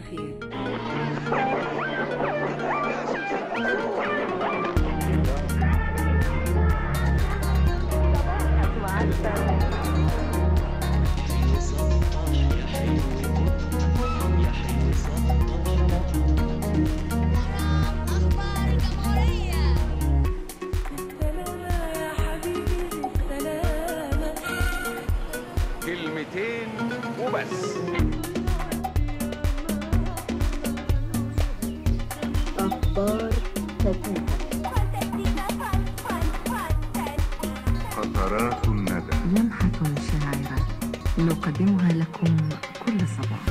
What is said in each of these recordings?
الخير أخبار الجمهورية كلمتين وبس أخبار فتاة قطرات الندى لمحة شاعرة نقدمها لكم كل صباح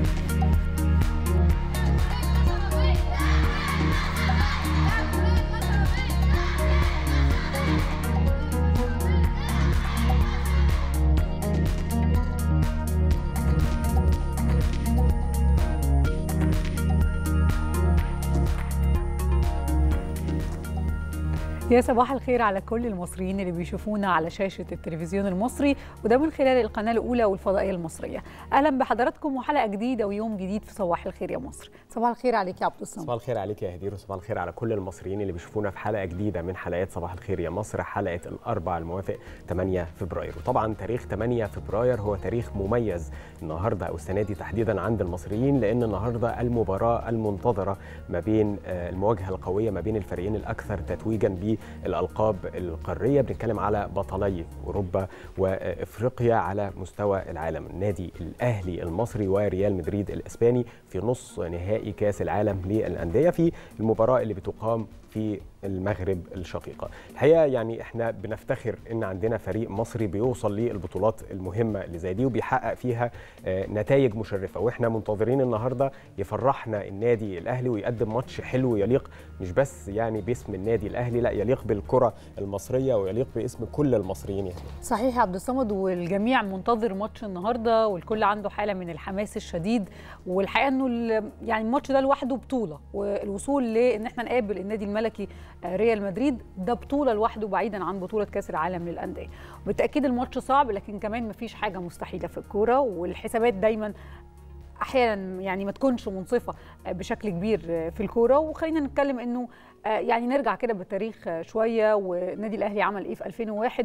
يا صباح الخير على كل المصريين اللي بيشوفونا على شاشة التلفزيون المصري وده من خلال القناة الأولى والفضائية المصرية أهلا بحضراتكم وحلقة جديدة ويوم جديد في صباح الخير يا مصر صباح الخير عليك يا عبد الصمد صباح الخير عليك يا هدير وصباح الخير على كل المصريين اللي بيشوفونا في حلقه جديده من حلقات صباح الخير يا مصر حلقه الاربع الموافق 8 فبراير وطبعا تاريخ 8 فبراير هو تاريخ مميز النهارده او السنه دي تحديدا عند المصريين لان النهارده المباراه المنتظره ما بين آه، المواجهه القويه ما بين الفريقين الاكثر تتويجا بالالقاب القاريه بنتكلم على بطلي اوروبا وافريقيا على مستوى العالم النادي الاهلي المصري وريال مدريد الاسباني في نص نهائي كاس العالم للانديه في المباراه اللي بتقام في المغرب الشقيقة الحقيقة يعني احنا بنفتخر ان عندنا فريق مصري بيوصل للبطولات المهمة اللي زي دي وبيحقق فيها آه، نتائج مشرفة واحنا منتظرين النهاردة يفرحنا النادي الاهلي ويقدم ماتش حلو يليق مش بس يعني باسم النادي الاهلي لا يليق بالكرة المصرية ويليق باسم كل المصريين يعني صحيح يا عبد الصمد والجميع منتظر ماتش النهارده والكل عنده حاله من الحماس الشديد والحقيقه انه ال- يعني الماتش ده لوحده بطوله والوصول لان احنا نقابل النادي الملكي آه، ريال مدريد ده بطوله لوحده بعيدا عن بطوله كاس العالم للانديه بالتاكيد الماتش صعب لكن كمان مفيش حاجه مستحيله في الكوره والحسابات دايما احيانا يعني ما تكونش منصفه بشكل كبير في الكوره وخلينا نتكلم انه آه، يعني نرجع كده بالتاريخ آه، شويه والنادي الاهلي عمل ايه في 2001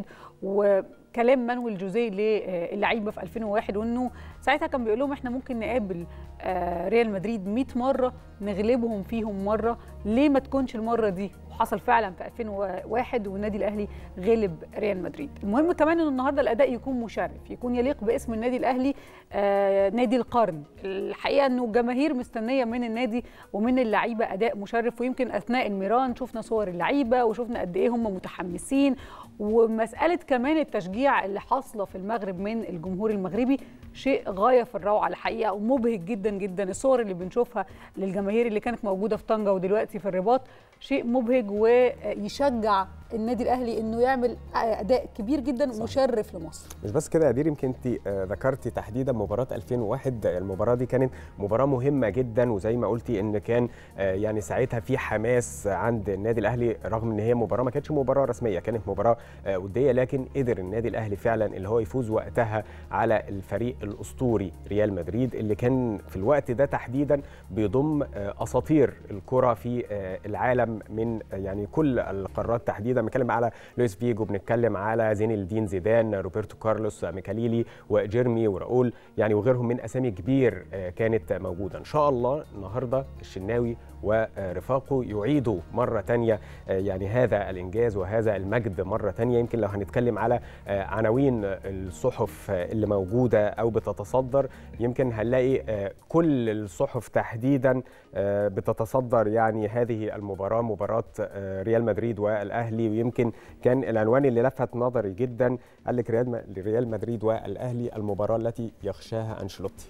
وكلام مانويل جوزيه للعيبه في 2001 وانه ساعتها كان بيقول لهم احنا ممكن نقابل آه، ريال مدريد 100 مره نغلبهم فيهم مره ليه ما تكونش المره دي وحصل فعلا في 2001 والنادي الاهلي غلب ريال مدريد المهم كمان ان النهارده الاداء يكون مشرف يكون يليق باسم النادي الاهلي آه، نادي القرن الحقيقه انه الجماهير مستنيه من النادي ومن اللعيبه اداء مشرف ويمكن اثناء الميران شفنا صور اللعيبه وشفنا قد ايه هم متحمسين ومساله كمان التشجيع اللي حاصله في المغرب من الجمهور المغربي شيء غايه في الروعه الحقيقه ومبهج جدا جدا الصور اللي بنشوفها للجماهير اللي كانت موجوده في طنجه ودلوقتي في الرباط شيء مبهج ويشجع النادي الاهلي انه يعمل اداء كبير جدا صح. مشرف لمصر مش بس كده يا دير يمكن انت آه، ذكرتي تحديدا مباراه 2001 المباراه دي كانت مباراه مهمه جدا وزي ما قلتي ان كان آه، يعني ساعتها في حماس عند النادي الاهلي رغم ان هي مباراه ما كانتش مباراه رسميه كانت مباراه آه، وديه لكن قدر النادي الاهلي فعلا اللي هو يفوز وقتها على الفريق الاسطوري ريال مدريد اللي كان في الوقت ده تحديدا بيضم آه، اساطير الكره في آه، العالم من آه، يعني كل القارات تحديدا بنتكلم على لويس فيجو بنتكلم على زين الدين زيدان روبرتو كارلوس ميكاليلي وجيرمي وراؤول يعني وغيرهم من اسامي كبير آه، كانت موجوده ان شاء الله النهارده الشناوي ورفاقه يعيدوا مره تانية آه، يعني هذا الانجاز وهذا المجد مره تانية يمكن لو هنتكلم على آه، عناوين الصحف آه، اللي موجوده او بتتصدر يمكن هنلاقي آه، كل الصحف تحديدا آه، بتتصدر يعني هذه المباراه مباراه آه، ريال مدريد والاهلي ويمكن كان العنوان اللي لفت نظري جدا قال لك ريال ريال مدريد والاهلي المباراه التي يخشاها انشيلوتي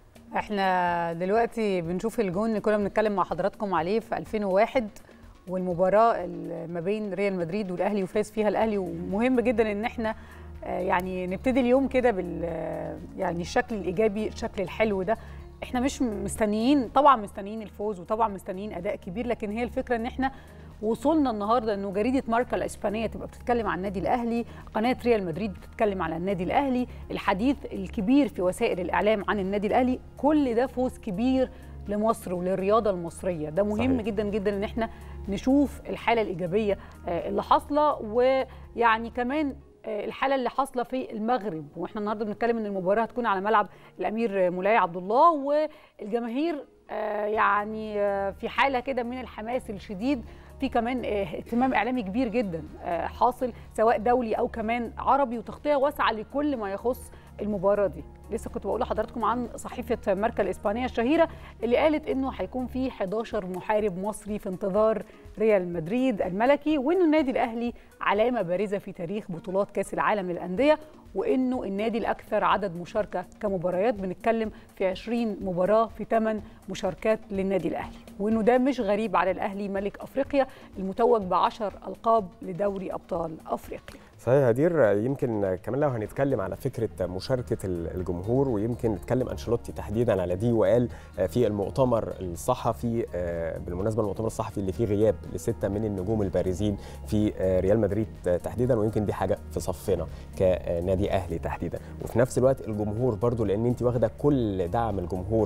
احنا دلوقتي بنشوف الجون اللي كنا بنتكلم مع حضراتكم عليه في 2001 والمباراه ال- ما بين ريال مدريد والاهلي وفاز فيها الاهلي ومهم جدا ان احنا آه، يعني نبتدي اليوم كده بال آه، يعني الشكل الايجابي الشكل الحلو ده احنا مش مستنيين طبعا مستنيين الفوز وطبعا مستنيين اداء كبير لكن هي الفكره ان احنا وصلنا النهارده انه جريده ماركا الاسبانيه تبقى بتتكلم عن النادي الاهلي قناه ريال مدريد بتتكلم على النادي الاهلي الحديث الكبير في وسائل الاعلام عن النادي الاهلي كل ده فوز كبير لمصر وللرياضه المصريه ده مهم صحيح. جدا جدا ان احنا نشوف الحاله الايجابيه آه، اللي حاصله ويعني كمان آه، الحاله اللي حاصله في المغرب واحنا النهارده بنتكلم ان المباراه هتكون على ملعب الامير مولاي عبد الله والجماهير آه، يعني آه، في حاله كده من الحماس الشديد في كمان آه، اهتمام اعلامي كبير جدا آه، حاصل سواء دولي او كمان عربي وتغطيه واسعه لكل ما يخص المباراه دي لسه كنت بقول لحضراتكم عن صحيفه ماركا الاسبانيه الشهيره اللي قالت انه هيكون في 11 محارب مصري في انتظار ريال مدريد الملكي وانه النادي الاهلي علامه بارزه في تاريخ بطولات كاس العالم للانديه وانه النادي الاكثر عدد مشاركه كمباريات بنتكلم في 20 مباراه في 8 مشاركات للنادي الاهلي وانه ده مش غريب على الاهلي ملك افريقيا المتوج ب 10 القاب لدوري ابطال افريقيا صحيح يا هدير يمكن كمان لو هنتكلم على فكره مشاركه الجمهور ويمكن نتكلم انشيلوتي تحديدا على دي وقال في المؤتمر الصحفي بالمناسبه المؤتمر الصحفي اللي فيه غياب لسته من النجوم البارزين في ريال مدريد تحديدا ويمكن دي حاجه في صفنا كنادي اهلي تحديدا وفي نفس الوقت الجمهور برضو لان انت واخده كل دعم الجمهور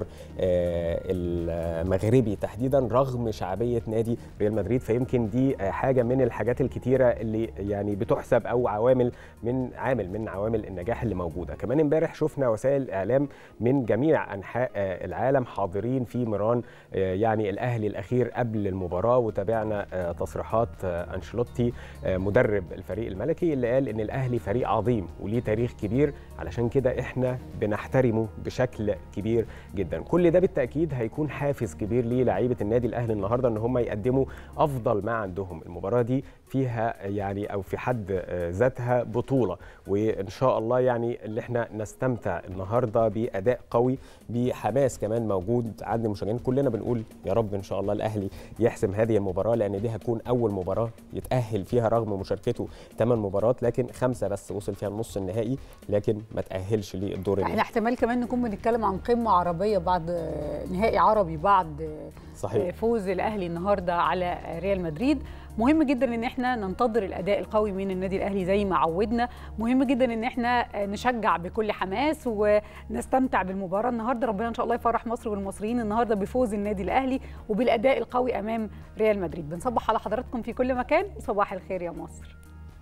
المغربي تحديدا رغم شعبيه نادي ريال مدريد فيمكن دي حاجه من الحاجات الكتيره اللي يعني بتحسب او عوامل من عامل من عوامل النجاح اللي موجوده كمان امبارح شفنا وسائل اعلام من جميع انحاء العالم حاضرين في مران يعني الاهلي الاخير قبل المباراه وتابعنا تصريحات انشيلوتي مدرب الفريق الملكي اللي قال ان الاهلي فريق عظيم وليه تاريخ كبير علشان كده احنا بنحترمه بشكل كبير جدا كل ده بالتاكيد هيكون حافز كبير للاعيبه النادي الاهلي النهارده ان هم يقدموا افضل ما عندهم المباراه دي فيها يعني او في حد ذاتها بطوله وان شاء الله يعني اللي احنا نستمتع النهارده باداء قوي بحماس كمان موجود عند المشجعين كلنا بنقول يا رب ان شاء الله الاهلي يحسم هذه المباراه لان دي هتكون اول مباراه يتاهل فيها رغم مشاركته ثمان مباريات لكن خمسه بس وصل فيها النص النهائي لكن ما تاهلش للدور احنا احتمال كمان نكون بنتكلم عن قمه عربيه بعد نهائي عربي بعد صحيح. فوز الاهلي النهارده على ريال مدريد مهم جدا ان احنا ننتظر الاداء القوي من النادي الاهلي زي ما عودنا مهم جدا ان احنا نشجع بكل حماس ونستمتع بالمباراه النهارده ربنا ان شاء الله يفرح مصر والمصريين النهارده بفوز النادي الاهلي وبالاداء القوي امام ريال مدريد بنصبح على حضراتكم في كل مكان وصباح الخير يا مصر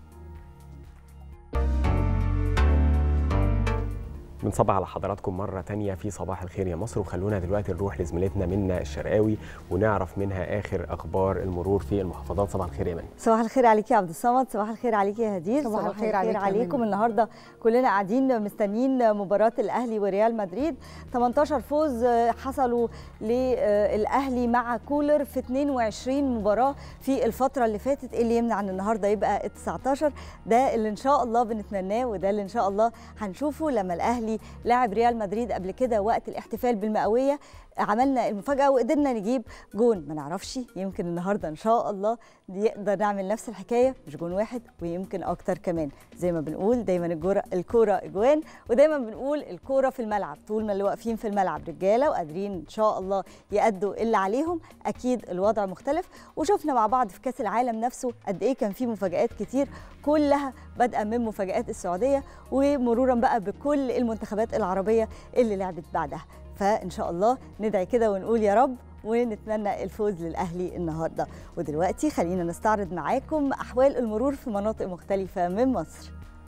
بنصبح على حضراتكم مرة تانية في صباح الخير يا مصر وخلونا دلوقتي نروح لزميلتنا منا الشرقاوي ونعرف منها آخر أخبار المرور في المحافظات صباح الخير يا منى صباح الخير عليك يا عبد الصمد صباح الخير عليك يا هدير صباح الخير عليك يا عليكم منى. النهارده كلنا قاعدين مستنيين مباراة الأهلي وريال مدريد 18 فوز حصلوا للأهلي مع كولر في 22 مباراة في الفترة اللي فاتت إيه اللي يمنع ان النهارده يبقى 19 ده اللي ان شاء الله بنتمناه وده اللي ان شاء الله هنشوفه لما الأهلي لاعب ريال مدريد قبل كده وقت الاحتفال بالمئويه عملنا المفاجاه وقدرنا نجيب جون ما نعرفش يمكن النهارده ان شاء الله يقدر نعمل نفس الحكايه مش جون واحد ويمكن اكتر كمان زي ما بنقول دايما الجوره الكوره اجوان ودايما بنقول الكوره في الملعب طول ما اللي واقفين في الملعب رجاله وقادرين ان شاء الله يأدوا اللي عليهم اكيد الوضع مختلف وشفنا مع بعض في كاس العالم نفسه قد ايه كان في مفاجات كتير كلها بادئه من مفاجات السعوديه ومرورا بقى بكل المنتخبات العربيه اللي لعبت بعدها فان شاء الله ندعي كده ونقول يا رب ونتمنى الفوز للاهلي النهارده ودلوقتي خلينا نستعرض معاكم احوال المرور في مناطق مختلفه من مصر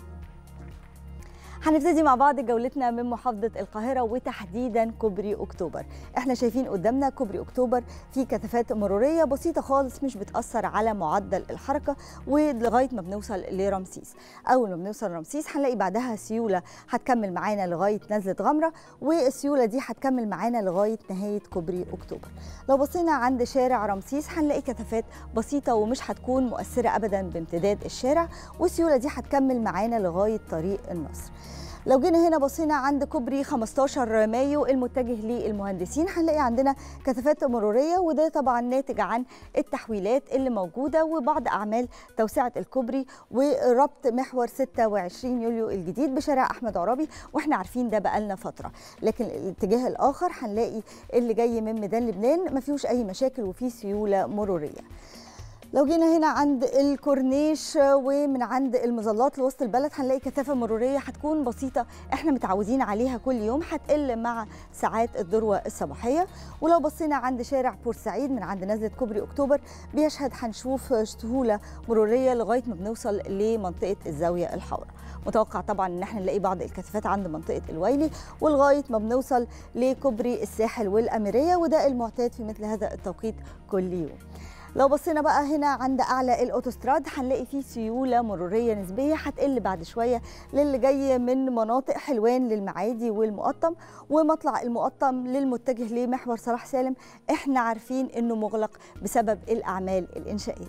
هنبتدي مع بعض جولتنا من محافظة القاهرة وتحديدا كوبري أكتوبر احنا شايفين قدامنا كوبري أكتوبر في كثافات مرورية بسيطة خالص مش بتأثر على معدل الحركة ولغاية ما بنوصل لرمسيس أول ما بنوصل رمسيس هنلاقي بعدها سيولة هتكمل معانا لغاية نزلة غمرة والسيولة دي هتكمل معانا لغاية نهاية كوبري أكتوبر لو بصينا عند شارع رمسيس هنلاقي كثافات بسيطة ومش هتكون مؤثرة أبدا بامتداد الشارع والسيولة دي هتكمل معانا لغاية طريق النصر لو جينا هنا بصينا عند كوبري 15 مايو المتجه للمهندسين هنلاقي عندنا كثافات مروريه وده طبعا ناتج عن التحويلات اللي موجوده وبعض اعمال توسعه الكوبري وربط محور 26 يوليو الجديد بشارع احمد عرابي واحنا عارفين ده بقالنا فتره لكن الاتجاه الاخر هنلاقي اللي جاي من ميدان لبنان ما فيهوش اي مشاكل وفيه سيوله مروريه لو جينا هنا عند الكورنيش ومن عند المظلات لوسط البلد هنلاقي كثافه مروريه هتكون بسيطه احنا متعودين عليها كل يوم هتقل مع ساعات الذروه الصباحيه ولو بصينا عند شارع بورسعيد من عند نزله كوبري اكتوبر بيشهد هنشوف سهوله مروريه لغايه ما بنوصل لمنطقه الزاويه الحمراء متوقع طبعا ان احنا نلاقي بعض الكثافات عند منطقه الويلي ولغايه ما بنوصل لكوبري الساحل والاميريه وده المعتاد في مثل هذا التوقيت كل يوم لو بصينا بقى هنا عند اعلى الاوتوستراد هنلاقي فيه سيوله مروريه نسبيه هتقل بعد شويه للي جاي من مناطق حلوان للمعادي والمقطم ومطلع المقطم للمتجه لمحور صلاح سالم احنا عارفين انه مغلق بسبب الاعمال الانشائيه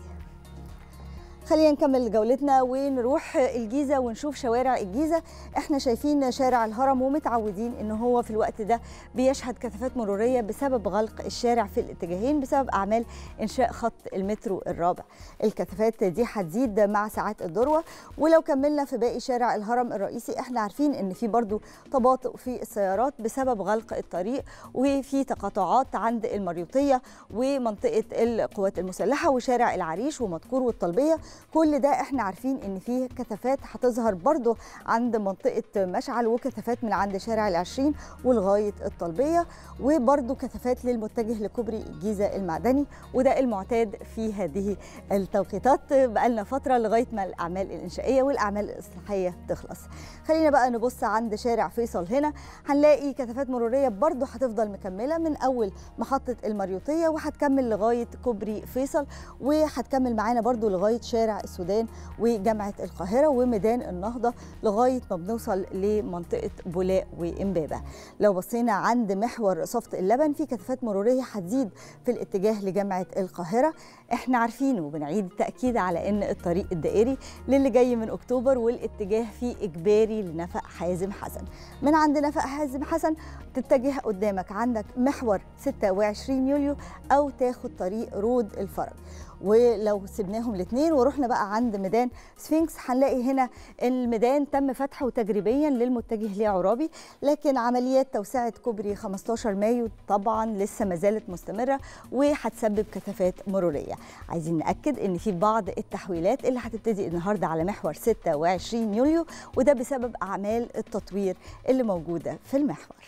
خلينا نكمل جولتنا ونروح الجيزه ونشوف شوارع الجيزه احنا شايفين شارع الهرم ومتعودين ان هو في الوقت ده بيشهد كثافات مروريه بسبب غلق الشارع في الاتجاهين بسبب اعمال انشاء خط المترو الرابع الكثافات دي هتزيد مع ساعات الذروه ولو كملنا في باقي شارع الهرم الرئيسي احنا عارفين ان في برضو تباطؤ في السيارات بسبب غلق الطريق وفي تقاطعات عند المريوطيه ومنطقه القوات المسلحه وشارع العريش ومدكور والطلبيه كل ده احنا عارفين ان فيه كثافات هتظهر برضو عند منطقه مشعل وكثافات من عند شارع العشرين ولغايه الطلبيه وبرضو كثافات للمتجه لكوبري الجيزه المعدني وده المعتاد في هذه التوقيتات بقالنا فتره لغايه ما الاعمال الانشائيه والاعمال الاصلاحيه تخلص خلينا بقى نبص عند شارع فيصل هنا هنلاقي كثافات مروريه برضو هتفضل مكمله من اول محطه المريوطيه وهتكمل لغايه كوبري فيصل وهتكمل معانا برضو لغايه شارع السودان وجامعه القاهره وميدان النهضه لغايه ما بنوصل لمنطقه بولاق وامبابه لو بصينا عند محور صفت اللبن في كثافات مروريه هتزيد في الاتجاه لجامعه القاهره احنا عارفين وبنعيد التاكيد على ان الطريق الدائري للي جاي من اكتوبر والاتجاه فيه اجباري لنفق حازم حسن من عند نفق حازم حسن تتجه قدامك عندك محور 26 يوليو او تاخد طريق رود الفرج ولو سبناهم الاثنين ورحنا بقى عند ميدان سفنكس هنلاقي هنا الميدان تم فتحه تجريبيا للمتجه لعرابي لكن عمليات توسعه كوبري 15 مايو طبعا لسه ما زالت مستمره وهتسبب كثافات مروريه عايزين ناكد ان في بعض التحويلات اللي هتبتدي النهارده على محور 26 يوليو وده بسبب اعمال التطوير اللي موجوده في المحور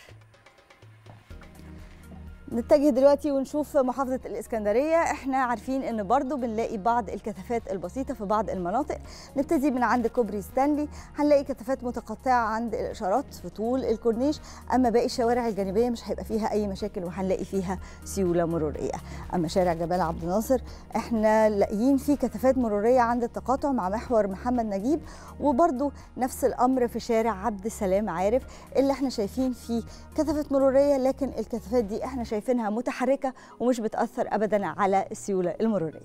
نتجه دلوقتي ونشوف محافظة الإسكندرية احنا عارفين ان برضو بنلاقي بعض الكثافات البسيطة في بعض المناطق نبتدي من عند كوبري ستانلي هنلاقي كثافات متقطعة عند الإشارات في طول الكورنيش أما باقي الشوارع الجانبية مش هيبقى فيها أي مشاكل وهنلاقي فيها سيولة مرورية أما شارع جبال عبد الناصر احنا لاقيين فيه كثافات مرورية عند التقاطع مع محور محمد نجيب وبرضو نفس الأمر في شارع عبد السلام عارف اللي احنا شايفين فيه كثافات مرورية لكن الكثافات دي احنا شايفين شايفينها متحركة ومش بتأثر أبدا على السيولة المرورية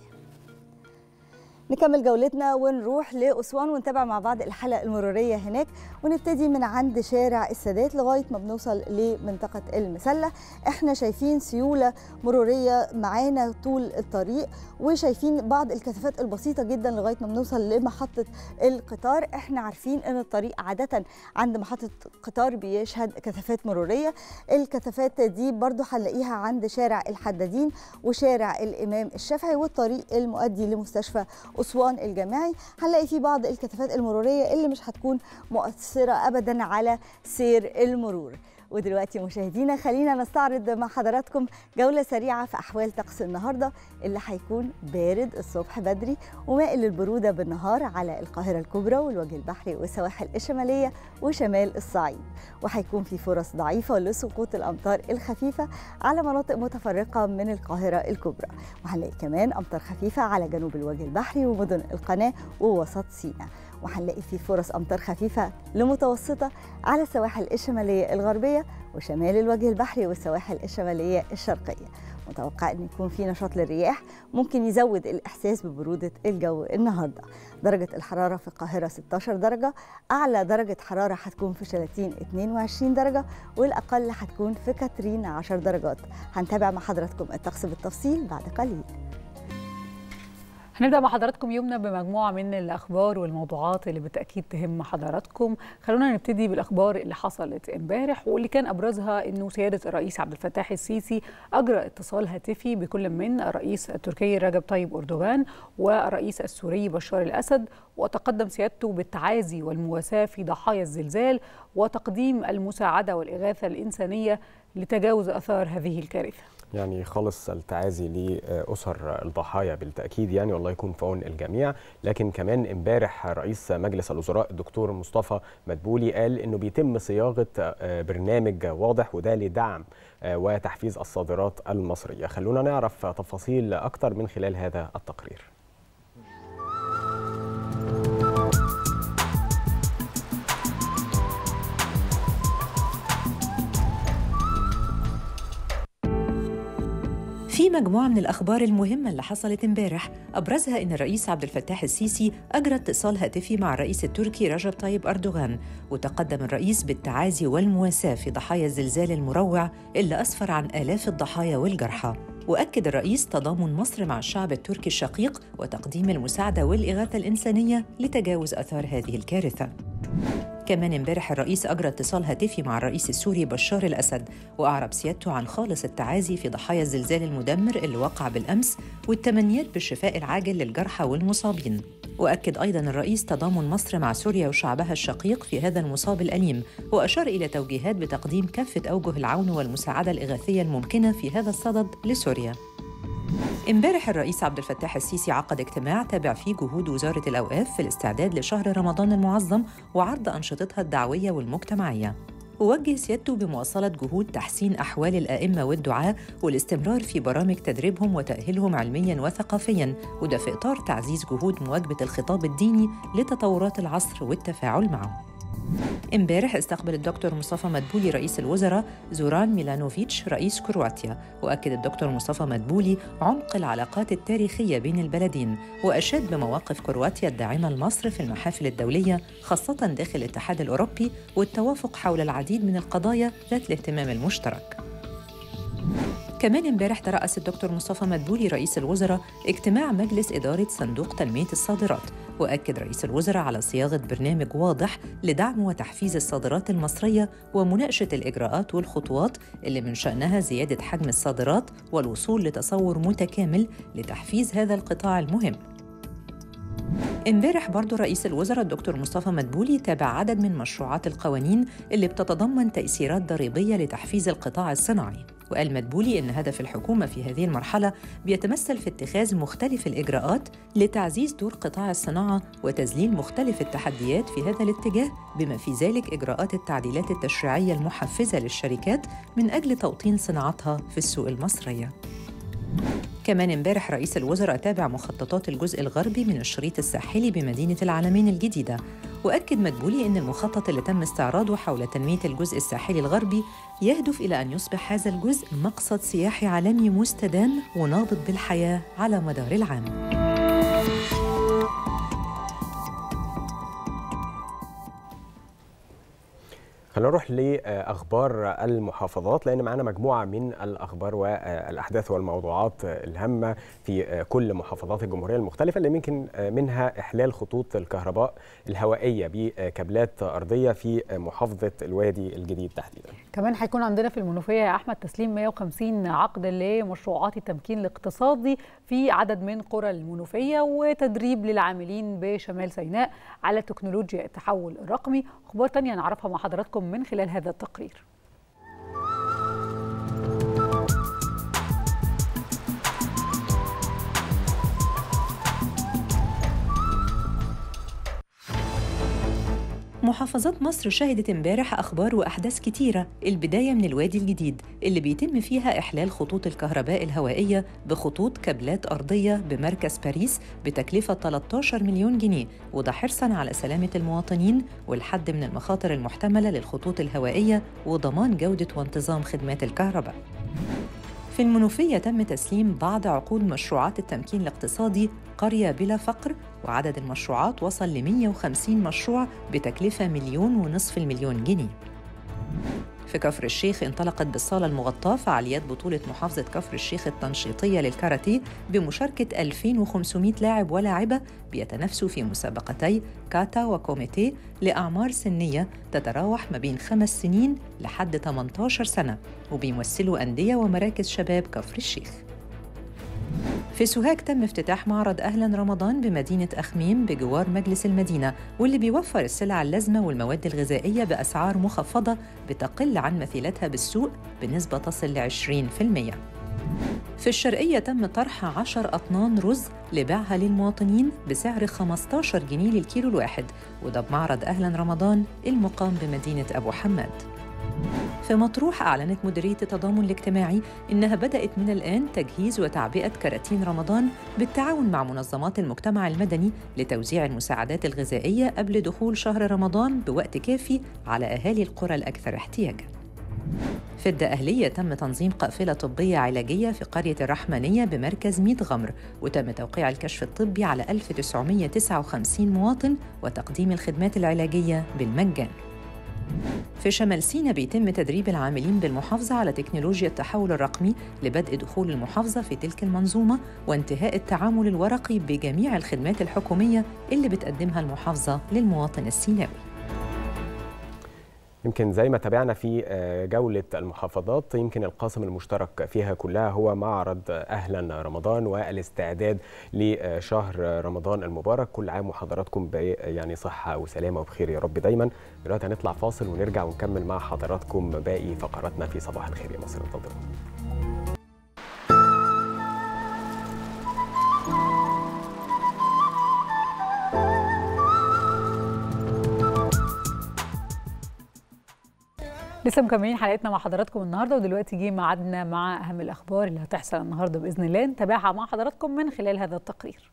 نكمل جولتنا ونروح لأسوان ونتابع مع بعض الحلقة المرورية هناك ونبتدي من عند شارع السادات لغاية ما بنوصل لمنطقة المسلة احنا شايفين سيولة مرورية معانا طول الطريق وشايفين بعض الكثافات البسيطة جدا لغاية ما بنوصل لمحطة القطار احنا عارفين ان الطريق عادة عند محطة القطار بيشهد كثافات مرورية الكثافات دي برضو هنلاقيها عند شارع الحدادين وشارع الإمام الشافعي والطريق المؤدي لمستشفى أسوان الجامعي هنلاقي فيه بعض الكثافات المرورية اللي مش هتكون مؤثرة أبدا على سير المرور ودلوقتي مشاهدينا خلينا نستعرض مع حضراتكم جولة سريعة في أحوال طقس النهاردة اللي هيكون بارد الصبح بدري ومائل للبرودة بالنهار على القاهرة الكبرى والوجه البحري والسواحل الشمالية وشمال الصعيد وهيكون في فرص ضعيفة لسقوط الأمطار الخفيفة على مناطق متفرقة من القاهرة الكبرى وهنلاقي كمان أمطار خفيفة على جنوب الوجه البحري ومدن القناة ووسط سيناء وهنلاقي في فرص امطار خفيفه لمتوسطه على السواحل الشماليه الغربيه وشمال الوجه البحري والسواحل الشماليه الشرقيه متوقع ان يكون في نشاط للرياح ممكن يزود الاحساس ببروده الجو النهارده درجه الحراره في القاهره 16 درجه اعلى درجه حراره هتكون في شلاتين 22 درجه والاقل هتكون في كاترين 10 درجات هنتابع مع حضراتكم الطقس بالتفصيل بعد قليل هنبدأ مع حضراتكم يومنا بمجموعة من الأخبار والموضوعات اللي بالتأكيد تهم حضراتكم خلونا نبتدي بالأخبار اللي حصلت امبارح واللي كان أبرزها أنه سيادة الرئيس عبد الفتاح السيسي أجرى اتصال هاتفي بكل من الرئيس التركي رجب طيب أردوغان والرئيس السوري بشار الأسد وتقدم سيادته بالتعازي والمواساة في ضحايا الزلزال وتقديم المساعدة والإغاثة الإنسانية لتجاوز أثار هذه الكارثة يعني خالص التعازي لأسر الضحايا بالتأكيد يعني والله يكون في عون الجميع لكن كمان امبارح رئيس مجلس الوزراء الدكتور مصطفى مدبولي قال انه بيتم صياغة برنامج واضح وده لدعم وتحفيز الصادرات المصرية خلونا نعرف تفاصيل أكتر من خلال هذا التقرير في مجموعة من الأخبار المهمة اللي حصلت امبارح أبرزها إن الرئيس عبد الفتاح السيسي أجرى اتصال هاتفي مع الرئيس التركي رجب طيب أردوغان وتقدم الرئيس بالتعازي والمواساة في ضحايا الزلزال المروع اللي أسفر عن آلاف الضحايا والجرحى وأكد الرئيس تضامن مصر مع الشعب التركي الشقيق وتقديم المساعدة والإغاثة الإنسانية لتجاوز آثار هذه الكارثة كمان امبارح الرئيس أجرى اتصال هاتفي مع الرئيس السوري بشار الأسد وأعرب سيادته عن خالص التعازي في ضحايا الزلزال المدمر اللي وقع بالأمس والتمنيات بالشفاء العاجل للجرحى والمصابين وأكد أيضا الرئيس تضامن مصر مع سوريا وشعبها الشقيق في هذا المصاب الأليم وأشار إلى توجيهات بتقديم كافة أوجه العون والمساعدة الإغاثية الممكنة في هذا الصدد لسوريا امبارح الرئيس عبد الفتاح السيسي عقد اجتماع تابع فيه جهود وزارة الأوقاف في الاستعداد لشهر رمضان المعظم وعرض أنشطتها الدعوية والمجتمعية ووجه سيادته بمواصلة جهود تحسين أحوال الآئمة والدعاة والاستمرار في برامج تدريبهم وتأهيلهم علمياً وثقافياً وده في إطار تعزيز جهود مواكبة الخطاب الديني لتطورات العصر والتفاعل معه امبارح استقبل الدكتور مصطفى مدبولي رئيس الوزراء زوران ميلانوفيتش رئيس كرواتيا واكد الدكتور مصطفى مدبولي عمق العلاقات التاريخيه بين البلدين واشاد بمواقف كرواتيا الداعمه لمصر في المحافل الدوليه خاصه داخل الاتحاد الاوروبي والتوافق حول العديد من القضايا ذات الاهتمام المشترك كمان امبارح ترأس الدكتور مصطفى مدبولي رئيس الوزراء اجتماع مجلس إدارة صندوق تنمية الصادرات وأكد رئيس الوزراء على صياغة برنامج واضح لدعم وتحفيز الصادرات المصرية ومناقشة الإجراءات والخطوات اللي من شأنها زيادة حجم الصادرات والوصول لتصور متكامل لتحفيز هذا القطاع المهم امبارح برضو رئيس الوزراء الدكتور مصطفى مدبولي تابع عدد من مشروعات القوانين اللي بتتضمن تأثيرات ضريبية لتحفيز القطاع الصناعي وقال مدبولي إن هدف الحكومة في هذه المرحلة بيتمثل في اتخاذ مختلف الإجراءات لتعزيز دور قطاع الصناعة وتذليل مختلف التحديات في هذا الاتجاه بما في ذلك إجراءات التعديلات التشريعية المحفزة للشركات من أجل توطين صناعتها في السوق المصرية. كمان امبارح رئيس الوزراء تابع مخططات الجزء الغربي من الشريط الساحلي بمدينة العالمين الجديدة وأكد مدبولي أن المخطط اللي تم استعراضه حول تنمية الجزء الساحلي الغربي يهدف إلى أن يصبح هذا الجزء مقصد سياحي عالمي مستدام ونابض بالحياة على مدار العام خلينا نروح لاخبار المحافظات لان معانا مجموعه من الاخبار والاحداث والموضوعات الهامه في كل محافظات الجمهوريه المختلفه اللي يمكن منها احلال خطوط الكهرباء الهوائيه بكابلات ارضيه في محافظه الوادي الجديد تحديدا. كمان هيكون عندنا في المنوفيه يا احمد تسليم 150 عقد لمشروعات التمكين الاقتصادي في عدد من قرى المنوفيه وتدريب للعاملين بشمال سيناء على تكنولوجيا التحول الرقمي، اخبار ثانيه نعرفها مع حضراتكم من خلال هذا التقرير محافظات مصر شهدت امبارح أخبار وأحداث كتيرة البداية من الوادي الجديد اللي بيتم فيها إحلال خطوط الكهرباء الهوائية بخطوط كابلات أرضية بمركز باريس بتكلفة 13 مليون جنيه وده حرصاً على سلامة المواطنين والحد من المخاطر المحتملة للخطوط الهوائية وضمان جودة وانتظام خدمات الكهرباء في المنوفية تم تسليم بعض عقود مشروعات التمكين الاقتصادي قرية بلا فقر وعدد المشروعات وصل ل 150 مشروع بتكلفة مليون ونصف المليون جنيه في كفر الشيخ انطلقت بالصالة المغطاة فعاليات بطولة محافظة كفر الشيخ التنشيطية للكاراتيه بمشاركة 2500 لاعب ولاعبة بيتنافسوا في مسابقتي كاتا وكوميتيه لأعمار سنية تتراوح ما بين خمس سنين لحد 18 سنة وبيمثلوا أندية ومراكز شباب كفر الشيخ في سوهاج تم افتتاح معرض أهلا رمضان بمدينة أخميم بجوار مجلس المدينة واللي بيوفر السلع اللازمة والمواد الغذائية بأسعار مخفضة بتقل عن مثيلتها بالسوق بنسبة تصل ل 20%. في الشرقية تم طرح 10 أطنان رز لبيعها للمواطنين بسعر 15 جنيه للكيلو الواحد وده بمعرض أهلا رمضان المقام بمدينة أبو حماد في مطروح أعلنت مديرية التضامن الاجتماعي إنها بدأت من الآن تجهيز وتعبئة كراتين رمضان بالتعاون مع منظمات المجتمع المدني لتوزيع المساعدات الغذائية قبل دخول شهر رمضان بوقت كافي على أهالي القرى الأكثر احتياجاً. في الدقهلية تم تنظيم قافلة طبية علاجية في قرية الرحمنية بمركز ميت غمر وتم توقيع الكشف الطبي على 1959 مواطن وتقديم الخدمات العلاجية بالمجان في شمال سينا بيتم تدريب العاملين بالمحافظة على تكنولوجيا التحول الرقمي لبدء دخول المحافظة في تلك المنظومة وانتهاء التعامل الورقي بجميع الخدمات الحكومية اللي بتقدمها المحافظة للمواطن السيناوي يمكن زي ما تابعنا في جولة المحافظات يمكن القاسم المشترك فيها كلها هو معرض أهلا رمضان والاستعداد لشهر رمضان المبارك كل عام وحضراتكم يعني صحة وسلامة وبخير يا رب دايما دلوقتي هنطلع فاصل ونرجع ونكمل مع حضراتكم باقي فقراتنا في صباح الخير يا مصر انتظرونا لسه مكملين حلقتنا مع حضراتكم النهارده ودلوقتي جه ميعادنا مع اهم الاخبار اللي هتحصل النهارده باذن الله نتابعها مع حضراتكم من خلال هذا التقرير.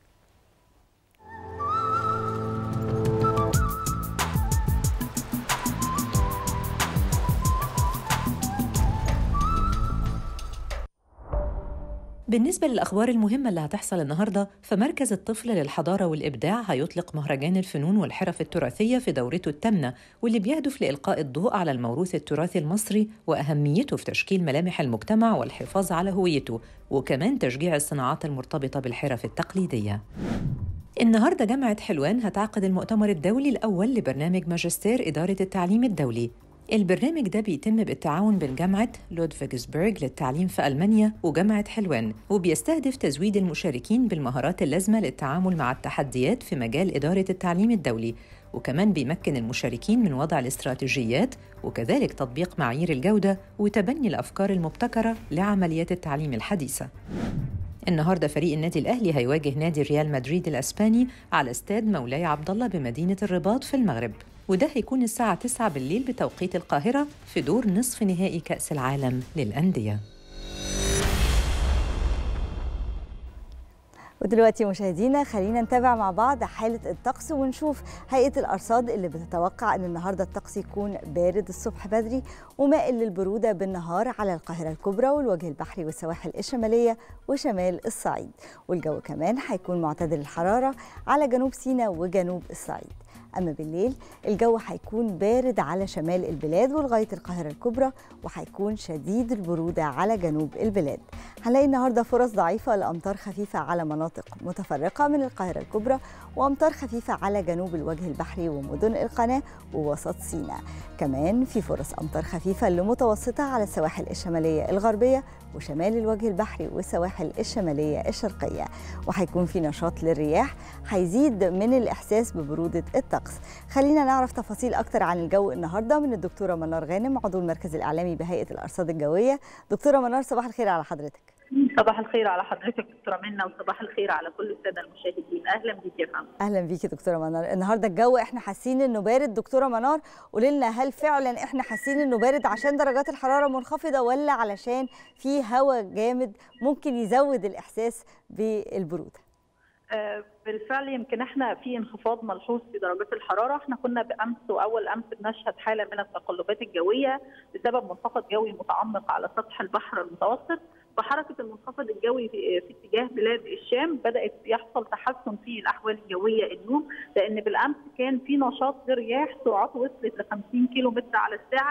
بالنسبة للأخبار المهمة اللي هتحصل النهاردة فمركز الطفل للحضارة والإبداع هيطلق مهرجان الفنون والحرف التراثية في دورته الثامنة واللي بيهدف لإلقاء الضوء على الموروث التراثي المصري وأهميته في تشكيل ملامح المجتمع والحفاظ على هويته وكمان تشجيع الصناعات المرتبطة بالحرف التقليدية النهارده جامعة حلوان هتعقد المؤتمر الدولي الأول لبرنامج ماجستير إدارة التعليم الدولي البرنامج ده بيتم بالتعاون بين جامعة لودفيجسبرغ للتعليم في ألمانيا وجامعة حلوان وبيستهدف تزويد المشاركين بالمهارات اللازمة للتعامل مع التحديات في مجال إدارة التعليم الدولي وكمان بيمكن المشاركين من وضع الاستراتيجيات وكذلك تطبيق معايير الجودة وتبني الأفكار المبتكرة لعمليات التعليم الحديثة النهارده فريق النادي الاهلي هيواجه نادي ريال مدريد الاسباني على استاد مولاي عبد الله بمدينه الرباط في المغرب وده هيكون الساعة 9 بالليل بتوقيت القاهرة في دور نصف نهائي كأس العالم للأندية ودلوقتي مشاهدينا خلينا نتابع مع بعض حالة الطقس ونشوف هيئة الأرصاد اللي بتتوقع أن النهاردة الطقس يكون بارد الصبح بدري ومائل للبرودة بالنهار على القاهرة الكبرى والوجه البحري والسواحل الشمالية وشمال الصعيد والجو كمان هيكون معتدل الحرارة على جنوب سيناء وجنوب الصعيد أما بالليل الجو هيكون بارد على شمال البلاد ولغاية القاهرة الكبرى وهيكون شديد البرودة على جنوب البلاد هنلاقي النهاردة فرص ضعيفة لأمطار خفيفة على مناطق متفرقة من القاهرة الكبرى وأمطار خفيفة على جنوب الوجه البحري ومدن القناة ووسط سيناء كمان في فرص أمطار خفيفة لمتوسطة على السواحل الشمالية الغربية وشمال الوجه البحري والسواحل الشمالية الشرقية وهيكون في نشاط للرياح هيزيد من الإحساس ببرودة الطقس خلينا نعرف تفاصيل أكتر عن الجو النهاردة من الدكتورة منار غانم عضو المركز الإعلامي بهيئة الأرصاد الجوية دكتورة منار صباح الخير على حضرتك صباح الخير على حضرتك دكتوره منى وصباح الخير على كل الساده المشاهدين اهلا بيك يا فندم اهلا بيكي دكتوره منار النهارده الجو احنا حاسين انه بارد دكتوره منار قولي لنا هل فعلا احنا حاسين انه بارد عشان درجات الحراره منخفضه ولا علشان في هواء جامد ممكن يزود الاحساس بالبروده بالفعل يمكن احنا في انخفاض ملحوظ في درجات الحراره احنا كنا بامس واول امس بنشهد حاله من التقلبات الجويه بسبب منخفض جوي متعمق على سطح البحر المتوسط وحركه المنخفض الجوي في, في اتجاه بلاد الشام بدات يحصل تحسن في الاحوال الجويه اليوم لان بالامس كان في نشاط لرياح سرعته وصلت ل 50 كيلو متر على الساعه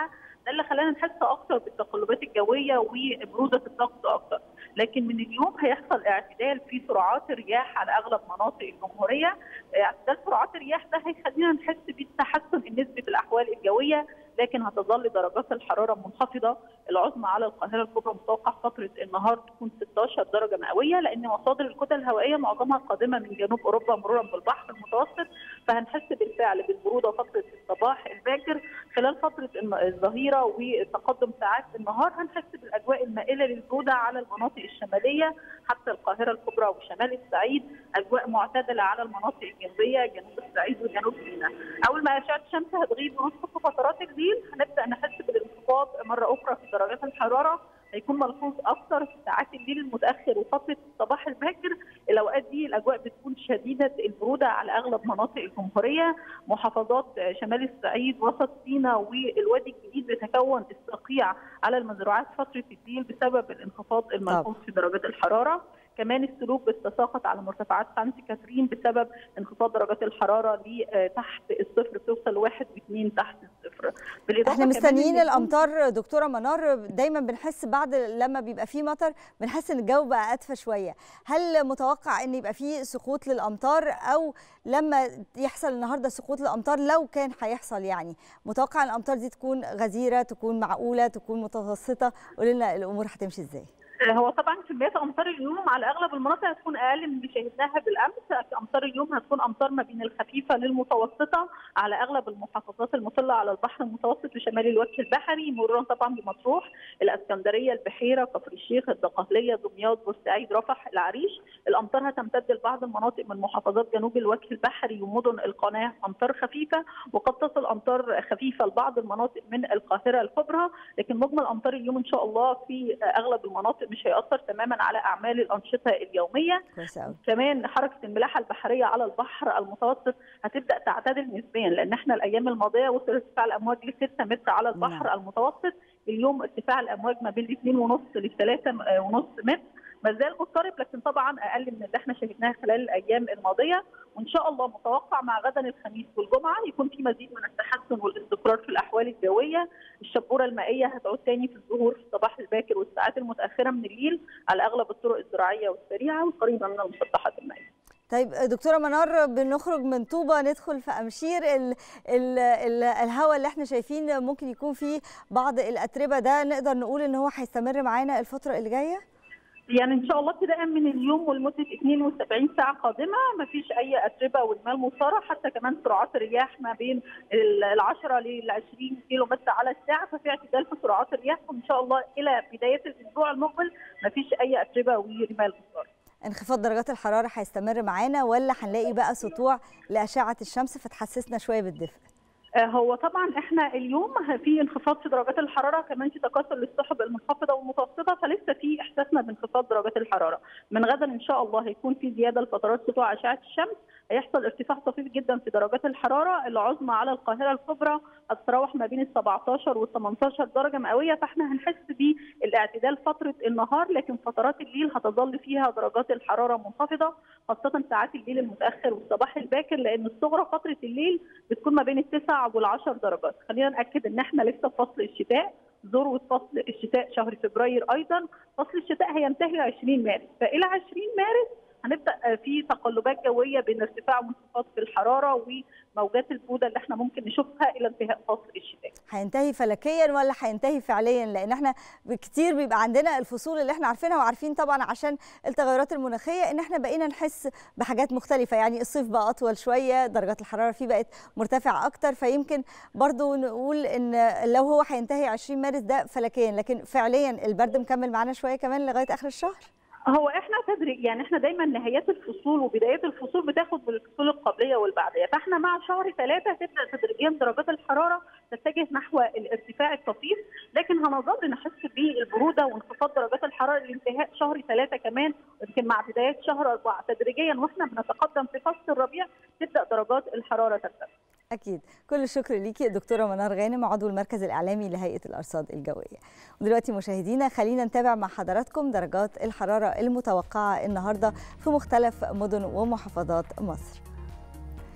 ده اللي خلانا نحس اكتر بالتقلبات الجويه وبروده الطقس اكتر لكن من اليوم هيحصل اعتدال في سرعات الرياح على اغلب مناطق الجمهوريه اعتدال سرعات الرياح ده هيخلينا نحس بالتحسن النسبي في الاحوال الجويه لكن هتظل درجات الحراره منخفضه العظمى على القاهره الكبرى متوقع فتره النهار تكون 16 درجه مئويه لان مصادر الكتل الهوائيه معظمها قادمه من جنوب اوروبا مرورا بالبحر المتوسط فهنحس بالفعل بالبروده فتره الصباح الباكر خلال فتره الظهيره وتقدم ساعات النهار هنحس بالاجواء المائله للبروده على المناطق الشماليه حتى القاهره الكبرى وشمال الصعيد اجواء معتدله على المناطق الجنوبيه جنوب الصعيد وجنوب سيناء اول ما اشعه الشمس هتغيب ونصف فترات الليل هنبدا نحس بالانخفاض مره اخرى في درجات الحراره هيكون ملحوظ اكثر في ساعات الليل المتاخر وفتره الصباح الباكر الاوقات دي الاجواء بتكون شديده البروده على اغلب مناطق الجمهوريه محافظات شمال الصعيد وسط سيناء والوادي الجديد بتكون الصقيع على المزروعات فتره الليل بسبب الانخفاض الملحوظ في درجات الحراره كمان السلوك بتتساقط على مرتفعات سانت كاترين بسبب انخفاض درجات الحراره لتحت الصفر بتوصل لواحد واثنين تحت الصفر بالاضافه احنا مستنيين الامطار دكتوره منار دايما بنحس بعد لما بيبقى في مطر بنحس ان الجو بقى ادفى شويه هل متوقع ان يبقى في سقوط للامطار او لما يحصل النهارده سقوط للامطار لو كان هيحصل يعني متوقع ان الامطار دي تكون غزيره تكون معقوله تكون متوسطه قولي لنا الامور هتمشي ازاي هو طبعا كميات امطار اليوم على اغلب المناطق هتكون اقل من اللي شاهدناها بالامس امطار اليوم هتكون امطار ما بين الخفيفه للمتوسطه على اغلب المحافظات المطله على البحر المتوسط وشمال الوجه البحري مرورا طبعا بمطروح الاسكندريه البحيره كفر الشيخ الدقهليه دمياط بورسعيد رفح العريش الامطار هتمتد لبعض المناطق من محافظات جنوب الوجه البحري ومدن القناه امطار خفيفه وقد تصل امطار خفيفه لبعض المناطق من القاهره الكبرى لكن مجمل امطار اليوم ان شاء الله في اغلب المناطق مش هيأثر تماما على اعمال الانشطه اليوميه كمان حركه الملاحه البحريه على البحر المتوسط هتبدا تعتدل نسبيا لان احنا الايام الماضيه وصل ارتفاع الامواج ل 6 متر على البحر نعم. المتوسط اليوم ارتفاع الامواج ما بين 2.5 ل 3.5 متر ما زال مضطرب لكن طبعا اقل من اللي احنا شاهدناه خلال الايام الماضيه وان شاء الله متوقع مع غدا الخميس والجمعه يكون في مزيد من التحسن والاستقرار في الاحوال الجويه الشبوره المائيه هتعود تاني في الظهور في الصباح الباكر والساعات المتاخره من الليل على اغلب الطرق الزراعيه والسريعه والقريبه من المسطحات المائيه طيب دكتوره منار بنخرج من طوبه ندخل في امشير ال ال ال الهواء اللي احنا شايفين ممكن يكون فيه بعض الاتربه ده نقدر نقول ان هو هيستمر معانا الفتره اللي جايه يعني ان شاء الله ابتداء من اليوم ولمده 72 ساعه قادمه ما فيش اي اتربه والمال مثاره حتى كمان سرعات الرياح ما بين ال 10 لل 20 كيلو متر على الساعه ففي اعتدال في سرعات الرياح وان شاء الله الى بدايه الاسبوع المقبل ما فيش اي اتربه ورمال مثاره. انخفاض درجات الحراره هيستمر معانا ولا هنلاقي بقى سطوع لاشعه الشمس فتحسسنا شويه بالدفء؟ هو طبعا احنا اليوم في انخفاض في درجات الحراره كمان في تكاثر للسحب المنخفضه والمتوسطه فلسه في احساسنا بانخفاض درجات الحراره من غدا ان شاء الله هيكون في زياده لفترات سطوع اشعه الشمس هيحصل ارتفاع طفيف جدا في درجات الحراره العظمى على القاهره الكبرى هتتراوح ما بين ال 17 وال 18 درجه مئويه فاحنا هنحس بالاعتدال فتره النهار لكن فترات الليل هتظل فيها درجات الحراره منخفضه خاصه ساعات الليل المتاخر والصباح الباكر لان الصغرى فتره الليل بتكون ما بين التسع والعشر درجات خلينا ناكد ان احنا لسه في فصل الشتاء ذروه فصل الشتاء شهر فبراير ايضا فصل الشتاء هينتهي 20 مارس فالى 20 مارس هنبدا في تقلبات جويه بين ارتفاع وانخفاض في الحراره وموجات البروده اللي احنا ممكن نشوفها الى انتهاء فصل الشتاء. هينتهي فلكيا ولا هينتهي فعليا؟ لان احنا كتير بيبقى عندنا الفصول اللي احنا عارفينها وعارفين طبعا عشان التغيرات المناخيه ان احنا بقينا نحس بحاجات مختلفه يعني الصيف بقى اطول شويه درجات الحراره فيه بقت مرتفعه اكتر فيمكن برضو نقول ان لو هو هينتهي 20 مارس ده فلكيا لكن فعليا البرد مكمل معانا شويه كمان لغايه اخر الشهر. هو احنا تدريج يعني احنا دايما نهايات الفصول وبدايات الفصول بتاخد بالفصول القبليه والبعديه فاحنا مع شهر ثلاثه تبدا تدريجيا درجات الحراره تتجه نحو الارتفاع الطفيف لكن هنظل نحس بالبروده وانخفاض درجات الحراره لانتهاء شهر ثلاثه كمان يمكن مع بدايه شهر اربعه تدريجيا واحنا بنتقدم في فصل الربيع تبدا درجات الحراره ترتفع. أكيد كل الشكر ليكي دكتورة منار غانم عضو المركز الإعلامي لهيئة الأرصاد الجوية ودلوقتي مشاهدينا خلينا نتابع مع حضراتكم درجات الحرارة المتوقعة النهاردة في مختلف مدن ومحافظات مصر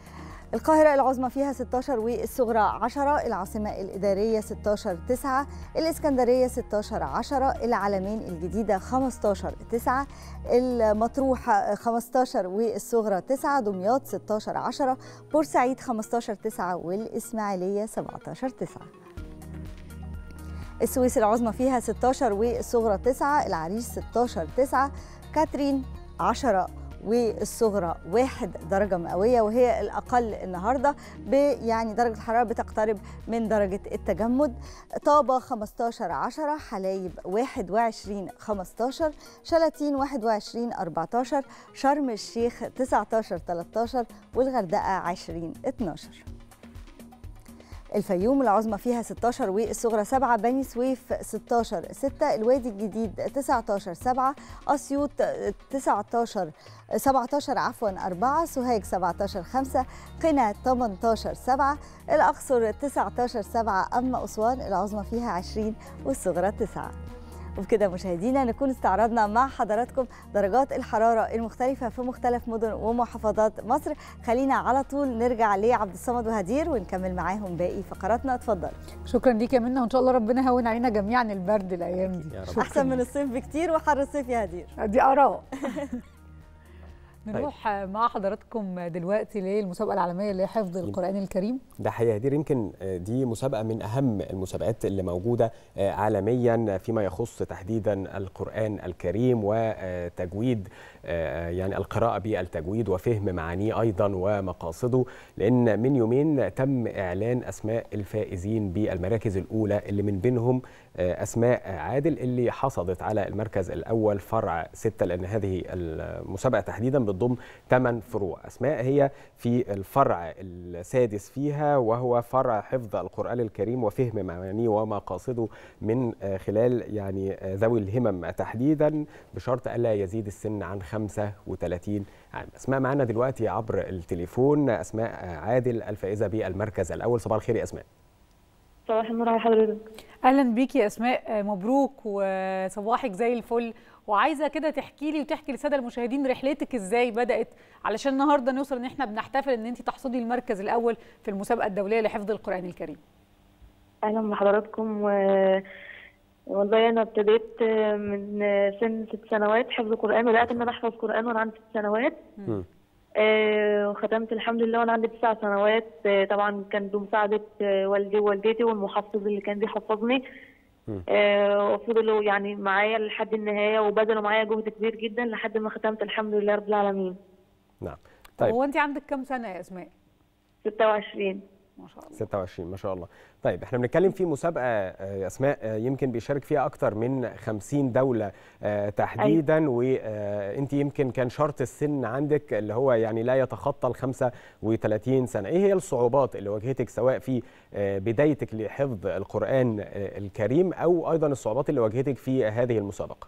القاهرة العظمى فيها 16 والصغرى 10 العاصمة الإدارية 16 9 الإسكندرية 16 10 العلمين الجديدة 15 9 المطروح 15 والصغرى 9 دمياط 16 10 بورسعيد 15 9 والإسماعيلية 17 9 السويس العظمى فيها 16 والصغرى 9 العريش 16 9 كاترين 10 والصغرى واحد درجة مئوية وهي الأقل النهاردة يعني درجة الحرارة بتقترب من درجة التجمد طابة 15 10 حلايب 21 15 شلاتين 21 14 شرم الشيخ 19 13 والغردقة 20 12 الفيوم العظمى فيها 16 والصغرى 7 بني سويف 16 6 الوادي الجديد 19 7 اسيوط 19 17 عفوا 4 سوهاج 17 5 قنا 18 7 الاقصر 19 7 اما اسوان العظمى فيها 20 والصغرى 9 وبكده مشاهدينا نكون استعرضنا مع حضراتكم درجات الحرارة المختلفة في مختلف مدن ومحافظات مصر خلينا على طول نرجع لعبد الصمد وهدير ونكمل معاهم باقي فقراتنا اتفضل شكرا ليك يا منى وان شاء الله ربنا يهون علينا جميعا البرد الايام دي يا رب. شكراً أحسن من ليك. الصيف بكتير وحر الصيف يا هدير دي اراء نروح مع حضراتكم دلوقتي للمسابقه العالميه اللي هي حفظ القران الكريم ده حقيقة دي يمكن آه، دي مسابقة من أهم المسابقات اللي موجودة آه، عالميا فيما يخص تحديدا القرآن الكريم وتجويد آه، يعني القراءة بالتجويد وفهم معانيه أيضا ومقاصده لأن من يومين تم إعلان أسماء الفائزين بالمراكز الأولى اللي من بينهم آه، أسماء عادل اللي حصدت على المركز الأول فرع ستة لأن هذه المسابقة تحديدا بتضم ثمان فروع أسماء هي في الفرع السادس فيها وهو فرع حفظ القرآن الكريم وفهم معانيه ومقاصده من آه، خلال يعني آه، ذوي الهمم تحديدا بشرط ألا يزيد السن عن 35 عام أسماء معنا دلوقتي عبر التليفون أسماء آه، عادل الفائزة بالمركز الأول صباح الخير يا أسماء صباح النور على حضرتك اهلا بيكي يا اسماء آه، مبروك وصباحك زي الفل وعايزه كده تحكي لي وتحكي للساده المشاهدين رحلتك ازاي بدات علشان النهارده نوصل ان احنا بنحتفل ان انت تحصدي المركز الاول في المسابقه الدوليه لحفظ القران الكريم اهلا بحضراتكم و... والله انا ابتديت من سن ست سنوات حفظ قران بدات ان انا احفظ قران وانا عندي ست سنوات مم. آه، وختمت الحمد لله وانا عندي تسع سنوات آه، طبعا كان بمساعده آه، والدي ووالدتي والمحفظ اللي كان بيحفظني مم. آه، وفضلوا يعني معايا لحد النهايه وبذلوا معايا جهد كبير جدا لحد ما ختمت الحمد لله رب العالمين نعم طيب طيب هو انت عندك كام سنه يا اسماء 26 ما شاء الله 26 ما شاء الله طيب احنا بنتكلم في مسابقة آه، يا أسماء آه، يمكن بيشارك فيها أكتر من 50 دولة آه، تحديدا وأنت يمكن كان شرط السن عندك اللي هو يعني لا يتخطى ال 35 سنة إيه هي الصعوبات اللي واجهتك سواء في آه، بدايتك لحفظ القرآن آه، الكريم أو أيضا الصعوبات اللي واجهتك في هذه المسابقة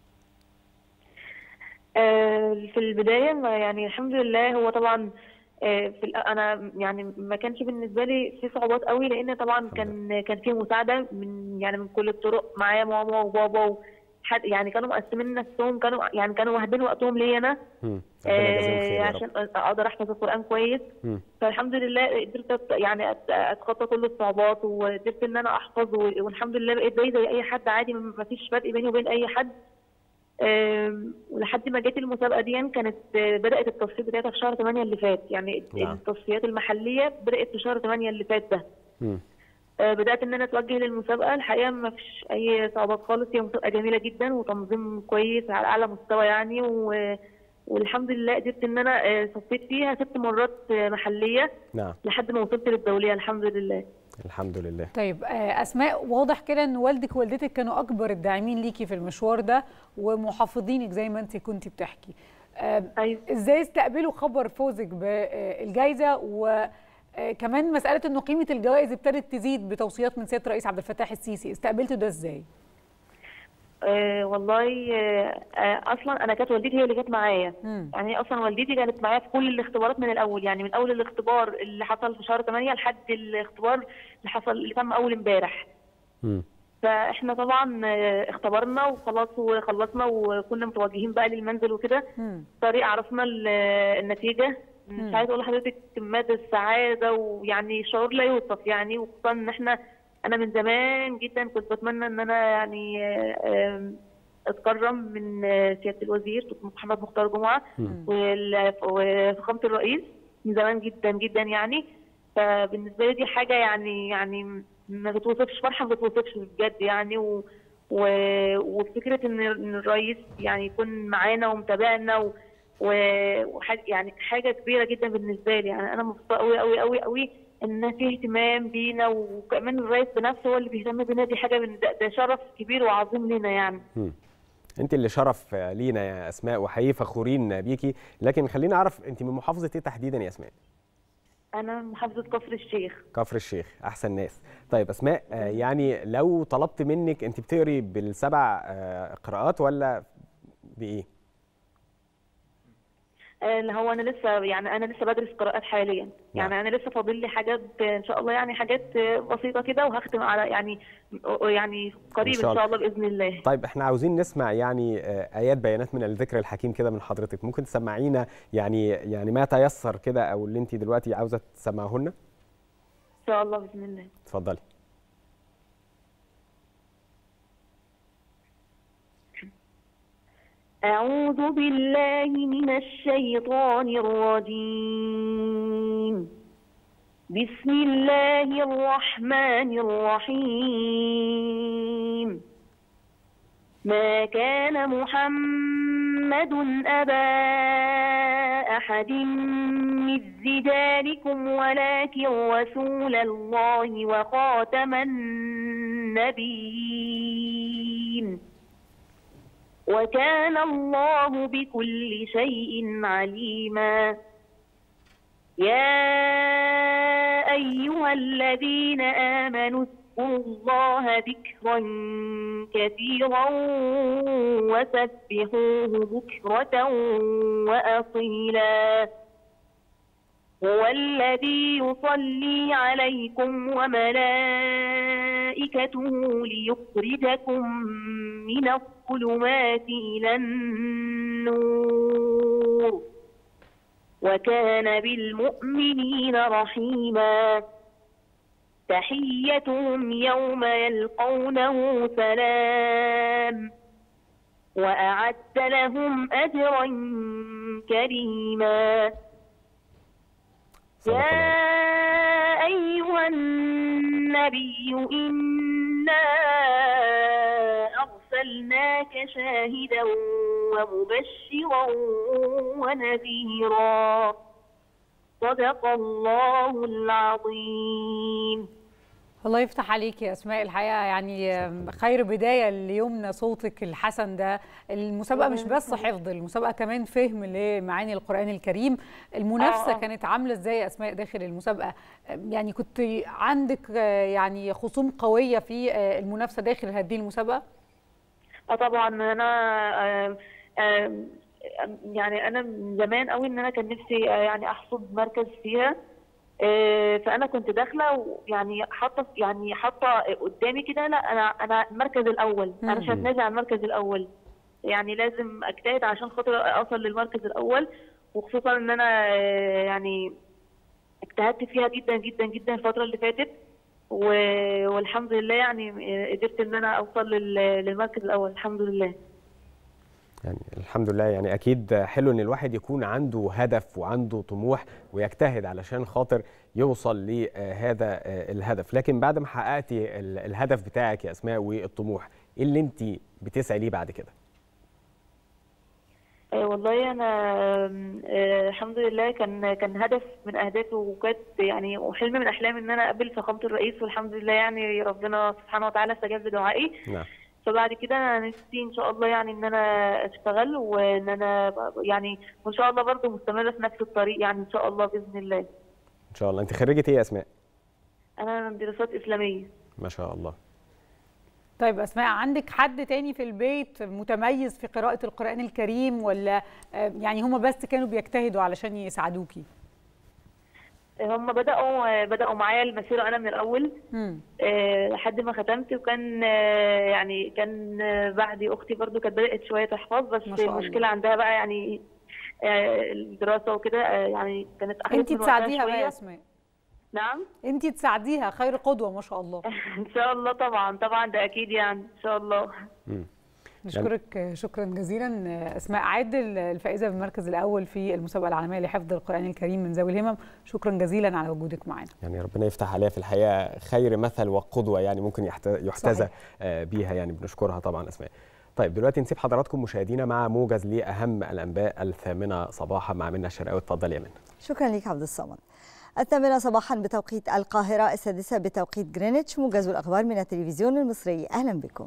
آه، في البداية ما يعني الحمد لله هو طبعا آه، في الأ- انا يعني ما كانش بالنسبه لي في صعوبات قوي لان طبعا كان كان في مساعده من يعني من كل الطرق معايا ماما وبابا وحد يعني كانوا مقسمين نفسهم كانوا يعني كانوا واخدين وقتهم ليا انا مم. ربنا يجازيهم خير آه، يا رب عشان اقدر احفظ القران كويس مم. فالحمد لله قدرت أت- يعني أت- اتخطى كل الصعوبات وقدرت ان انا احفظ و- والحمد لله بقيت زي زي اي حد عادي ما فيش فرق بيني وبين اي حد آم، ولحد ما جت المسابقه دي كانت آه، بدات التصفيات بتاعتها في شهر 8 اللي فات يعني نعم. التصفيات المحليه بدات في شهر 8 اللي فات ده مم. آه، بدات ان انا اتوجه للمسابقه الحقيقه ما فيش اي صعوبات خالص هي مسابقه جميله جدا وتنظيم كويس على اعلى مستوى يعني و... والحمد لله قدرت ان انا آه، صفيت فيها ست مرات آه، محليه نعم لحد ما وصلت للدوليه الحمد لله الحمد لله طيب آه، اسماء واضح كده ان والدك ووالدتك كانوا اكبر الداعمين ليكي في المشوار ده ومحافظينك زي ما انت كنتي بتحكي آه، ايوه ازاي استقبلوا خبر فوزك بالجائزه وكمان مساله انه قيمه الجوائز ابتدت تزيد بتوصيات من سياده الرئيس عبد الفتاح السيسي استقبلتوا ده ازاي آه والله آه آه اصلا انا كانت والدتي هي اللي كانت معايا مم. يعني هي اصلا والدتي كانت معايا في كل الاختبارات من الاول يعني من اول الاختبار اللي حصل في شهر 8 لحد الاختبار اللي حصل اللي تم اول امبارح مم. فاحنا طبعا آه، اختبرنا وخلاص وخلصنا وكنا متوجهين بقى للمنزل وكده مم. طريق عرفنا ال- النتيجه مش مم. عايزه اقول لحضرتك مدى السعاده ويعني شعور لا يوصف يعني وخصوصا ان احنا انا من زمان جدا كنت بتمنى ان انا يعني آه، آم، اتكرم من آه، سياده الوزير دكتور محمد مختار جمعه مم. وال- وفخامه الرئيس من زمان جدا جدا يعني فبالنسبه لي دي حاجه يعني يعني ما بتوصفش فرحه ما بتوصفش بجد يعني و و- وفكره ان ان الرئيس يعني يكون معانا ومتابعنا و و- وحاجه يعني حاجه كبيره جدا بالنسبه لي يعني انا مبسوطه قوي قوي قوي قوي ان في اهتمام بينا وكمان الرئيس بنفسه هو اللي بيهتم بينا دي حاجه من ده, ده شرف كبير وعظيم لنا يعني مم. انت اللي شرف لينا يا اسماء وحقيقي فخورين بيكي لكن خلينا اعرف انت من محافظه ايه تحديدا يا اسماء انا من محافظه كفر الشيخ كفر الشيخ احسن ناس طيب اسماء آه، يعني لو طلبت منك انت بتقري بالسبع آه، قراءات ولا بايه آه، اللي هو انا لسه يعني انا لسه بدرس قراءات حاليا يعني انا لسه فاضل لي حاجات آه، ان شاء الله يعني حاجات آه، بسيطه كده وهختم على يعني آه، يعني قريب إن شاء ان شاء الله باذن الله طيب احنا عاوزين نسمع يعني آه، ايات بيانات من الذكر الحكيم كده من حضرتك ممكن تسمعينا يعني يعني ما تيسر كده او اللي انت دلوقتي عاوزه تسمعه لنا ان شاء الله باذن الله اتفضلي أعوذ بالله من الشيطان الرجيم بسم الله الرحمن الرحيم ما كان محمد أبا أحد من رجالكم ولكن رسول الله وخاتم النبيين وكان الله بكل شيء عليما يا أيها الذين آمنوا اذكروا الله ذكرا كثيرا وسبحوه بكرة وأصيلا هو الذي يصلي عليكم وملائكته ليخرجكم من الظلمات إلى النور وكان بالمؤمنين رحيما تحيتهم يوم يلقونه سلام وأعد لهم أجرا كريما صدق الله. يا أيها النبي إنا أرسلناك شاهدا ومبشرا ونذيرا صدق الله العظيم الله يفتح عليك يا اسماء الحقيقه يعني خير بدايه ليومنا صوتك الحسن ده المسابقه مش بس حفظ المسابقه كمان فهم لمعاني القران الكريم المنافسه آه، آه. كانت عامله ازاي يا اسماء داخل المسابقه يعني كنت عندك آه، يعني خصوم قويه في آه، المنافسه داخل هذه المسابقه اه طبعا انا آم، آم، يعني انا من زمان قوي ان انا كان نفسي آه، يعني احصد مركز فيها آه، فانا كنت داخله يعني حاطه يعني حاطه قدامي كده لا انا انا المركز الاول انا مش مم. هتنازل عن المركز الاول يعني لازم اجتهد عشان خاطر اوصل للمركز الاول وخصوصا ان انا آه، يعني اجتهدت فيها جدا جدا جدا الفتره اللي فاتت و- والحمد لله يعني آه، قدرت ان انا اوصل لل- للمركز الاول الحمد لله يعني الحمد لله يعني اكيد حلو ان الواحد يكون عنده هدف وعنده طموح ويجتهد علشان خاطر يوصل لهذا الهدف لكن بعد ما حققتي ال- الهدف بتاعك يا اسماء والطموح ايه اللي انت بتسعي ليه بعد كده آه، والله انا آم، آه، الحمد لله كان كان هدف من اهدافي وكانت يعني وحلم من احلامي ان انا اقابل فخامه الرئيس والحمد لله يعني ربنا سبحانه وتعالى استجاب لدعائي نعم فبعد كده انا نفسي ان شاء الله يعني ان انا اشتغل وان انا ب- يعني وان شاء الله برضه مستمره في نفس الطريق يعني ان شاء الله باذن الله ان شاء الله انت خريجه ايه يا اسماء انا دراسات اسلاميه ما شاء الله طيب اسماء عندك حد تاني في البيت متميز في قراءه القران الكريم ولا آه، يعني هم بس كانوا بيجتهدوا علشان يساعدوكي هم بداوا بداوا معايا المسيره انا من الاول مم. آه، لحد ما ختمت وكان آه، يعني كان آه، بعدي اختي برضو كانت بدات شويه تحفظ بس ما شاء الله. المشكله عندها بقى يعني آه، الدراسه وكده آه، يعني كانت اخذت انت من وقتها تساعديها بقى يا شوية. اسماء نعم انت تساعديها خير قدوه ما شاء الله ان شاء الله طبعا طبعا ده اكيد يعني ان شاء الله نشكرك شكرا جزيلا اسماء عادل الفائزه بالمركز الاول في المسابقه العالميه لحفظ القران الكريم من ذوي الهمم شكرا جزيلا على وجودك معنا يعني ربنا يفتح عليها في الحقيقه خير مثل وقدوه يعني ممكن يحت- يحتذى صحيح. آه، بيها يعني بنشكرها طبعا اسماء طيب دلوقتي نسيب حضراتكم مشاهدينا مع موجز لاهم الانباء الثامنه صباحا مع منى الشرقاوي اتفضل يا منى شكرا لك عبد الصمد الثامنة صباحا بتوقيت القاهرة السادسة بتوقيت جرينتش موجز الأخبار من التلفزيون المصري أهلا بكم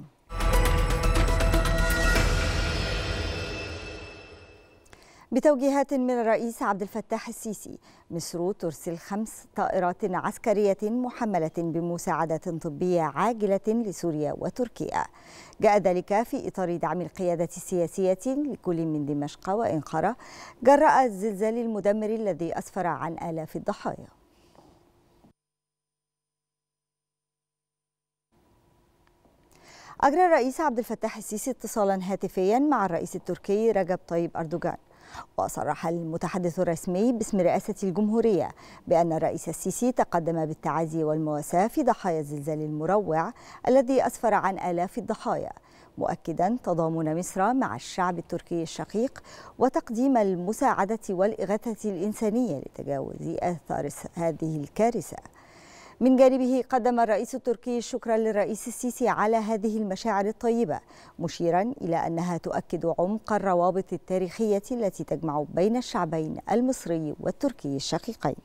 بتوجيهات من الرئيس عبد الفتاح السيسي مصر ترسل خمس طائرات عسكرية محملة بمساعدات طبية عاجلة لسوريا وتركيا جاء ذلك في إطار دعم القيادة السياسية لكل من دمشق وإنقرة جراء الزلزال المدمر الذي أسفر عن آلاف الضحايا أجرى الرئيس عبد الفتاح السيسي اتصالا هاتفيا مع الرئيس التركي رجب طيب أردوغان وصرح المتحدث الرسمي باسم رئاسة الجمهورية بأن الرئيس السيسي تقدم بالتعازي والمواساة في ضحايا الزلزال المروع الذي أسفر عن آلاف الضحايا مؤكدا تضامن مصر مع الشعب التركي الشقيق وتقديم المساعدة والإغاثة الإنسانية لتجاوز آثار هذه الكارثة من جانبه قدم الرئيس التركي الشكر للرئيس السيسي على هذه المشاعر الطيبة مشيرا إلى أنها تؤكد عمق الروابط التاريخية التي تجمع بين الشعبين المصري والتركي الشقيقين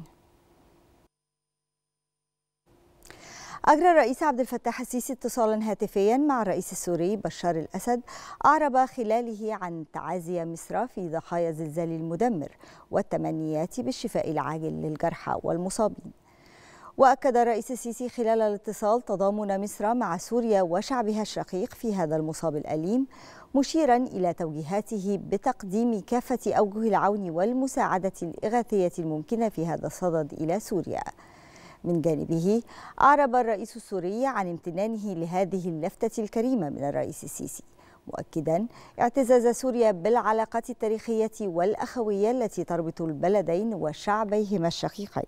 أجرى الرئيس عبد الفتاح السيسي اتصالا هاتفيا مع الرئيس السوري بشار الأسد أعرب خلاله عن تعازي مصر في ضحايا الزلزال المدمر والتمنيات بالشفاء العاجل للجرحى والمصابين واكد الرئيس السيسي خلال الاتصال تضامن مصر مع سوريا وشعبها الشقيق في هذا المصاب الاليم مشيرا الى توجيهاته بتقديم كافه اوجه العون والمساعده الاغاثيه الممكنه في هذا الصدد الى سوريا من جانبه اعرب الرئيس السوري عن امتنانه لهذه اللفته الكريمه من الرئيس السيسي مؤكدا اعتزاز سوريا بالعلاقات التاريخيه والاخويه التي تربط البلدين وشعبيهما الشقيقين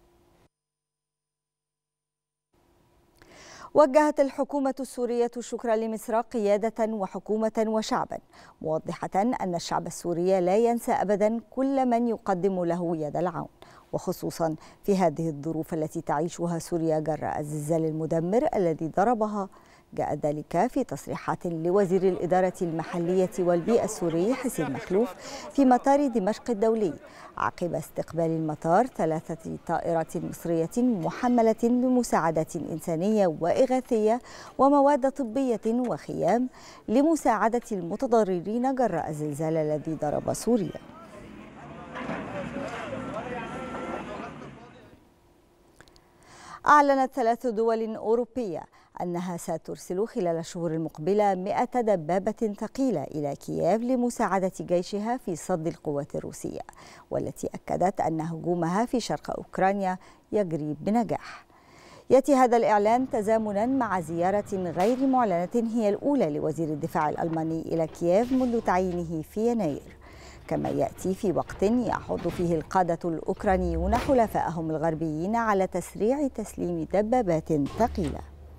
وجهت الحكومة السورية الشكر لمصر قيادة وحكومة وشعبا موضحة أن الشعب السوري لا ينسى أبدا كل من يقدم له يد العون وخصوصا في هذه الظروف التي تعيشها سوريا جراء الزلزال المدمر الذي ضربها جاء ذلك في تصريحات لوزير الإدارة المحلية والبيئة السوري حسين مخلوف في مطار دمشق الدولي عقب استقبال المطار ثلاثة طائرات مصرية محملة بمساعدات إنسانية وإغاثية ومواد طبية وخيام لمساعدة المتضررين جراء الزلزال الذي ضرب سوريا أعلنت ثلاث دول أوروبية أنها سترسل خلال الشهور المقبلة 100 دبابة ثقيلة إلى كييف لمساعدة جيشها في صد القوات الروسية والتي أكدت أن هجومها في شرق أوكرانيا يجري بنجاح يأتي هذا الإعلان تزامنا مع زيارة غير معلنة هي الأولى لوزير الدفاع الألماني إلى كييف منذ تعيينه في يناير كما ياتي في وقت يحض فيه القاده الاوكرانيون حلفائهم الغربيين على تسريع تسليم دبابات ثقيله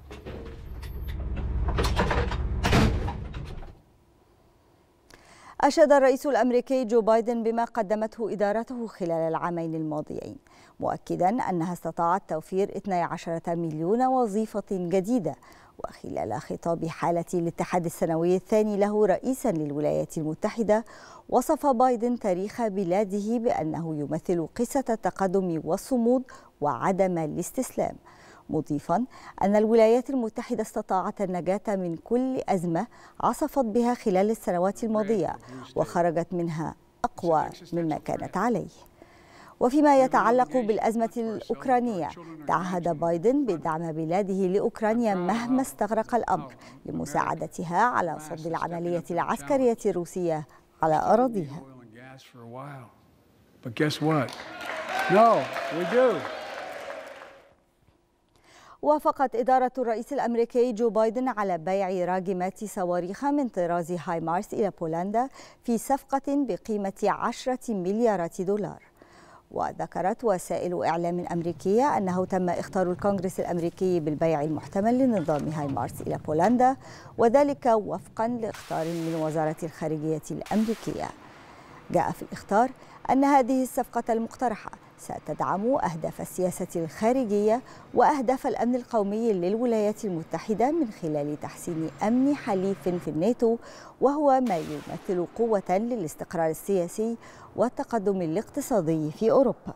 أشاد الرئيس الأمريكي جو بايدن بما قدمته إدارته خلال العامين الماضيين مؤكدا أنها استطاعت توفير 12 مليون وظيفة جديدة وخلال خطاب حالة الاتحاد السنوي الثاني له رئيسا للولايات المتحدة وصف بايدن تاريخ بلاده بأنه يمثل قصة التقدم والصمود وعدم الاستسلام مضيفا أن الولايات المتحدة استطاعت النجاة من كل أزمة عصفت بها خلال السنوات الماضية وخرجت منها أقوى مما كانت عليه وفيما يتعلق بالأزمة الأوكرانية تعهد بايدن بدعم بلاده لأوكرانيا مهما استغرق الأمر لمساعدتها على صد العملية العسكرية الروسية على أراضيها وافقت إدارة الرئيس الأمريكي جو بايدن على بيع راجمات صواريخ من طراز هاي مارس إلى بولندا في صفقة بقيمة عشرة مليارات دولار وذكرت وسائل إعلام أمريكية أنه تم اختار الكونغرس الأمريكي بالبيع المحتمل لنظام هاي مارس إلى بولندا وذلك وفقا لاختار من وزارة الخارجية الأمريكية جاء في الإخطار أن هذه الصفقة المقترحة ستدعم أهداف السياسة الخارجية وأهداف الأمن القومي للولايات المتحدة من خلال تحسين أمن حليف في الناتو وهو ما يمثل قوة للاستقرار السياسي والتقدم الاقتصادي في أوروبا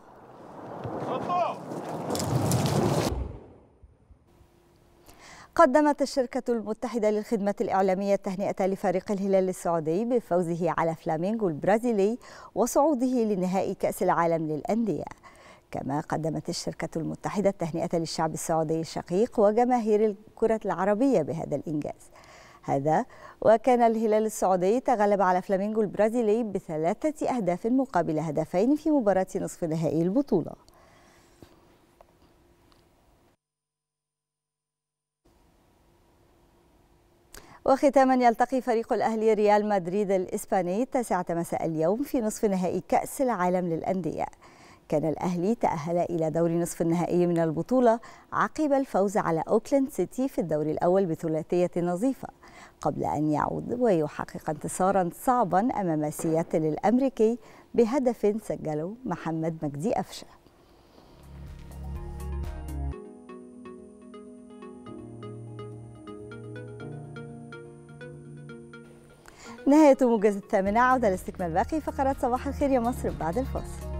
قدمت الشركة المتحدة للخدمات الإعلامية التهنئة لفريق الهلال السعودي بفوزه على فلامينغو البرازيلي وصعوده لنهائي كأس العالم للأندية كما قدمت الشركة المتحدة التهنئة للشعب السعودي الشقيق وجماهير الكرة العربية بهذا الإنجاز هذا وكان الهلال السعودي تغلب على فلامينغو البرازيلي بثلاثة أهداف مقابل هدفين في مباراة نصف نهائي البطولة وختاما يلتقي فريق الأهلي ريال مدريد الإسباني التاسعة مساء اليوم في نصف نهائي كأس العالم للأندية كان الأهلي تأهل إلى دور نصف النهائي من البطولة عقب الفوز على أوكلاند سيتي في الدور الأول بثلاثية نظيفة قبل أن يعود ويحقق انتصارا صعبا أمام سياتل الأمريكي بهدف سجله محمد مجدي أفشة نهاية موجز الثامنة عودة لاستكمال باقي فقرات صباح الخير يا مصر بعد الفاصل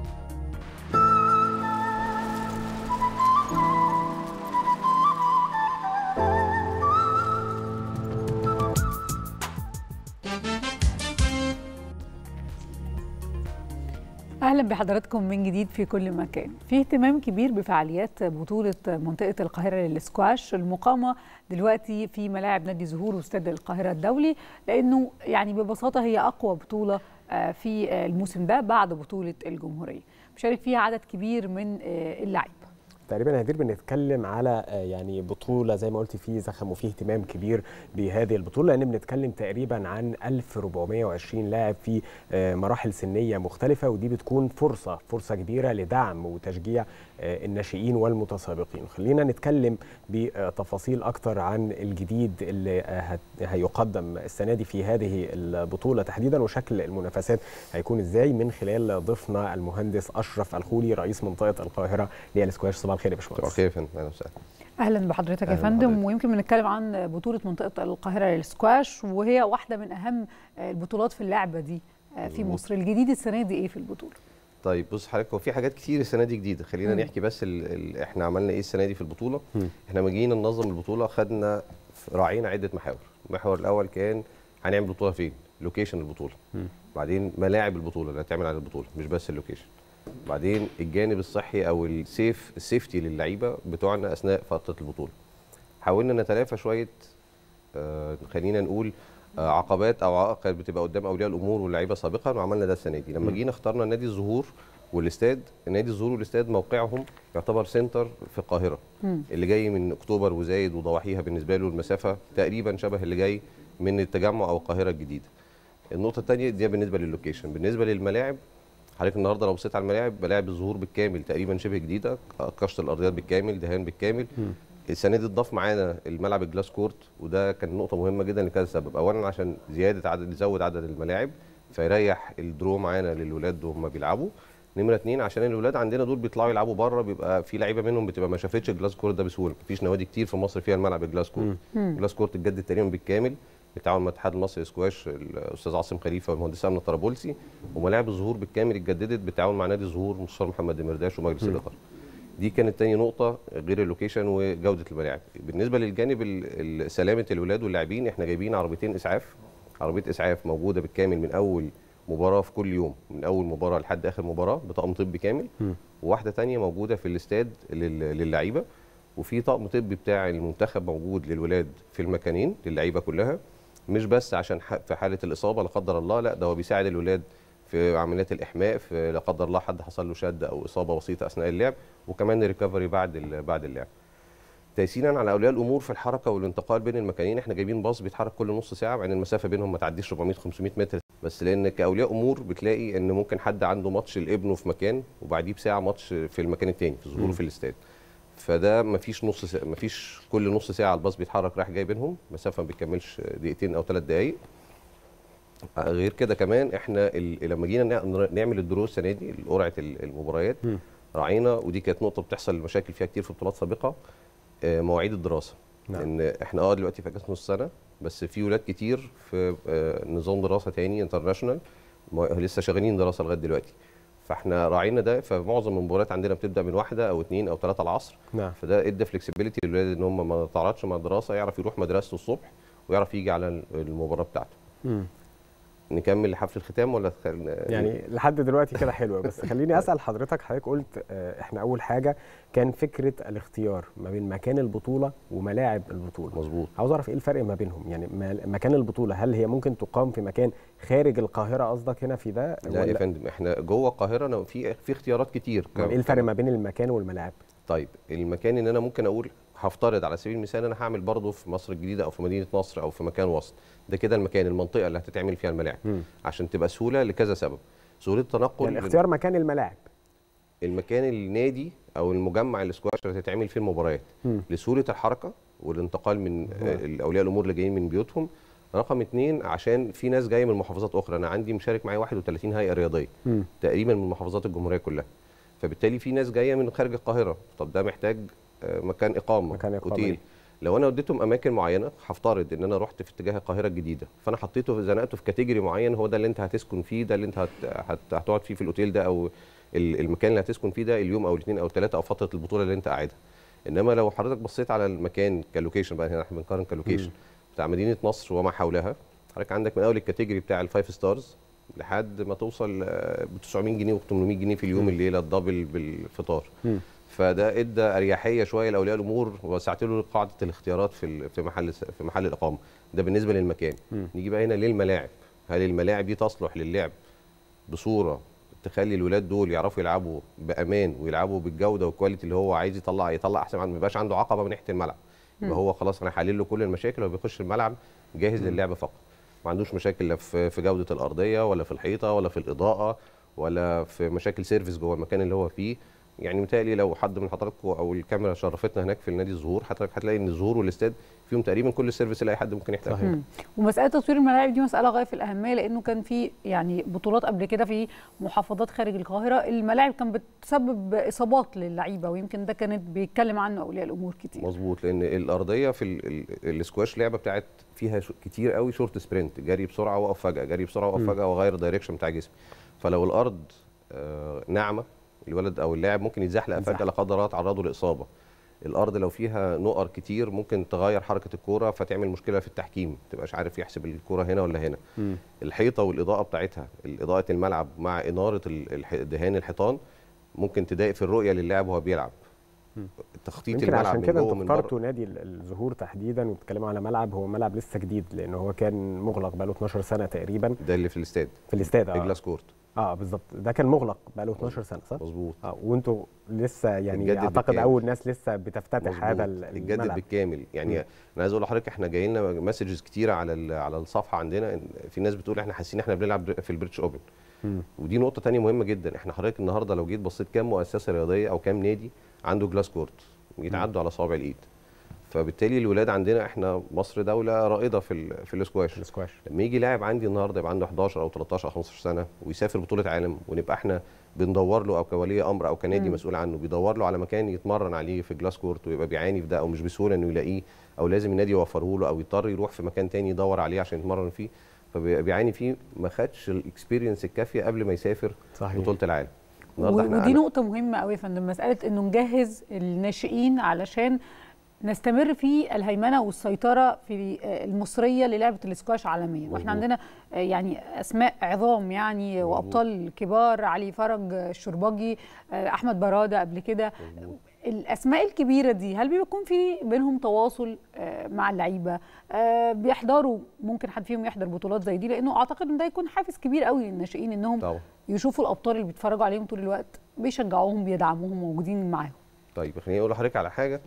اهلا بحضراتكم من جديد في كل مكان في اهتمام كبير بفعاليات بطوله منطقه القاهره للسكواش المقامه دلوقتي في ملاعب نادي زهور واستاد القاهره الدولي لانه يعني ببساطه هي اقوى بطوله في الموسم ده بعد بطوله الجمهوريه مشارك فيها عدد كبير من اللعيبه تقريبا يا هدير بنتكلم على يعني بطوله زي ما قلت في زخم وفي اهتمام كبير بهذه البطوله لان بنتكلم تقريبا عن 1420 لاعب في مراحل سنيه مختلفه ودي بتكون فرصه فرصه كبيره لدعم وتشجيع الناشئين والمتسابقين خلينا نتكلم بتفاصيل اكتر عن الجديد اللي هيقدم السنه دي في هذه البطوله تحديدا وشكل المنافسات هيكون ازاي من خلال ضيفنا المهندس اشرف الخولي رئيس منطقه القاهره للسكواش صباح الخير يا باشمهندس صباح الخير يا فندم اهلا وسهلا اهلا بحضرتك يا فندم ويمكن بنتكلم عن بطوله منطقه القاهره للسكواش وهي واحده من اهم البطولات في اللعبه دي في مصر الجديد السنه دي ايه في البطوله طيب بص حضرتك هو في حاجات كتير السنه دي جديده خلينا مم. نحكي بس ال ال احنا عملنا ايه السنه دي في البطوله مم. احنا لما جينا ننظم البطوله خدنا راعينا عده محاور المحور الاول كان هنعمل بطوله فين لوكيشن البطوله مم. بعدين ملاعب البطوله اللي هتعمل على البطوله مش بس اللوكيشن بعدين الجانب الصحي او السيف السيفتي للعيبه بتوعنا اثناء فتره البطوله حاولنا نتلافى شويه آه خلينا نقول آه عقبات او عوائق كانت بتبقى قدام اولياء الامور واللعيبه سابقا وعملنا ده السنه دي لما جينا اخترنا نادي الزهور والاستاد نادي الزهور والاستاد موقعهم يعتبر سنتر في القاهره مم. اللي جاي من اكتوبر وزايد وضواحيها بالنسبه له المسافه تقريبا شبه اللي جاي من التجمع او القاهره الجديده النقطه الثانيه دي بالنسبه للوكيشن بالنسبه للملاعب حضرتك النهارده لو بصيت على الملاعب ملاعب الظهور بالكامل تقريبا شبه جديده كشط الارضيات بالكامل دهان بالكامل م. السنه دي اتضاف معانا الملعب الجلاس كورت وده كان نقطه مهمه جدا لكذا سبب اولا عشان زياده عدد نزود عدد الملاعب فيريح الدرو معانا للولاد وهم بيلعبوا نمره اثنين عشان الولاد عندنا دول بيطلعوا يلعبوا بره بيبقى في لعيبه منهم بتبقى ما شافتش الجلاس كورت ده بسهوله مفيش نوادي كتير في مصر فيها الملعب الجلاس كورت الجلاس كورت اتجدد تقريبا بالكامل بالتعاون مع الاتحاد المصري للسكواش الاستاذ عاصم خليفه والمهندس امنه الطرابلسي وملاعب الظهور بالكامل اتجددت بالتعاون مع نادي الظهور مستشار محمد دمرداش ومجلس الاداره. دي كانت تاني نقطه غير اللوكيشن وجوده الملاعب. بالنسبه للجانب سلامه الولاد واللاعبين احنا جايبين عربيتين اسعاف عربيه اسعاف موجوده بالكامل من اول مباراه في كل يوم من اول مباراه لحد اخر مباراه بطقم طبي كامل وواحده تانية موجوده في الاستاد للعيبه وفي طقم طبي بتاع المنتخب موجود للولاد في المكانين للعيبه كلها مش بس عشان في حاله الاصابه لا قدر الله لا ده هو بيساعد الولاد في عمليات الاحماء في لا قدر الله حد حصل له شد او اصابه بسيطه اثناء اللعب وكمان الريكفري بعد بعد اللعب. تيسيرا على اولياء الامور في الحركه والانتقال بين المكانين احنا جايبين باص بيتحرك كل نص ساعه مع ان المسافه بينهم ما تعديش 400 500 متر بس لان كاولياء امور بتلاقي ان ممكن حد عنده ماتش لابنه في مكان وبعديه بساعه ماتش في المكان التاني في ظهوره مم. في الاستاد فده مفيش نص ساعة مفيش كل نص ساعه الباص بيتحرك رايح جاي بينهم مسافه ما بيكملش دقيقتين او ثلاث دقائق غير كده كمان احنا ال- لما جينا نع- نعمل الدروس السنه دي قرعه ال- المباريات مم. راعينا ودي كانت نقطه بتحصل مشاكل فيها كتير في بطولات سابقه آه، مواعيد الدراسه نعم. ان احنا اه دلوقتي في اجازه نص سنه بس في ولاد كتير في آه، نظام دراسه تاني انترناشونال لسه شغالين دراسه لغايه دلوقتي فاحنا راعينا ده فمعظم المباريات عندنا بتبدا من واحده او اثنين او ثلاثه العصر نعم فده ادى فلكسبيليتي للولاد ان هم ما تعرضش مع الدراسه يعرف يروح مدرسته الصبح ويعرف يجي على المباراه بتاعته مم. نكمل حفل الختام ولا تخل... يعني لحد دلوقتي كده حلوه بس خليني اسال حضرتك حضرتك قلت آه، احنا اول حاجه كان فكره الاختيار ما بين مكان البطوله وملاعب البطوله مظبوط عاوز اعرف ايه الفرق ما بينهم يعني ما- مكان البطوله هل هي ممكن تقام في مكان خارج القاهره قصدك هنا في ده لا يا ولا فندم احنا جوه القاهره أنا في في اختيارات كتير طب ايه الفرق ما بين المكان والملاعب طيب المكان ان انا ممكن اقول هفترض على سبيل المثال انا هعمل برضه في مصر الجديده او في مدينه نصر او في مكان وسط ده كده المكان المنطقه اللي هتتعمل فيها الملاعب مم. عشان تبقى سهوله لكذا سبب سهوله التنقل يعني من اختيار مكان الملاعب المكان النادي او المجمع الاسكواش اللي هتتعمل فيه المباريات مم. لسهوله الحركه والانتقال من آه، اولياء الامور اللي جايين من بيوتهم رقم اتنين عشان في ناس جايه من محافظات اخرى انا عندي مشارك معايا 31 هيئه رياضيه مم. تقريبا من محافظات الجمهوريه كلها فبالتالي في ناس جايه من خارج القاهره طب ده محتاج آه، مكان اقامه مكان إقامة. اوتيل لو انا وديتهم اماكن معينه هفترض ان انا رحت في اتجاه القاهره الجديده فانا حطيته زنقته في كاتيجوري معين هو ده اللي انت هتسكن فيه ده اللي انت هت... هت... هتقعد فيه في الاوتيل ده او ال- المكان اللي هتسكن فيه ده اليوم او الاثنين او الثلاثه او فتره البطوله اللي انت قاعدها انما لو حضرتك بصيت على المكان كلوكيشن بقى هنا احنا بنقارن كلوكيشن بتاع مدينه نصر وما حولها حضرتك عندك من اول الكاتيجوري بتاع الفايف ستارز لحد ما توصل ب 900 جنيه و 800 جنيه في اليوم الليله الدبل بالفطار مم. فده ادى اريحيه شويه لاولياء الامور ووسعت له قاعده الاختيارات في ال- في محل في محل الاقامه ده بالنسبه للمكان مم. نيجي بقى هنا للملاعب هل الملاعب دي تصلح للعب بصوره تخلي الولاد دول يعرفوا يلعبوا بامان ويلعبوا بالجوده والكواليتي اللي هو عايز يطلع يطلع احسن عنده ما يبقاش عنده عقبه من ناحيه الملعب يبقى هو خلاص انا حلل له كل المشاكل وهو بيخش الملعب جاهز للعب فقط ما عندوش مشاكل لا في في جوده الارضيه ولا في الحيطه ولا في الاضاءه ولا في مشاكل سيرفيس جوه المكان اللي هو فيه يعني متهيألي لو حد من حضراتكم او الكاميرا شرفتنا هناك في النادي الزهور حضرتك هتلاقي ان الزهور والاستاد فيهم تقريبا كل السيرفيس اللي اي حد ممكن يحتاجه صحيح. مم. ومساله تطوير الملاعب دي مساله غايه في الاهميه لانه كان في يعني بطولات قبل كده في محافظات خارج القاهره الملاعب كانت بتسبب اصابات للعيبه ويمكن ده كانت بيتكلم عنه اولياء الامور كتير مظبوط لان الارضيه في ال- ال- السكواش لعبه بتاعت فيها شو- كتير قوي شورت سبرنت جري بسرعه واقف فجاه جري بسرعه واقف فجاه واغير الدايركشن بتاع جسمي فلو الارض آه، ناعمه الولد او اللاعب ممكن يتزحلق فجاه لا قدر الله تعرضه لاصابه الارض لو فيها نقر كتير ممكن تغير حركه الكوره فتعمل مشكله في التحكيم ما تبقاش عارف يحسب الكوره هنا ولا هنا مم. الحيطه والاضاءه بتاعتها اضاءه الملعب مع اناره ال- الح- دهان الحيطان ممكن تضايق في الرؤيه لللاعب وهو بيلعب تخطيط يمكن الملعب عشان من كده جوه انتوا من بره اخترتوا نادي ال- الزهور تحديدا وبتتكلموا على ملعب هو ملعب لسه جديد لان هو كان مغلق بقاله 12 سنه تقريبا ده اللي في الاستاد في الاستاد اه جلاس كورت اه بالظبط ده كان مغلق بقاله 12 سنه صح؟ مظبوط اه وانتوا لسه يعني اتجدد اعتقد بالكامل. اول ناس لسه بتفتتح مظبوط. هذا ال- اتجدد الملعب بالكامل يعني مم. انا عايز اقول لحضرتك احنا جاي لنا مسجز كتيره على ال- على الصفحه عندنا إن في ناس بتقول احنا حاسين احنا بنلعب في البريتش اوبن مم. ودي نقطه تانية مهمه جدا احنا حضرتك النهارده لو جيت بصيت كام مؤسسه رياضيه او كام نادي عنده جلاس كورت يتعدوا على صوابع الايد فبالتالي الولاد عندنا احنا مصر دوله رائده في ال- في الاسكواش السكواش لما يجي لاعب عندي النهارده يبقى عنده 11 او 13 او 15 سنه ويسافر بطوله عالم ونبقى احنا بندور له او كولي امر او كنادي مم. مسؤول عنه بيدور له على مكان يتمرن عليه في جلاس كورت ويبقى بيعاني في ده او مش بسهوله انه يلاقيه او لازم النادي يوفره له او يضطر يروح في مكان تاني يدور عليه عشان يتمرن فيه فبيعاني فيه ما خدش الاكسبيرينس الكافيه قبل ما يسافر صحيح بطوله العالم و- النهارده احنا ودي أنا- نقطة مهمة قوي يا فندم مسألة انه نجهز الناشئين علشان نستمر في الهيمنة والسيطرة في آه، المصرية للعبة الاسكواش عالميا واحنا مظبوط. عندنا آه، يعني اسماء عظام يعني مظبوط. وابطال كبار علي فرج آه، الشربجي آه، احمد برادة قبل كده الاسماء الكبيره دي هل بيكون في بينهم تواصل آه، مع اللعيبه آه، بيحضروا ممكن حد فيهم يحضر بطولات زي دي لانه اعتقد ان ده يكون حافز كبير قوي للناشئين انهم طبعا يشوفوا الابطال اللي بيتفرجوا عليهم طول الوقت بيشجعوهم بيدعموهم موجودين معاهم طيب خليني اقول لحضرتك على حاجه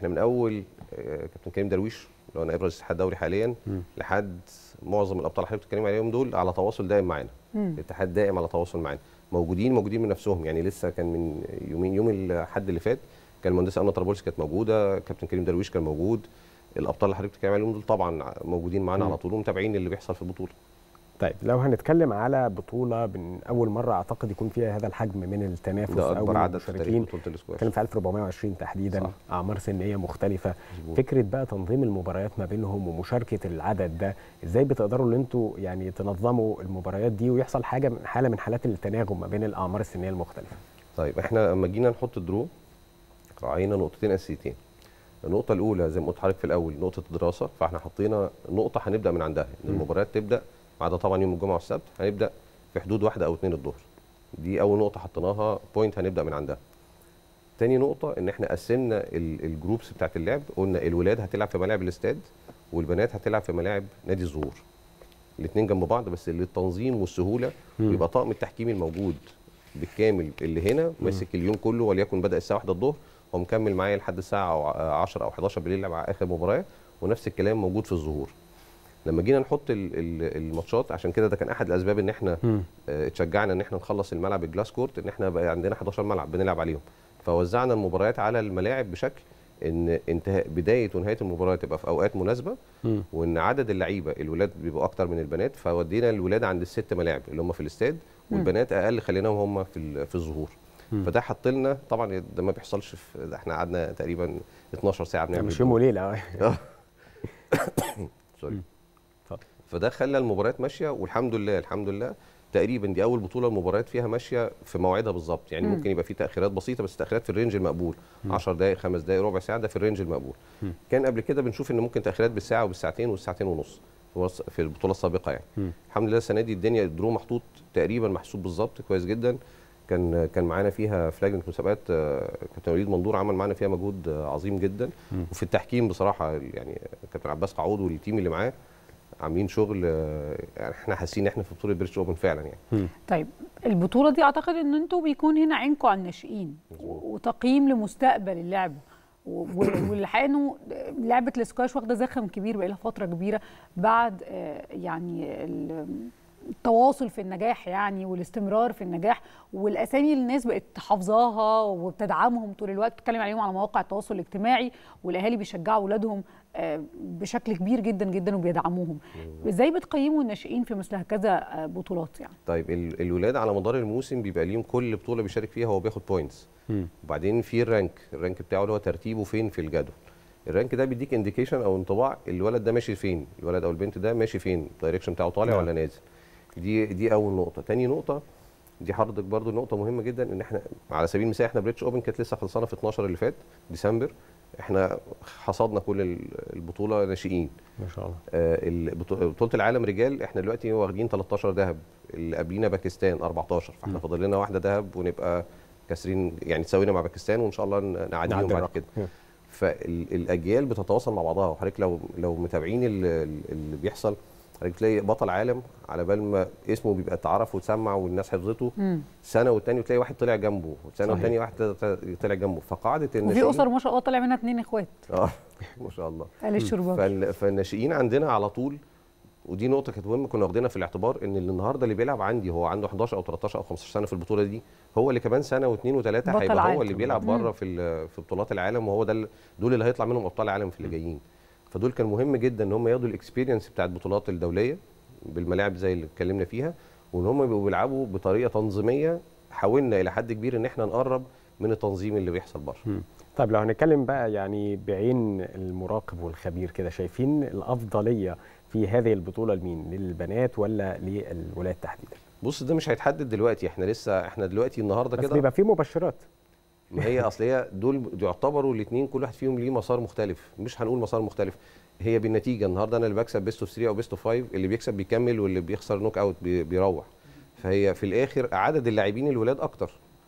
احنا من اول آه، كابتن كريم درويش لو انا ابرز اتحاد دوري حاليا مم. لحد معظم الابطال اللي حضرتك بتتكلم عليهم دول على تواصل دائم معانا مم. الاتحاد دائم على تواصل معانا موجودين موجودين من نفسهم يعني لسه كان من يومين يوم الاحد اللي فات كان المهندسه امنه طرابلسي كانت موجوده كابتن كريم درويش كان موجود الابطال اللي حضرتك بتتكلم عليهم دول طبعا موجودين معانا مم. على طول ومتابعين اللي بيحصل في البطوله طيب لو هنتكلم على بطوله من اول مره اعتقد يكون فيها هذا الحجم من التنافس ده او اكبر من عدد في تاريخ المشاركين بطوله الاسكواش نتكلم في 1420 تحديدا صح. اعمار سنيه مختلفه مظبوط. فكره بقى تنظيم المباريات ما بينهم ومشاركه العدد ده ازاي بتقدروا ان انتوا يعني تنظموا المباريات دي ويحصل حاجه من حاله من حالات التناغم ما بين الاعمار السنيه المختلفه طيب احنا لما جينا نحط الدرو راعينا نقطتين اساسيتين النقطة الأولى زي ما قلت لحضرتك في الأول نقطة الدراسة فاحنا حطينا نقطة هنبدأ من عندها إن مم. المباريات تبدأ ما عدا طبعا يوم الجمعة والسبت هنبدأ في حدود واحدة أو اتنين الظهر دي أول نقطة حطيناها بوينت هنبدأ من عندها تاني نقطة إن احنا قسمنا ال- الجروبس بتاعت اللعب قلنا الولاد هتلعب في ملاعب الاستاد والبنات هتلعب في ملاعب نادي الزهور الاثنين جنب بعض بس للتنظيم والسهولة مم. يبقى طاقم التحكيم الموجود بالكامل اللي هنا ماسك اليوم كله وليكن بدا الساعه 1 الظهر ومكمل معايا لحد الساعه أو 10 او 11 بالليل مع اخر مباراه ونفس الكلام موجود في الظهور لما جينا نحط ال- ال- الماتشات عشان كده ده كان احد الاسباب ان احنا مم. آه، اتشجعنا ان احنا نخلص الملعب الجلاس كورت ان احنا بقى عندنا 11 ملعب بنلعب عليهم فوزعنا المباريات على الملاعب بشكل ان انتهاء بدايه ونهايه المباراه تبقى في اوقات مناسبه مم. وان عدد اللعيبه الولاد بيبقوا اكتر من البنات فودينا الولاد عند الست ملاعب اللي هم في الاستاد والبنات اقل خليناهم هم في ال- في الظهور مم. فده حط لنا طبعا ده ما بيحصلش في ده احنا قعدنا تقريبا 12 ساعه يعني بنعمل مش يوم وليله آه. آه. سوري مم. اتفضل. فده خلى المباريات ماشيه والحمد لله الحمد لله تقريبا دي اول بطوله المباريات فيها ماشيه في موعدها بالظبط يعني مم. ممكن يبقى في تاخيرات بسيطه بس تاخيرات في الرينج المقبول مم. 10 دقائق 5 دقائق ربع ساعه ده في الرينج المقبول مم. كان قبل كده بنشوف ان ممكن تاخيرات بالساعه وبالساعتين والساعتين ونص هو الص- في البطوله السابقه يعني مم. الحمد لله السنه دي الدنيا الدرو محطوط تقريبا محسوب بالظبط كويس جدا كان كان معانا فيها في لجنه مسابقات آه، كابتن وليد مندور عمل معانا فيها مجهود آه، عظيم جدا مم. وفي التحكيم بصراحه يعني كابتن عباس قعود والتيم اللي معاه عاملين شغل آه، يعني احنا حاسين ان احنا في بطوله بريتش اوبن فعلا يعني طيب البطوله دي اعتقد ان انتوا بيكون هنا عينكم على الناشئين و- وتقييم لمستقبل اللعبه و- و- والحقيقه انه لعبه الاسكواش واخده زخم كبير بقى لها فتره كبيره بعد آه، يعني ال- التواصل في النجاح يعني والاستمرار في النجاح والاسامي اللي الناس بقت حافظاها وبتدعمهم طول الوقت بتتكلم عليهم على مواقع التواصل الاجتماعي والاهالي بيشجعوا اولادهم آه، بشكل كبير جدا جدا وبيدعموهم ازاي بتقيموا الناشئين في مثل هكذا آه، بطولات يعني طيب ال- الولاد على مدار الموسم بيبقى ليهم كل بطوله بيشارك فيها هو بياخد بوينتس مم. وبعدين في الرانك الرانك بتاعه اللي هو ترتيبه فين في الجدول الرانك ده بيديك انديكيشن او انطباع الولد ده ماشي فين الولد او البنت ده ماشي فين الدايركشن بتاعه طالع نعم. ولا نازل دي دي اول نقطه تاني نقطه دي حضرتك برضو نقطه مهمه جدا ان احنا على سبيل المثال احنا بريتش اوبن كانت لسه خلصانه في 12 اللي فات ديسمبر احنا حصدنا كل ال- البطوله ناشئين ما شاء الله آه، البطو- بطوله العالم رجال احنا دلوقتي واخدين 13 ذهب اللي قبلينا باكستان 14 فاحنا مم. فاضل لنا واحده ذهب ونبقى كاسرين يعني تساوينا مع باكستان وان شاء الله ن- نعديهم نعدي بعد الرقم. كده مم. فالاجيال بتتواصل مع بعضها وحضرتك لو لو متابعين ال- ال- اللي بيحصل حضرتك تلاقي بطل عالم على بال ما اسمه بيبقى اتعرف واتسمع والناس حفظته سنه والتاني وتلاقي واحد طلع جنبه سنه صحيح. والتاني واحد طلع جنبه فقاعده وفي الناشئين اسر ما شاء الله طلع منها اتنين اخوات اه ما شاء الله قال الشرباك فال- فالناشئين عندنا على طول ودي نقطه كانت مهمه كنا واخدينها في الاعتبار ان اللي النهارده اللي بيلعب عندي هو عنده 11 او 13 او 15 سنه في البطوله دي هو اللي كمان سنه واثنين وثلاثه بطل هيبقى عالم. هو اللي بيلعب مم. بره في ال- في بطولات العالم وهو ده ال- دول اللي هيطلع منهم ابطال عالم في اللي جايين فدول كان مهم جدا ان هم ياخدوا الاكسبيرينس بتاعت البطولات الدوليه بالملاعب زي اللي اتكلمنا فيها وان هم يبقوا بيلعبوا بطريقه تنظيميه حاولنا الى حد كبير ان احنا نقرب من التنظيم اللي بيحصل بره مم. طيب لو هنتكلم بقى يعني بعين المراقب والخبير كده شايفين الافضليه في هذه البطوله لمين للبنات ولا للولاد تحديدا بص ده مش هيتحدد دلوقتي احنا لسه احنا دلوقتي النهارده بس كده بيبقى في مبشرات ما هي اصل هي دول يعتبروا الاثنين كل واحد فيهم ليه مسار مختلف مش هنقول مسار مختلف هي بالنتيجه النهارده انا اللي بكسب بيست اوف 3 او بيست اوف 5 اللي بيكسب بيكمل واللي بيخسر نوك اوت بي- بيروح فهي في الاخر عدد اللاعبين الولاد اكتر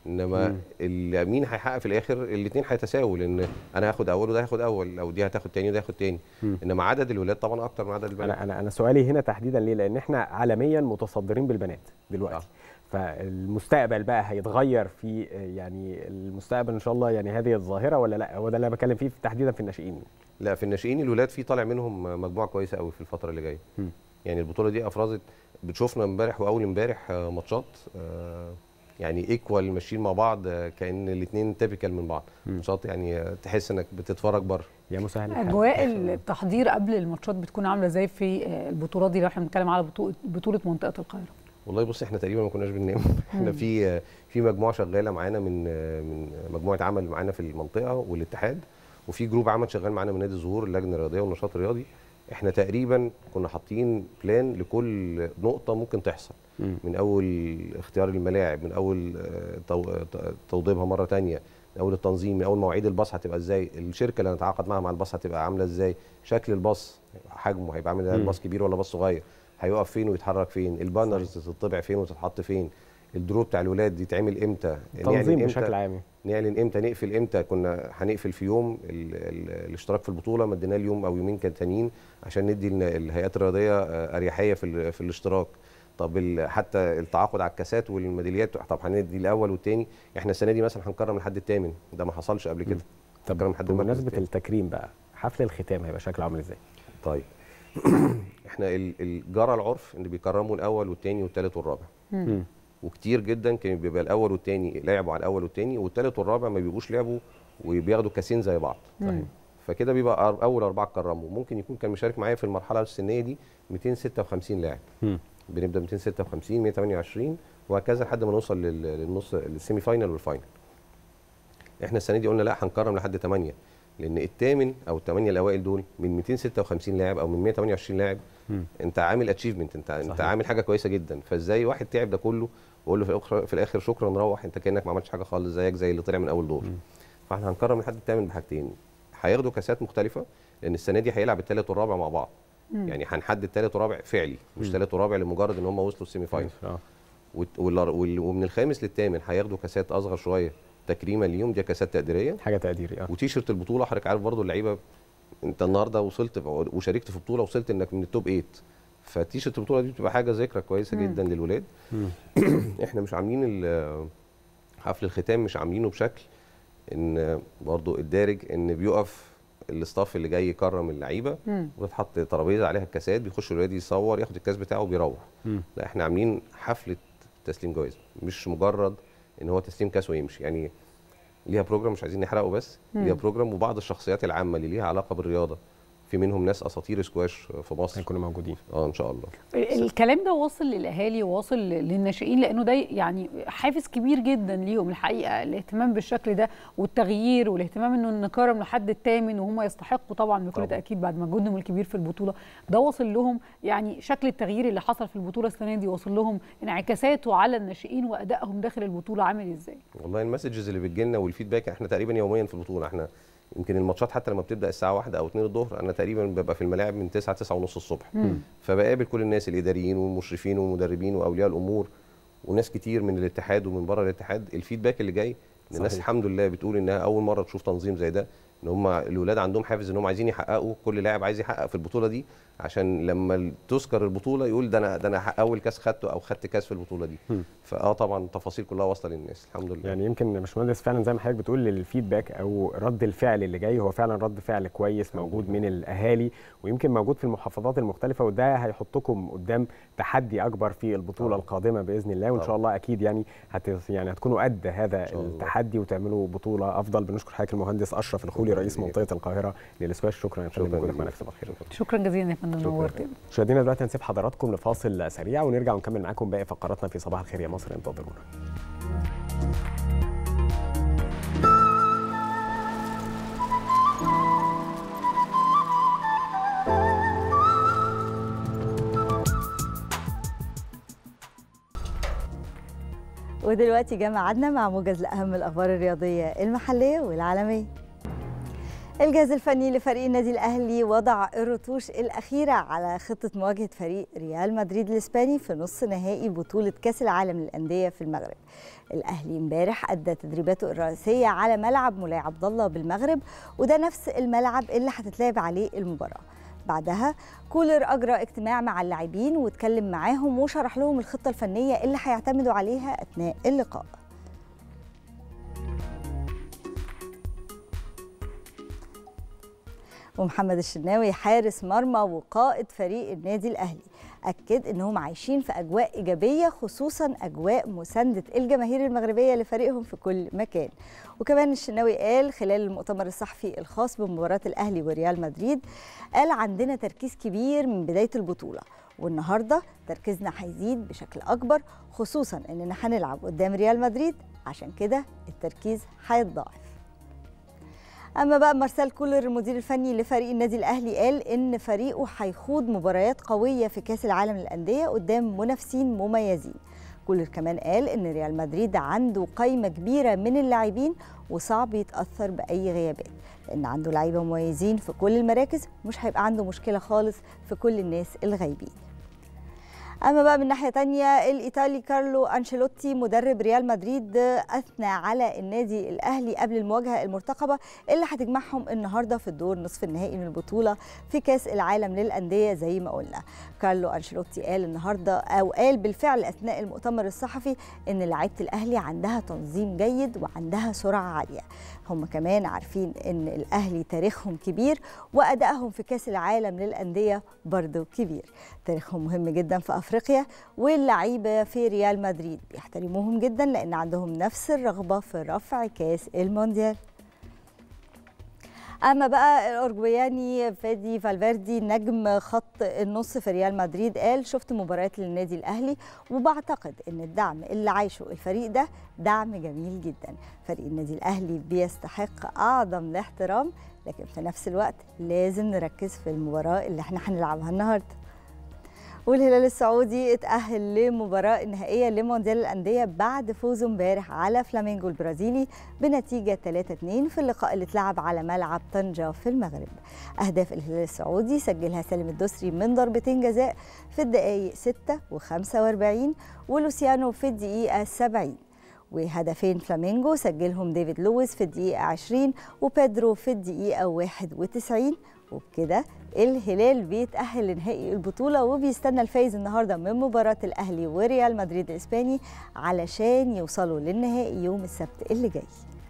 انما مم. ال- مين هيحقق في الاخر الاثنين هيتساووا لان انا هاخد اول وده هياخد اول او دي هتاخد تاني وده هياخد تاني مم. انما عدد الولاد طبعا اكتر من عدد البنات انا انا انا سؤالي هنا تحديدا ليه لان احنا عالميا متصدرين بالبنات دلوقتي فالمستقبل بقى هيتغير في يعني المستقبل ان شاء الله يعني هذه الظاهره ولا لا هو ده اللي انا بتكلم فيه تحديدا في الناشئين لا في الناشئين الولاد في طالع منهم مجموعه كويسه قوي في الفتره اللي جايه مم. يعني البطوله دي افرزت بتشوفنا امبارح واول امبارح آه، ماتشات آه، يعني ايكوال ماشيين مع بعض آه، كان الاثنين تيبيكال من بعض مم. ماتشات يعني آه، تحس انك بتتفرج بره يا مسهل الحال. اجواء التحضير قبل الماتشات بتكون عامله ازاي في آه، البطولات دي لو احنا بنتكلم على بطوله بطوله منطقه القاهره والله بص احنا تقريبا ما كناش بننام احنا مم. في في مجموعه شغاله معانا من من مجموعه عمل معانا في المنطقه والاتحاد وفي جروب عمل شغال معانا من نادي الزهور اللجنه الرياضيه والنشاط الرياضي احنا تقريبا كنا حاطين بلان لكل نقطه ممكن تحصل مم. من اول اختيار الملاعب من اول آه، تو- آه، توضيبها مره تانية من اول التنظيم من اول مواعيد الباص هتبقى ازاي الشركه اللي هنتعاقد معاها مع الباص هتبقى عامله ازاي شكل الباص حجمه هيبقى عامل ازاي مم. الباص كبير ولا باص صغير هيقف فين ويتحرك فين البانرز تطبع فين وتتحط فين الدرو بتاع الولاد يتعمل امتى تنظيم نعلن بشكل عام نعلن امتى نقفل امتى كنا هنقفل في يوم ال ال الاشتراك في البطوله مديناه اليوم او يومين كان تانيين عشان ندي ال- الهيئات الرياضيه آه، اريحيه في ال- في الاشتراك طب ال- حتى التعاقد على الكاسات والميداليات طب هندي الاول والتاني احنا السنه دي مثلا هنكرم لحد الثامن ده ما حصلش قبل كده طب هنكرم لحد المركز بمناسبه التاني. التكريم بقى حفل الختام هيبقى شكله عامل ازاي طيب احنا ال- ال- جرى العرف ان بيكرموا الاول والثاني والثالث والرابع مم. وكتير جدا كان بيبقى الاول والثاني لعبوا على الاول والثاني والثالث والرابع ما بيبقوش لعبوا وبياخدوا كاسين زي بعض صحيح. فكده بيبقى أر- اول اربعه كرموا ممكن يكون كان مشارك معايا في المرحله السنيه دي 256 لاعب مم. بنبدا 256 128 وهكذا لحد ما نوصل لل- للنص السيمي فاينل والفاينل احنا السنه دي قلنا لا هنكرم لحد 8 لان الثامن او الثمانيه الاوائل دول من 256 لاعب او من 128 لاعب مم. انت عامل اتشيفمنت انت انت صحيح. عامل حاجه كويسه جدا فازاي واحد تعب ده كله واقول له في الاخر في الاخر شكرا روح انت كانك ما عملتش حاجه خالص زيك زي اللي طلع من اول دور فاحنا هنكرم لحد الثامن بحاجتين هياخدوا كاسات مختلفه لان السنه دي هيلعب الثالث والرابع مع بعض مم. يعني هنحدد ثالث ورابع فعلي مش مم. ثالث ورابع لمجرد ان هم وصلوا السيمي فاينل اه وت- والار- وال- ومن الخامس للثامن هياخدوا كاسات اصغر شويه تكريما ليهم دي كاسات تقديريه حاجه تقديري اه وتيشرت البطوله حضرتك عارف برضو اللعيبه انت النهارده وصلت ف- وشاركت في بطوله وصلت انك من التوب 8 فتيشرت البطوله دي بتبقى حاجه ذكرى كويسه مم. جدا للولاد مم. احنا مش عاملين ال- حفل الختام مش عاملينه بشكل ان برضو الدارج ان بيقف الاستاف اللي جاي يكرم اللعيبه مم. وتتحط ترابيزه عليها الكاسات بيخش الولاد يصور ياخد الكاس بتاعه وبيروح مم. لا احنا عاملين حفله تسليم جوائز مش مجرد ان هو تسليم كاس ويمشي يعني ليها بروجرام مش عايزين نحرقه بس مم. ليها بروجرام وبعض الشخصيات العامه اللي ليها علاقه بالرياضه في منهم ناس اساطير سكواش في مصر هيكونوا موجودين اه ان شاء الله ال- الكلام ده واصل للاهالي وواصل للناشئين لانه ده يعني حافز كبير جدا ليهم الحقيقه الاهتمام بالشكل ده والتغيير والاهتمام انه نكرم لحد الثامن وهم يستحقوا طبعا بكل طبعاً. تاكيد بعد مجهودهم الكبير في البطوله ده واصل لهم يعني شكل التغيير اللي حصل في البطوله السنه دي واصل لهم انعكاساته على الناشئين وادائهم داخل البطوله عامل ازاي والله المسجز اللي بتجيلنا والفيدباك احنا تقريبا يوميا في البطوله احنا يمكن الماتشات حتى لما بتبدا الساعه واحدة او 2 الظهر انا تقريبا ببقى في الملاعب من 9 9 ونص الصبح مم. فبقابل كل الناس الاداريين والمشرفين والمدربين واولياء الامور وناس كتير من الاتحاد ومن بره الاتحاد الفيدباك اللي جاي إن الناس صحيح. الحمد لله بتقول انها اول مره تشوف تنظيم زي ده ان هم الاولاد عندهم حافز ان هم عايزين يحققوا كل لاعب عايز يحقق في البطوله دي عشان لما ال- تذكر البطوله يقول ده انا ده انا حق- اول كاس خدته او خدت كاس في البطوله دي مم. فاه طبعا التفاصيل كلها واصله للناس الحمد لله يعني يمكن يا باشمهندس فعلا زي ما حضرتك بتقول الفيدباك او رد الفعل اللي جاي هو فعلا رد فعل كويس موجود من الاهالي ويمكن موجود في المحافظات المختلفه وده هيحطكم قدام تحدي اكبر في البطوله طبعاً. القادمه باذن الله وان شاء طبعاً. الله اكيد يعني هت يعني هتكونوا قد هذا شاء الله. التحدي وتعملوا بطوله افضل بنشكر حضرتك المهندس اشرف الخولي شكراً رئيس ليك. منطقه القاهره للاسواش شكرا يا فندم شكراً وجودك ليك. معنا في صباح الخير شكرا جزيلا يا فندم شكراً. نورتنا مشاهدينا دلوقتي هنسيب حضراتكم لفاصل سريع ونرجع ونكمل معاكم باقي فقراتنا في صباح الخير يا مصر انتظرونا ودلوقتي جه ميعادنا مع موجز لأهم الأخبار الرياضية المحلية والعالمية الجهاز الفني لفريق النادي الاهلي وضع الرتوش الاخيره على خطه مواجهه فريق ريال مدريد الاسباني في نصف نهائي بطوله كاس العالم للانديه في المغرب الاهلي امبارح ادى تدريباته الرئيسيه على ملعب مولاي عبد الله بالمغرب وده نفس الملعب اللي هتتلعب عليه المباراه بعدها كولر اجرى اجتماع مع اللاعبين واتكلم معاهم وشرح لهم الخطه الفنيه اللي هيعتمدوا عليها اثناء اللقاء ومحمد الشناوي حارس مرمى وقائد فريق النادي الاهلي اكد انهم عايشين في اجواء ايجابيه خصوصا اجواء مسانده الجماهير المغربيه لفريقهم في كل مكان وكمان الشناوي قال خلال المؤتمر الصحفي الخاص بمباراه الاهلي وريال مدريد قال عندنا تركيز كبير من بدايه البطوله والنهارده تركيزنا هيزيد بشكل اكبر خصوصا اننا هنلعب قدام ريال مدريد عشان كده التركيز هيتضاعف اما بقى مارسيل كولر المدير الفني لفريق النادي الاهلي قال ان فريقه هيخوض مباريات قويه في كاس العالم للانديه قدام منافسين مميزين كولر كمان قال ان ريال مدريد عنده قائمه كبيره من اللاعبين وصعب يتاثر باي غيابات لان عنده لعيبه مميزين في كل المراكز مش هيبقى عنده مشكله خالص في كل الناس الغايبين اما بقى من ناحيه تانية الايطالي كارلو انشيلوتي مدرب ريال مدريد اثنى على النادي الاهلي قبل المواجهه المرتقبه اللي هتجمعهم النهارده في الدور نصف النهائي من البطوله في كاس العالم للانديه زي ما قلنا كارلو انشيلوتي قال النهارده او قال بالفعل اثناء المؤتمر الصحفي ان لعيبه الاهلي عندها تنظيم جيد وعندها سرعه عاليه هم كمان عارفين ان الاهلي تاريخهم كبير وادائهم في كاس العالم للانديه برضه كبير تاريخهم مهم جدا في افريقيا واللعيبه في ريال مدريد بيحترموهم جدا لان عندهم نفس الرغبه في رفع كاس المونديال اما بقى الاورجوياني فادي فالفيردي نجم خط النص في ريال مدريد قال شفت مباريات للنادي الاهلي وبعتقد ان الدعم اللي عايشه الفريق ده دعم جميل جدا فريق النادي الاهلي بيستحق اعظم الاحترام لكن في نفس الوقت لازم نركز في المباراه اللي احنا هنلعبها النهارده والهلال السعودي اتأهل لمباراة النهائية لمونديال الأندية بعد فوزه امبارح على فلامينجو البرازيلي بنتيجة 3-2 في اللقاء اللي اتلعب على ملعب طنجة في المغرب. أهداف الهلال السعودي سجلها سالم الدوسري من ضربتين جزاء في الدقايق 6 و45 ولوسيانو في الدقيقة 70. وهدفين فلامينجو سجلهم ديفيد لويس في الدقيقة 20 وبيدرو في الدقيقة 91 وبكده الهلال بيتأهل لنهائي البطولة وبيستنى الفايز النهاردة من مباراة الأهلي وريال مدريد الإسباني علشان يوصلوا للنهائي يوم السبت اللي جاي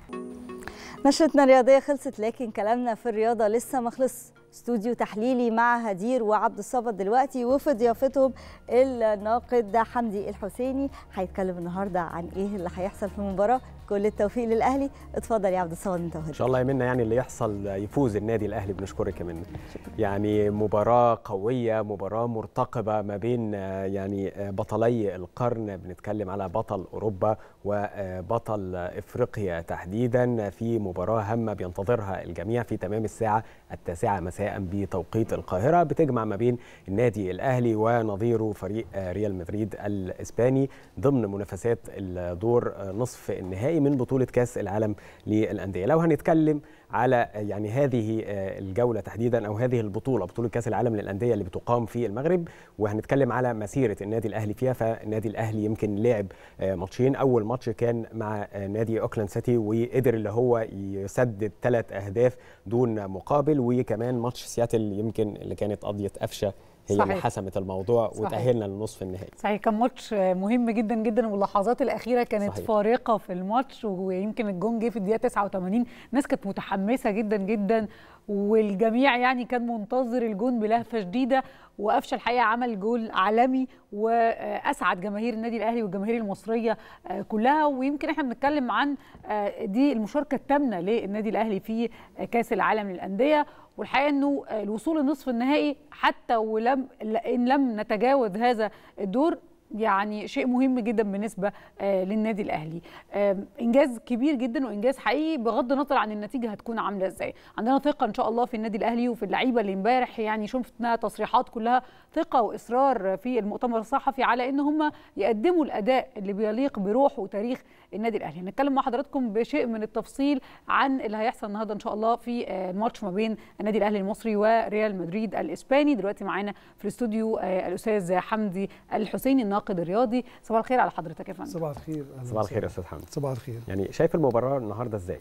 نشرتنا الرياضية خلصت لكن كلامنا في الرياضة لسه ما خلص استوديو تحليلي مع هدير وعبد الصمد دلوقتي وفي ضيافتهم الناقد حمدي الحسيني هيتكلم النهارده عن ايه اللي هيحصل في المباراه كل التوفيق للاهلي اتفضل يا عبد الصمد انت ان شاء الله يا منى يعني اللي يحصل يفوز النادي الاهلي بنشكرك يا منى يعني مباراه قويه مباراه مرتقبه ما بين يعني بطلي القرن بنتكلم على بطل اوروبا وبطل افريقيا تحديدا في مباراه هامه بينتظرها الجميع في تمام الساعه التاسعه مساء بتوقيت القاهره بتجمع ما بين النادي الاهلي ونظيره فريق ريال مدريد الاسباني ضمن منافسات الدور نصف النهائي من بطوله كاس العالم للانديه لو هنتكلم على يعني هذه الجوله تحديدا او هذه البطوله بطوله كاس العالم للانديه اللي بتقام في المغرب وهنتكلم على مسيره النادي الاهلي فيها فالنادي الاهلي يمكن لعب ماتشين اول ماتش كان مع نادي اوكلاند سيتي وقدر اللي هو يسدد ثلاث اهداف دون مقابل وكمان ماتش سياتل يمكن اللي كانت قضيه قفشه هي صحيح. اللي حسمت الموضوع صحيح. وتأهلنا لنصف النهائي صحيح كان ماتش مهم جدا جدا واللحظات الأخيرة كانت صحيح. فارقة في الماتش ويمكن الجون جه في الدقيقة 89 الناس كانت متحمسة جدا جدا والجميع يعني كان منتظر الجون بلهفة شديدة وقفشه الحقيقه عمل جول عالمي واسعد جماهير النادي الاهلي والجماهير المصريه كلها ويمكن احنا بنتكلم عن دي المشاركه الثامنه للنادي الاهلي في كاس العالم للانديه والحقيقه انه الوصول لنصف النهائي حتى ولم ان لم نتجاوز هذا الدور يعني شيء مهم جدا بالنسبه آه، للنادي الاهلي آم، انجاز كبير جدا وانجاز حقيقي بغض النظر عن النتيجه هتكون عامله ازاي عندنا ثقه ان شاء الله في النادي الاهلي وفي اللعيبه اللي امبارح يعني شفنا تصريحات كلها ثقه واصرار في المؤتمر الصحفي على ان هم يقدموا الاداء اللي بيليق بروح وتاريخ النادي الاهلي هنتكلم مع حضراتكم بشيء من التفصيل عن اللي هيحصل النهارده ان شاء الله في آه، الماتش ما بين النادي الاهلي المصري وريال مدريد الاسباني دلوقتي معانا في الاستوديو آه، الاستاذ حمدي الحسيني الناقد الرياضي صباح الخير على حضرتك يا فندم صباح الخير أهلاً صباح الخير يا وسهلاً. استاذ حمدي صباح الخير يعني شايف المباراه النهارده ازاي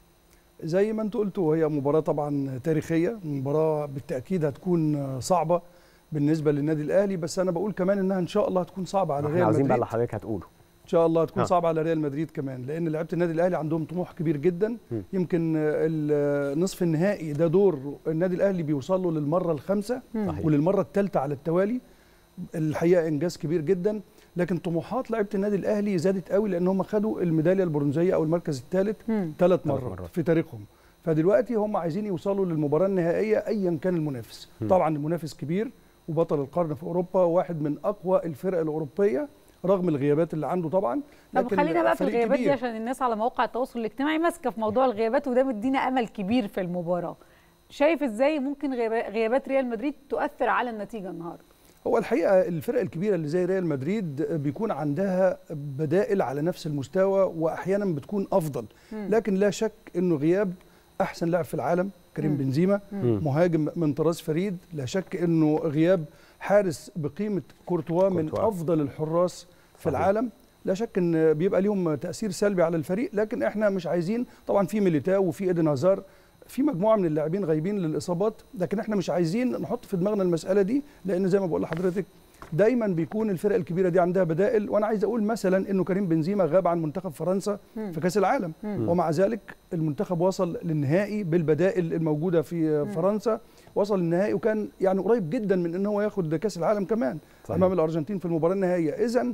زي ما انت قلتوا هي مباراة طبعا تاريخية مباراة بالتأكيد هتكون صعبة بالنسبة للنادي الأهلي بس أنا بقول كمان إنها إن شاء الله هتكون صعبة على احنا ريال عاوزين بقى مدريد اللي حضرتك هتقوله إن شاء الله هتكون ها. صعبة على ريال مدريد كمان لأن لعيبة النادي الأهلي عندهم طموح كبير جدا م. يمكن ال- نصف النهائي ده دور النادي الأهلي بيوصل له للمرة الخامسة صحيح. وللمرة الثالثة على التوالي الحقيقة إنجاز كبير جدا لكن طموحات لعيبة النادي الأهلي زادت قوي لأن هم خدوا الميدالية البرونزية أو المركز الثالث مم. ثلاث مرات. مرات في تاريخهم فدلوقتي هم عايزين يوصلوا للمباراه النهائيه ايا كان المنافس طبعا المنافس كبير وبطل القرن في اوروبا واحد من اقوى الفرق الاوروبيه رغم الغيابات اللي عنده طبعا طب خلينا بقى في فريق الغيابات دي كبير. عشان الناس على مواقع التواصل الاجتماعي ماسكه في موضوع الغيابات وده مدينا امل كبير في المباراه شايف ازاي ممكن غيابا- غيابات ريال مدريد تؤثر على النتيجه النهارده هو الحقيقه الفرق الكبيره اللي زي ريال مدريد بيكون عندها بدائل على نفس المستوى واحيانا بتكون افضل لكن لا شك انه غياب احسن لاعب في العالم كريم مم. بنزيما مم. مهاجم من طراز فريد لا شك انه غياب حارس بقيمه كورتوا من كورتوا. افضل الحراس في صحيح. العالم لا شك ان بيبقى ليهم تاثير سلبي على الفريق لكن احنا مش عايزين طبعا في ميليتاو وفي ايدن هازار في مجموعه من اللاعبين غايبين للاصابات لكن احنا مش عايزين نحط في دماغنا المساله دي لان زي ما بقول لحضرتك دايما بيكون الفرق الكبيره دي عندها بدائل وانا عايز اقول مثلا انه كريم بنزيما غاب عن منتخب فرنسا مم. في كاس العالم مم. ومع ذلك المنتخب وصل للنهائي بالبدائل الموجوده في فرنسا وصل للنهائي وكان يعني قريب جدا من ان هو ياخد كاس العالم كمان صحيح. امام الارجنتين في المباراه النهائيه اذا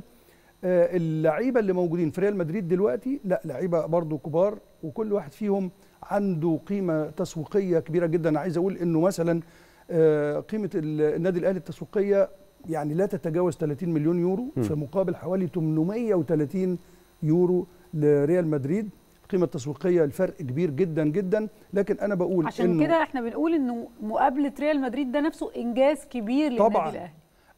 اللعيبه اللي موجودين في ريال مدريد دلوقتي لا لعيبه برضو كبار وكل واحد فيهم عنده قيمه تسويقيه كبيره جدا أنا عايز اقول انه مثلا آه، قيمه ال- النادي الاهلي التسويقيه يعني لا تتجاوز 30 مليون يورو م. في مقابل حوالي 830 يورو لريال مدريد القيمه التسويقيه الفرق كبير جدا جدا لكن انا بقول عشان كده احنا بنقول انه مقابله ريال مدريد ده نفسه انجاز كبير للنادي طبعاً. الاهلي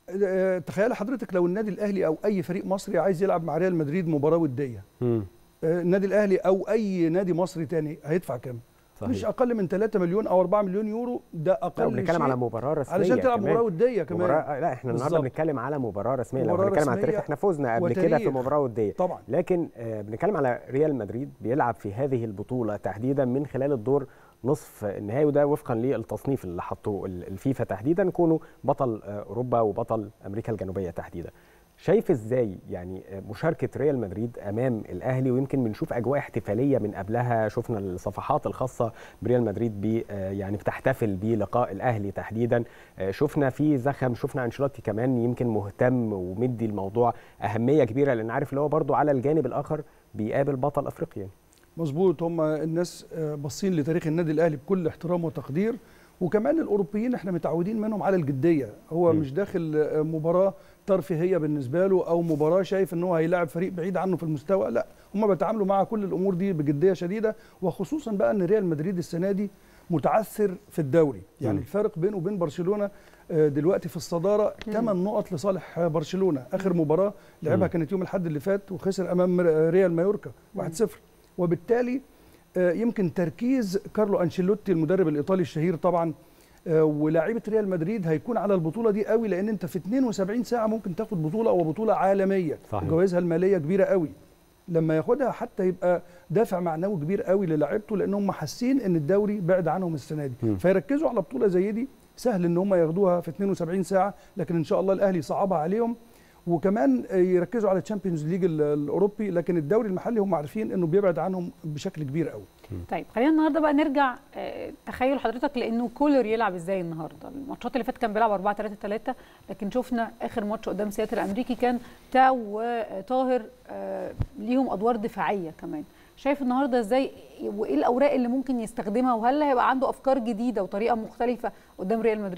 آه، تخيل حضرتك لو النادي الاهلي او اي فريق مصري عايز يلعب مع ريال مدريد مباراه وديه مم. آه، النادي الاهلي او اي نادي مصري تاني هيدفع كام صحيح. مش اقل من 3 مليون او 4 مليون يورو ده لا اقل وبنتكلم شيء على مباراه رسميه علشان تلعب كمان. مباراه وديه كمان مباراة لا احنا النهارده بالظبط. بنتكلم على مباراه رسميه لو مباراة بنتكلم على رسمية التاريخ احنا فزنا قبل كده في وتاريخ. مباراه وديه طبعا لكن آه، بنتكلم على ريال مدريد بيلعب في هذه البطوله تحديدا من خلال الدور نصف النهائي وده وفقا للتصنيف اللي حطه ال- الفيفا تحديدا كونه بطل آه، اوروبا وبطل امريكا الجنوبيه تحديدا شايف ازاي يعني آه، مشاركه ريال مدريد امام الاهلي ويمكن بنشوف اجواء احتفاليه من قبلها شفنا الصفحات الخاصه بريال مدريد بي آه، يعني بتحتفل بلقاء الاهلي تحديدا آه، شفنا في زخم شفنا انشيلوتي كمان يمكن مهتم ومدي الموضوع اهميه كبيره لان عارف اللي هو برضو على الجانب الاخر بيقابل بطل افريقيا مظبوط هم الناس آه، باصين لتاريخ النادي الاهلي بكل احترام وتقدير وكمان الاوروبيين احنا متعودين منهم على الجديه هو م. مش داخل آه، مباراه ترفيهيه بالنسبه له او مباراه شايف ان هو هيلاعب فريق بعيد عنه في المستوى لا هم بيتعاملوا مع كل الامور دي بجديه شديده وخصوصا بقى ان ريال مدريد السنه دي متعثر في الدوري يعني م. الفرق بينه وبين برشلونه آه، دلوقتي في الصداره 8 نقط لصالح آه، برشلونه اخر مباراه لعبها م. كانت يوم الاحد اللي فات وخسر امام آه، ريال مايوركا 1-0 وبالتالي آه، يمكن تركيز كارلو انشيلوتي المدرب الايطالي الشهير طبعا آه، ولاعيبه ريال مدريد هيكون على البطوله دي قوي لان انت في 72 ساعه ممكن تاخد بطوله او بطوله عالميه صحيح. جوائزها الماليه كبيره قوي لما ياخدها حتى يبقى دافع معنوي كبير قوي للاعيبته لان هم حاسين ان الدوري بعد عنهم السنه دي مم. فيركزوا على بطوله زي دي سهل ان هم ياخدوها في 72 ساعه لكن ان شاء الله الاهلي صعبها عليهم وكمان يركزوا على الشامبيونز ليج ال- الاوروبي لكن الدوري المحلي هم عارفين انه بيبعد عنهم بشكل كبير قوي طيب خلينا النهارده بقى نرجع آه، تخيل حضرتك لانه كولر يلعب ازاي النهارده الماتشات اللي فاتت كان بيلعب 4 3 3 لكن شفنا اخر ماتش قدام سياتل الامريكي كان تاو وطاهر آه، ليهم ادوار دفاعيه كمان شايف النهارده ازاي وايه الاوراق اللي ممكن يستخدمها وهل هيبقى عنده افكار جديده وطريقه مختلفه قدام ريال مدريد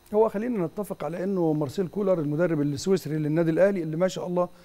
هو خلينا نتفق على انه مارسيل كولر المدرب السويسري للنادي الاهلي اللي ما شاء الله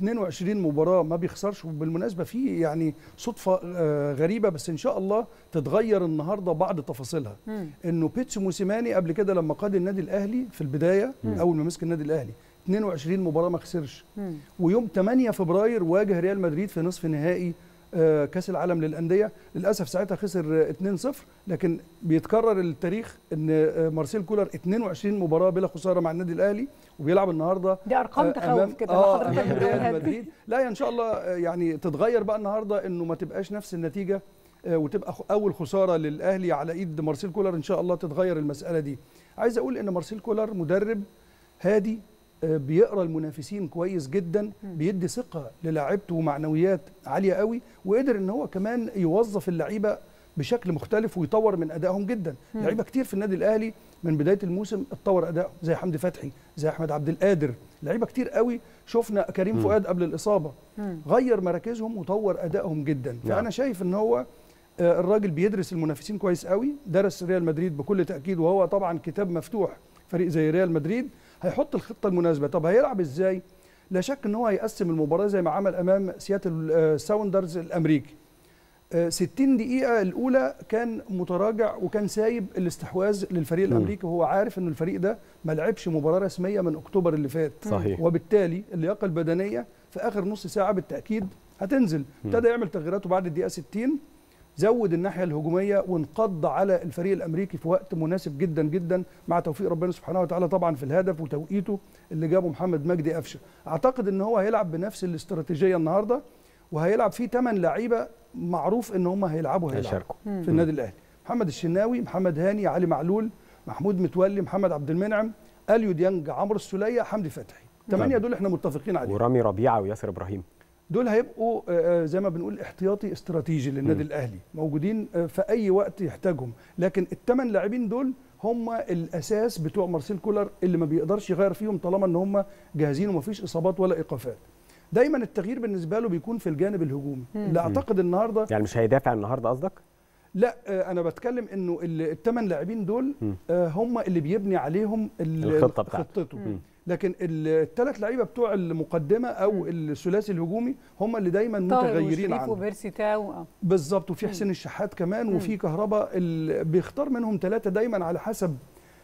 22 مباراه ما بيخسرش وبالمناسبه في يعني صدفه آه، غريبه بس ان شاء الله تتغير النهارده بعض تفاصيلها مم. انه بيتسو موسيماني قبل كده لما قاد النادي الاهلي في البدايه مم. اول ما مسك النادي الاهلي 22 مباراه ما خسرش مم. ويوم 8 فبراير واجه ريال مدريد في نصف نهائي آه، كاس العالم للانديه للاسف ساعتها خسر آه، 2-0 لكن بيتكرر التاريخ ان آه، مارسيل كولر 22 مباراه بلا خساره مع النادي الاهلي وبيلعب النهارده دي ارقام آه، تخوف كده اه حضرتك امام بتقولها ريال دي. مدريد لا يا ان شاء الله آه، يعني تتغير بقى النهارده انه ما تبقاش نفس النتيجه آه، وتبقى خ- اول خساره للاهلي على ايد مارسيل كولر ان شاء الله تتغير المساله دي عايز اقول ان مارسيل كولر مدرب هادي آه، بيقرا المنافسين كويس جدا بيدي ثقه للاعيبته ومعنويات عاليه قوي وقدر ان هو كمان يوظف اللعيبه بشكل مختلف ويطور من ادائهم جدا مم. لعيبه كتير في النادي الاهلي من بدايه الموسم اتطور ادائهم زي حمدي فتحي زي احمد عبد القادر لعيبه كتير قوي شفنا كريم مم. فؤاد قبل الاصابه مم. غير مراكزهم وطور ادائهم جدا نعم. فانا شايف ان هو آه، الراجل بيدرس المنافسين كويس قوي درس ريال مدريد بكل تاكيد وهو طبعا كتاب مفتوح فريق زي ريال مدريد هيحط الخطه المناسبه طب هيلعب ازاي لا شك ان هو هيقسم المباراه زي ما عمل امام سياتل آه، ساوندرز الامريكي آه، 60 دقيقة الأولى كان متراجع وكان سايب الاستحواذ للفريق مم. الأمريكي وهو عارف إن الفريق ده ما لعبش مباراة رسمية من أكتوبر اللي فات صحيح. وبالتالي اللياقة البدنية في آخر نص ساعة بالتأكيد هتنزل مم. ابتدى يعمل تغييراته بعد الدقيقة 60 زود الناحية الهجومية وانقض على الفريق الأمريكي في وقت مناسب جدا جدا مع توفيق ربنا سبحانه وتعالى طبعا في الهدف وتوقيته اللي جابه محمد مجدي قفشة أعتقد إن هو هيلعب بنفس الاستراتيجية النهاردة وهيلعب فيه 8 لعيبة معروف إن هم هيلعبوا هيلعبوا هيشاركوا مم. في النادي الاهلي محمد الشناوي محمد هاني علي معلول محمود متولي محمد عبد المنعم اليو ديانج عمرو السوليه حمدي فتحي ثمانيه دول احنا متفقين عليهم ورامي ربيعه وياسر ابراهيم دول هيبقوا آه، آه، زي ما بنقول احتياطي استراتيجي للنادي مم. الاهلي موجودين آه، في اي وقت يحتاجهم لكن الثمان لاعبين دول هم الاساس بتوع مارسيل كولر اللي ما بيقدرش يغير فيهم طالما ان هم جاهزين ومفيش اصابات ولا ايقافات دايما التغيير بالنسبه له بيكون في الجانب الهجومي اللي اعتقد النهارده يعني مش هيدافع النهارده قصدك؟ لا آه، انا بتكلم انه الثمان لاعبين دول مم. آه، هم اللي بيبني عليهم ال- الخطة بتاعته. خطته مم. لكن الثلاث لعيبه بتوع المقدمه او الثلاثي الهجومي هم اللي دايما طاهر متغيرين وشريف عنه وبيرسي تاو آه. بالظبط وفي حسين الشحات كمان مم. وفي كهرباء ال- بيختار منهم ثلاثه دايما على حسب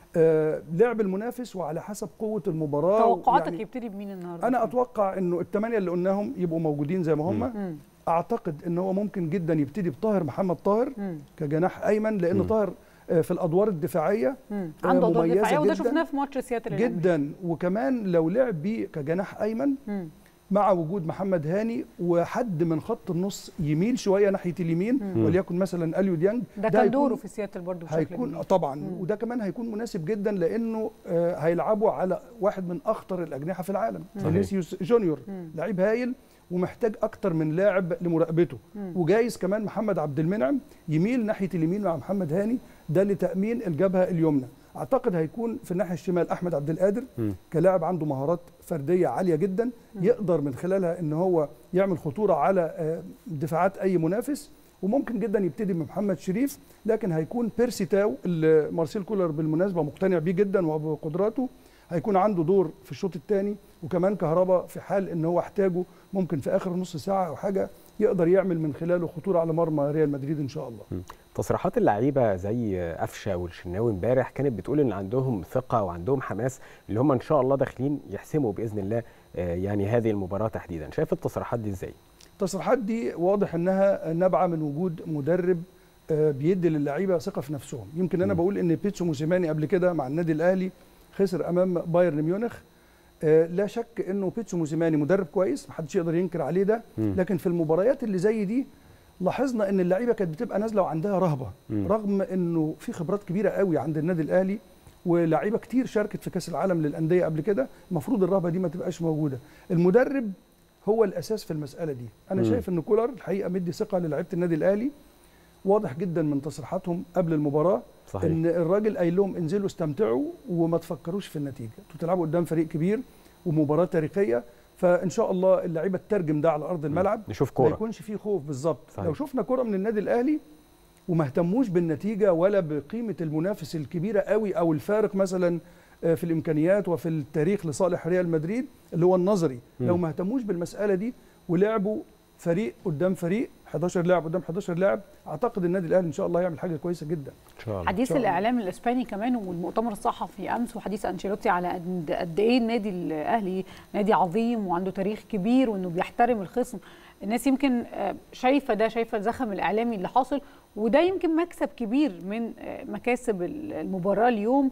آه، لعب المنافس وعلى حسب قوه المباراه توقعاتك يعني يبتدي بمين النهارده انا اتوقع انه الثمانيه اللي قلناهم يبقوا موجودين زي ما هم مم. اعتقد ان هو ممكن جدا يبتدي بطاهر محمد طاهر مم. كجناح ايمن لان مم. طاهر آه، في الادوار الدفاعيه مم. آه، عنده ادوار مميزة دفاعيه وده جداً. شفناه في ماتش سياتل الأمريكي. جدا وكمان لو لعب بيه كجناح ايمن مم. مع وجود محمد هاني وحد من خط النص يميل شويه ناحيه اليمين مم. وليكن مثلا اليو ديانج ده كان هيكون- دوره في سياتل برضه بشكل هيكون كبير. طبعا مم. وده كمان هيكون مناسب جدا لانه آه، هيلعبوا على واحد من اخطر الاجنحه في العالم صحيح. فينيسيوس جونيور مم. لعيب هايل ومحتاج اكتر من لاعب لمراقبته مم. وجايز كمان محمد عبد المنعم يميل ناحيه اليمين مع محمد هاني ده لتامين الجبهه اليمنى اعتقد هيكون في الناحيه الشمال احمد عبد القادر مم. كلاعب عنده مهارات فرديه عاليه جدا يقدر من خلالها ان هو يعمل خطوره على آه، دفاعات اي منافس وممكن جدا يبتدي بمحمد شريف لكن هيكون بيرسي تاو اللي مارسيل كولر بالمناسبه مقتنع بيه جدا وبقدراته هيكون عنده دور في الشوط الثاني وكمان كهربا في حال ان هو احتاجه ممكن في اخر نص ساعه او حاجه يقدر يعمل من خلاله خطوره على مرمى ريال مدريد ان شاء الله تصريحات اللعيبه زي قفشه والشناوي امبارح كانت بتقول ان عندهم ثقه وعندهم حماس اللي هم ان شاء الله داخلين يحسموا باذن الله آه، يعني هذه المباراه تحديدا شايف التصريحات دي ازاي التصريحات دي واضح انها نابعه من وجود مدرب آه، بيدي للعيبه ثقه في نفسهم يمكن انا مم. بقول ان بيتسو موسيماني قبل كده مع النادي الاهلي خسر امام بايرن ميونخ آه، لا شك انه بيتسو موسيماني مدرب كويس محدش يقدر ينكر عليه ده مم. لكن في المباريات اللي زي دي لاحظنا ان اللعيبه كانت بتبقى نازله وعندها رهبه مم. رغم انه في خبرات كبيره قوي عند النادي الاهلي ولاعيبه كتير شاركت في كاس العالم للانديه قبل كده المفروض الرهبه دي ما تبقاش موجوده المدرب هو الاساس في المساله دي انا مم. شايف ان كولر الحقيقه مدي ثقه للاعيبه النادي الاهلي واضح جدا من تصريحاتهم قبل المباراه صحيح ان الراجل قايل لهم انزلوا استمتعوا وما تفكروش في النتيجه انتوا بتلعبوا قدام فريق كبير ومباراه تاريخيه فان شاء الله اللعيبه تترجم ده على ارض الملعب نشوف ما كوره يكونش فيه خوف بالظبط صحيح. لو شفنا كرة من النادي الاهلي وما اهتموش بالنتيجه ولا بقيمه المنافس الكبيره قوي او الفارق مثلا آه، في الامكانيات وفي التاريخ لصالح ريال مدريد اللي هو النظري مم. لو ما اهتموش بالمساله دي ولعبوا فريق قدام فريق 11 لاعب قدام 11 لاعب اعتقد النادي الاهلي ان شاء الله هيعمل حاجه كويسه جدا ان شاء الله حديث شاء الله. الاعلام الاسباني كمان والمؤتمر الصحفي امس وحديث انشيلوتي على قد قد ايه النادي الاهلي نادي عظيم وعنده تاريخ كبير وانه بيحترم الخصم الناس يمكن آه، شايفه ده شايفه الزخم الاعلامي اللي حاصل وده يمكن مكسب كبير من آه، مكاسب المباراه اليوم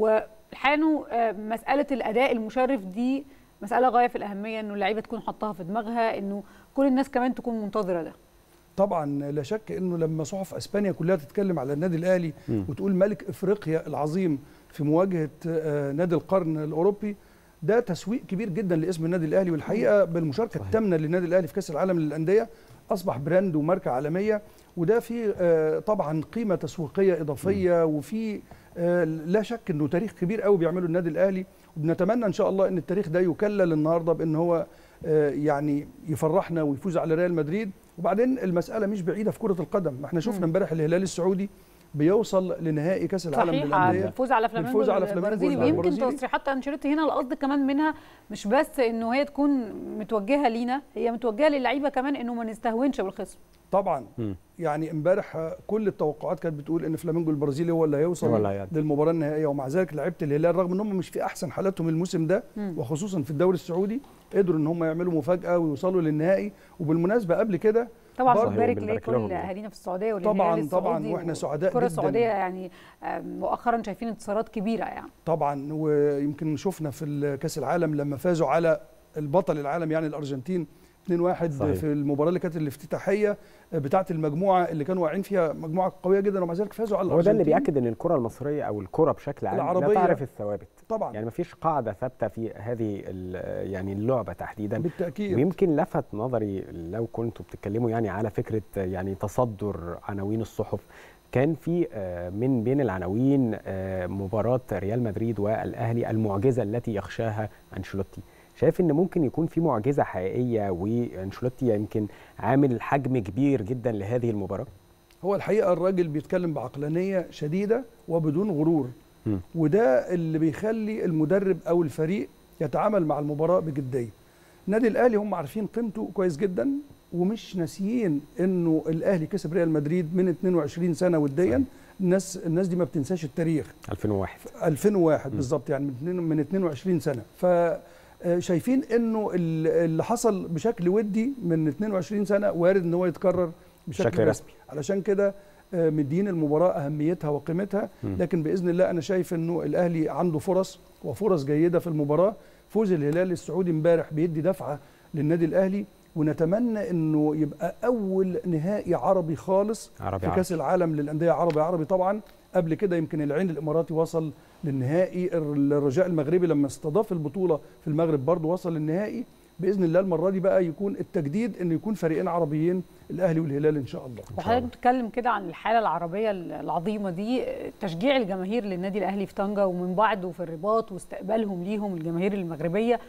والحقيقه آه، مساله الاداء المشرف دي مساله غايه في الاهميه انه اللعيبه تكون حطاها في دماغها انه كل الناس كمان تكون منتظره ده طبعا لا شك انه لما صحف اسبانيا كلها تتكلم على النادي الاهلي مم. وتقول ملك افريقيا العظيم في مواجهه آه، نادي القرن الاوروبي ده تسويق كبير جدا لاسم النادي الاهلي والحقيقه بالمشاركه صحيح. الثامنه للنادي الاهلي في كاس العالم للانديه اصبح براند وماركه عالميه وده فيه آه، طبعا قيمه تسويقيه اضافيه وفي آه، لا شك انه تاريخ كبير قوي بيعمله النادي الاهلي وبنتمنى ان شاء الله ان التاريخ ده يكلل النهارده بان هو آه، يعني يفرحنا ويفوز على ريال مدريد وبعدين المساله مش بعيده في كره القدم ما احنا شفنا امبارح الهلال السعودي بيوصل لنهائي كاس العالم صحيح للانديه الفوز على فلامينجو الفوز على فلامينجو البرازيلي ويمكن البرازيلي. تصريحات انشيلوتي هنا القصد كمان منها مش بس انه هي تكون متوجهه لينا هي متوجهه للعيبه كمان انه ما نستهونش بالخصم طبعا مم. يعني امبارح آه، كل التوقعات كانت بتقول ان فلامينجو البرازيلي هو اللي هو هيوصل اللي هيعدي. للمباراه النهائيه ومع ذلك لعيبه الهلال رغم ان هم مش في احسن حالاتهم الموسم ده مم. وخصوصا في الدوري السعودي قدروا ان هم يعملوا مفاجاه ويوصلوا للنهائي وبالمناسبه قبل كده طبعا برضه بنبارك بنبارك لهم لكل يعني. اهالينا في السعوديه طبعاً، والهلال طبعاً، السعودي وإحنا سعداء الكره جداً. السعوديه يعني آم، مؤخرا شايفين انتصارات كبيره يعني طبعا ويمكن شفنا في كاس العالم لما فازوا على البطل العالم يعني الارجنتين 2-1 صحيح. في المباراه اللي كانت الافتتاحيه بتاعه المجموعه اللي كانوا واقعين فيها مجموعه قويه جدا ومع ذلك فازوا على هو ده اللي الارجنتين بياكد ان الكره المصريه او الكره بشكل عام لا العربية. تعرف الثوابت طبعا يعني مفيش قاعده ثابته في هذه ال- يعني اللعبه تحديدا بالتاكيد ويمكن لفت نظري لو كنتوا بتتكلموا يعني على فكره يعني تصدر عناوين الصحف كان في آه، من بين العناوين آه، مباراه ريال مدريد والاهلي المعجزه التي يخشاها انشيلوتي شايف ان ممكن يكون في معجزه حقيقيه وانشيلوتي يمكن عامل حجم كبير جدا لهذه المباراه هو الحقيقه الراجل بيتكلم بعقلانيه شديده وبدون غرور مم. وده اللي بيخلي المدرب او الفريق يتعامل مع المباراه بجديه النادي الاهلي هم عارفين قيمته كويس جدا ومش ناسيين انه الاهلي كسب ريال مدريد من 22 سنه وديا الناس الناس دي ما بتنساش التاريخ 2001 2001 م. بالظبط يعني من اتنين- من 22 سنه ف آه، شايفين انه ال- اللي حصل بشكل ودي من 22 سنه وارد ان هو يتكرر بشكل بشكل رسمي علشان كده آه، مدين المباراه اهميتها وقيمتها م. لكن باذن الله انا شايف انه الاهلي عنده فرص وفرص جيده في المباراه فوز الهلال السعودي امبارح بيدي دفعه للنادي الاهلي ونتمنى انه يبقى اول نهائي عربي خالص عربي في عربي. كاس العالم للانديه عربي عربي طبعا قبل كده يمكن العين الاماراتي وصل للنهائي الرجاء المغربي لما استضاف البطوله في المغرب برضه وصل للنهائي باذن الله المره دي بقى يكون التجديد انه يكون فريقين عربيين الاهلي والهلال ان شاء الله وحضرتك بتتكلم كده عن الحاله العربيه العظيمه دي تشجيع الجماهير للنادي الاهلي في طنجه ومن بعده في الرباط واستقبالهم ليهم الجماهير المغربيه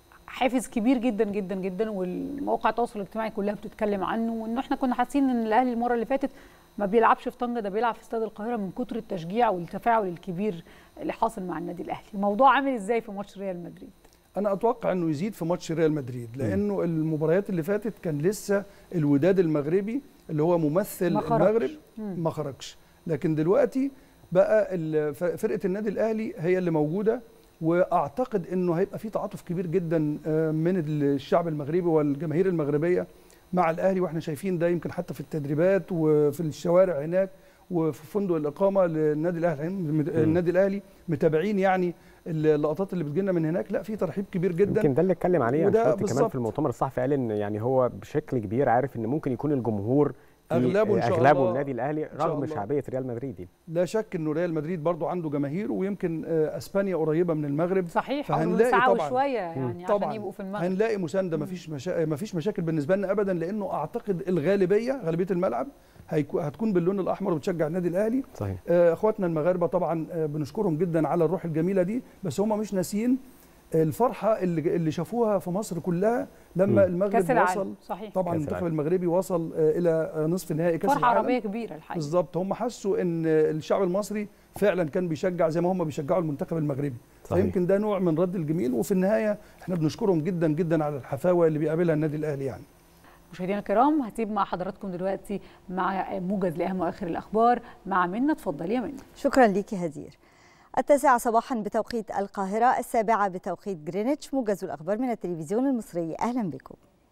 حافز كبير جدا جدا جدا والمواقع التواصل الاجتماعي كلها بتتكلم عنه وانه احنا كنا حاسين ان الاهلي المره اللي فاتت ما بيلعبش في طنجه ده بيلعب في استاد القاهره من كتر التشجيع والتفاعل الكبير اللي حاصل مع النادي الاهلي الموضوع عامل ازاي في ماتش ريال مدريد انا اتوقع انه يزيد في ماتش ريال مدريد لانه المباريات اللي فاتت كان لسه الوداد المغربي اللي هو ممثل ما خرجش. المغرب مم. ما خرجش لكن دلوقتي بقى ال- ف- فرقه النادي الاهلي هي اللي موجوده واعتقد انه هيبقى في تعاطف كبير جدا آه، من الشعب المغربي والجماهير المغربيه مع الاهلي واحنا شايفين ده يمكن حتى في التدريبات وفي الشوارع هناك وفي فندق الاقامه للنادي الاهلي النادي الاهلي متابعين يعني اللقطات اللي بتجيلنا من هناك لا في ترحيب كبير جدا يمكن ده اللي اتكلم عليه وده انشيلوتي كمان بالظبط. في المؤتمر الصحفي قال ان يعني هو بشكل كبير عارف ان ممكن يكون الجمهور في أغلبه إن شاء اغلبه الله. النادي الاهلي إن شاء رغم الله. شعبيه ريال مدريد دي. لا شك انه ريال مدريد برضو عنده جماهير ويمكن آه، اسبانيا قريبه من المغرب صحيح فهنلاقي ساعه طبعاً. وشويه يعني طبعاً. عشان يبقوا في المغرب هنلاقي مسانده مفيش مشا... مفيش مشاكل بالنسبه لنا ابدا لانه اعتقد الغالبيه غالبيه الملعب هيكو... هتكون باللون الاحمر وبتشجع النادي الاهلي صحيح آه، اخواتنا المغاربه طبعا آه، بنشكرهم جدا على الروح الجميله دي بس هم مش ناسيين الفرحه اللي اللي شافوها في مصر كلها لما مم. المغرب كاس العالم وصل صحيح طبعا كأس المنتخب العالم. المغربي وصل آه، الى آه، نصف نهائي كاس فرحه العالم عربيه كبيره الحقيقه بالظبط هم حسوا ان الشعب المصري فعلا كان بيشجع زي ما هم بيشجعوا المنتخب المغربي صحيح. فيمكن ده نوع من رد الجميل وفي النهايه احنا بنشكرهم جدا جدا على الحفاوه اللي بيقابلها النادي الاهلي يعني مشاهدينا الكرام هسيب مع حضراتكم دلوقتي مع موجز لاهم واخر الاخبار مع منى اتفضلي يا منى شكرا لك هدير التاسعة صباحا بتوقيت القاهرة السابعة بتوقيت جرينتش موجز الأخبار من التلفزيون المصري أهلا بكم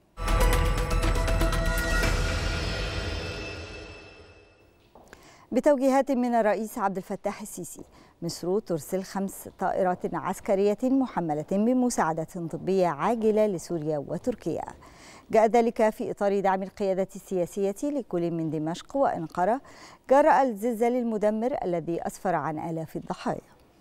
بتوجيهات من الرئيس عبد الفتاح السيسي مصر ترسل خمس طائرات عسكرية محملة بمساعدات طبية عاجلة لسوريا وتركيا جاء ذلك في إطار دعم القيادة السياسية لكل من دمشق وأنقرة جراء الزلزال المدمر الذي أسفر عن آلاف الضحايا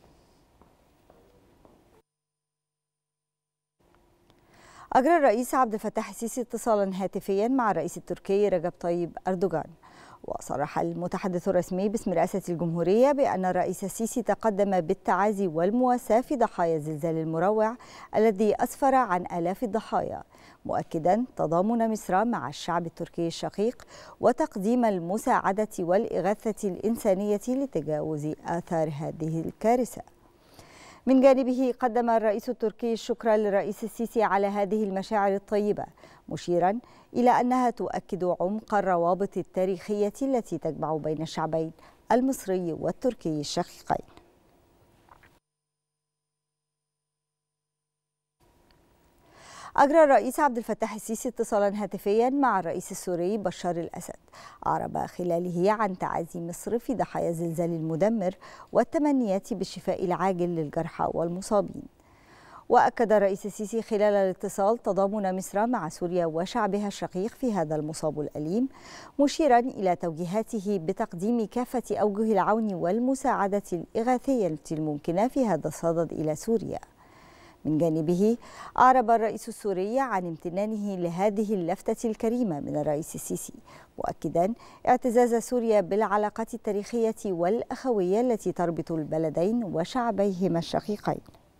أجرى الرئيس عبد الفتاح السيسي اتصالا هاتفيا مع الرئيس التركي رجب طيب أردوغان وصرح المتحدث الرسمي باسم رئاسة الجمهورية بأن الرئيس السيسي تقدم بالتعازي والمواساة في ضحايا الزلزال المروع الذي أسفر عن آلاف الضحايا مؤكدا تضامن مصر مع الشعب التركي الشقيق وتقديم المساعدة والإغاثة الإنسانية لتجاوز آثار هذه الكارثة من جانبه قدم الرئيس التركي الشكر للرئيس السيسي على هذه المشاعر الطيبة مشيرا إلى أنها تؤكد عمق الروابط التاريخية التي تجمع بين الشعبين المصري والتركي الشقيقين أجرى الرئيس عبد الفتاح السيسي اتصالا هاتفيا مع الرئيس السوري بشار الأسد أعرب خلاله عن تعازي مصر في ضحايا الزلزال المدمر والتمنيات بالشفاء العاجل للجرحى والمصابين وأكد الرئيس السيسي خلال الاتصال تضامن مصر مع سوريا وشعبها الشقيق في هذا المصاب الأليم مشيرا إلى توجيهاته بتقديم كافة أوجه العون والمساعدة الإغاثية الممكنة في هذا الصدد إلى سوريا من جانبه أعرب الرئيس السوري عن امتنانه لهذه اللفتة الكريمة من الرئيس السيسي مؤكدا اعتزاز سوريا بالعلاقات التاريخية والأخوية التي تربط البلدين وشعبيهما الشقيقين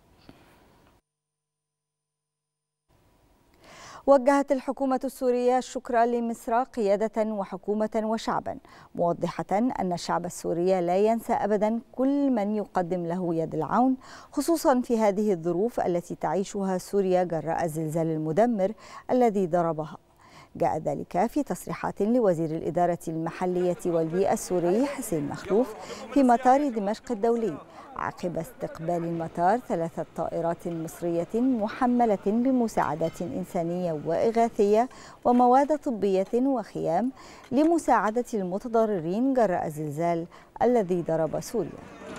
وجهت الحكومة السورية الشكر لمصر قيادة وحكومة وشعبا موضحة أن الشعب السوري لا ينسى أبدا كل من يقدم له يد العون خصوصا في هذه الظروف التي تعيشها سوريا جراء الزلزال المدمر الذي ضربها جاء ذلك في تصريحات لوزير الإدارة المحلية والبيئة السوري حسين مخلوف في مطار دمشق الدولي عقب استقبال المطار ثلاثة طائرات مصرية محملة بمساعدات إنسانية وإغاثية ومواد طبية وخيام لمساعدة المتضررين جراء الزلزال الذي ضرب سوريا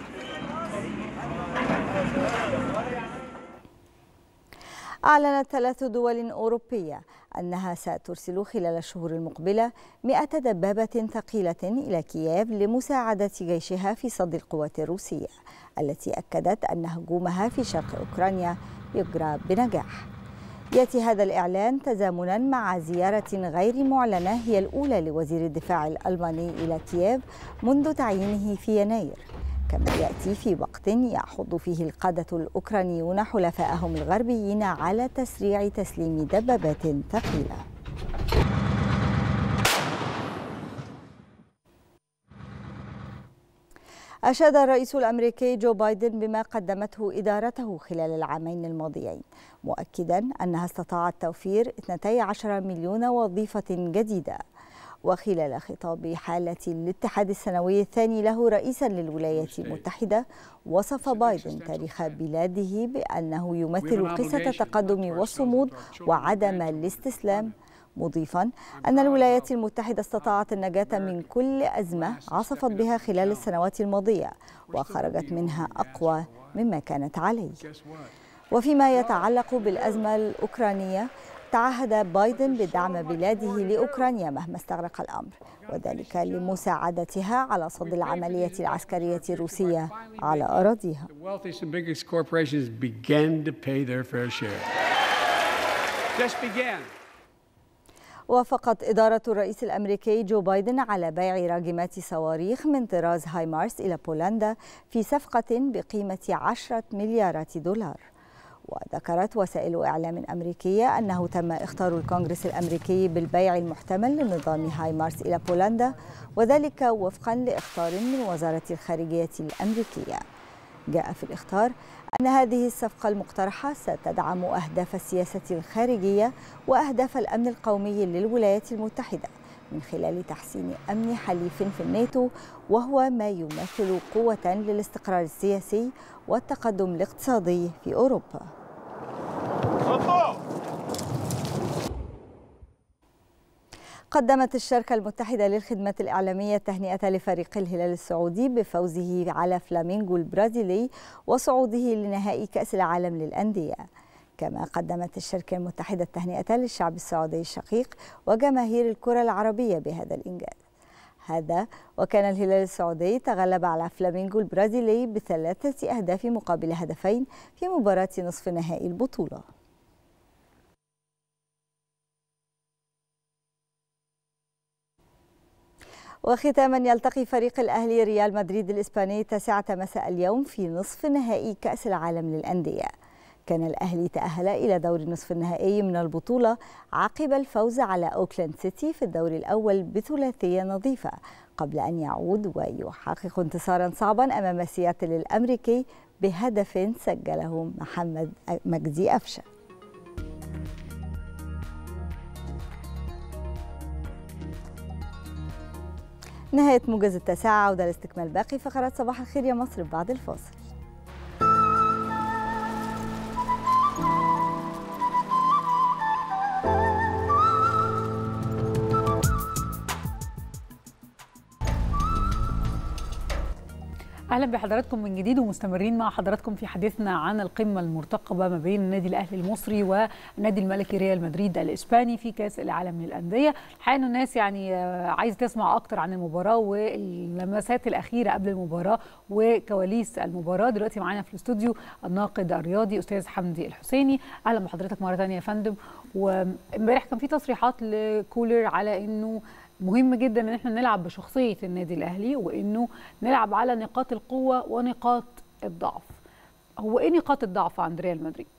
أعلنت ثلاث دول أوروبية أنها سترسل خلال الشهور المقبلة 100 دبابة ثقيلة إلى كييف لمساعدة جيشها في صد القوات الروسية التي أكدت أن هجومها في شرق أوكرانيا يجرى بنجاح ياتي هذا الإعلان تزامنا مع زيارة غير معلنة هي الأولى لوزير الدفاع الألماني إلى كييف منذ تعيينه في يناير كما يأتي في وقت يحض فيه القادة الأوكرانيون حلفائهم الغربيين على تسريع تسليم دبابات ثقيلة أشاد الرئيس الأمريكي جو بايدن بما قدمته إدارته خلال العامين الماضيين مؤكدا أنها استطاعت توفير 12 مليون وظيفة جديدة وخلال خطاب حالة الاتحاد السنوي الثاني له رئيسا للولايات المتحدة وصف بايدن تاريخ بلاده بأنه يمثل قصة تقدم والصمود وعدم الاستسلام مضيفا أن الولايات المتحدة استطاعت النجاة من كل أزمة عصفت بها خلال السنوات الماضية وخرجت منها أقوى مما كانت عليه وفيما يتعلق بالأزمة الأوكرانية تعهد بايدن بدعم بلاده لأوكرانيا مهما استغرق الأمر وذلك لمساعدتها على صد العملية العسكرية الروسية على أراضيها وافقت إدارة الرئيس الأمريكي جو بايدن على بيع راجمات صواريخ من طراز هايمارس إلى بولندا في صفقة بقيمة عشرة مليارات دولار وذكرت وسائل إعلام أمريكية أنه تم اختار الكونغرس الأمريكي بالبيع المحتمل لنظام هايمارس إلى بولندا وذلك وفقا لاختار من وزارة الخارجية الأمريكية جاء في الإخطار أن هذه الصفقة المقترحة ستدعم أهداف السياسة الخارجية وأهداف الأمن القومي للولايات المتحدة من خلال تحسين أمن حليف في الناتو وهو ما يمثل قوة للاستقرار السياسي والتقدم الاقتصادي في أوروبا قدمت الشركة المتحدة للخدمات الإعلامية تهنئة لفريق الهلال السعودي بفوزه على فلامينغو البرازيلي وصعوده لنهائي كأس العالم للأندية كما قدمت الشركة المتحدة التهنئة للشعب السعودي الشقيق وجماهير الكرة العربية بهذا الإنجاز هذا وكان الهلال السعودي تغلب على فلامينغو البرازيلي بثلاثة أهداف مقابل هدفين في مباراة نصف نهائي البطولة وختاما يلتقي فريق الأهلي ريال مدريد الإسباني تاسعة مساء اليوم في نصف نهائي كأس العالم للأندية كان الأهلي تأهل إلى دور النصف النهائي من البطولة عقب الفوز على أوكلاند سيتي في الدور الأول بثلاثية نظيفة قبل أن يعود ويحقق انتصارا صعبا أمام سياتل الأمريكي بهدف سجله محمد مجدي أفشة نهاية موجز التاسعة عودة لاستكمال باقي فقرات صباح الخير يا مصر بعد الفاصل اهلا بحضراتكم من جديد ومستمرين مع حضراتكم في حديثنا عن القمه المرتقبه ما بين النادي الاهلي المصري والنادي الملكي ريال مدريد الاسباني في كاس العالم للانديه الحقيقه انه الناس يعني عايز تسمع اكتر عن المباراه واللمسات الاخيره قبل المباراه وكواليس المباراه دلوقتي معانا في الاستوديو الناقد الرياضي استاذ حمدي الحسيني اهلا بحضرتك مره ثانيه يا فندم وامبارح كان في تصريحات لكولر على انه مهم جدا ان احنا نلعب بشخصيه النادي الاهلي وانه نلعب على نقاط القوه ونقاط الضعف. هو ايه نقاط الضعف عند ريال مدريد؟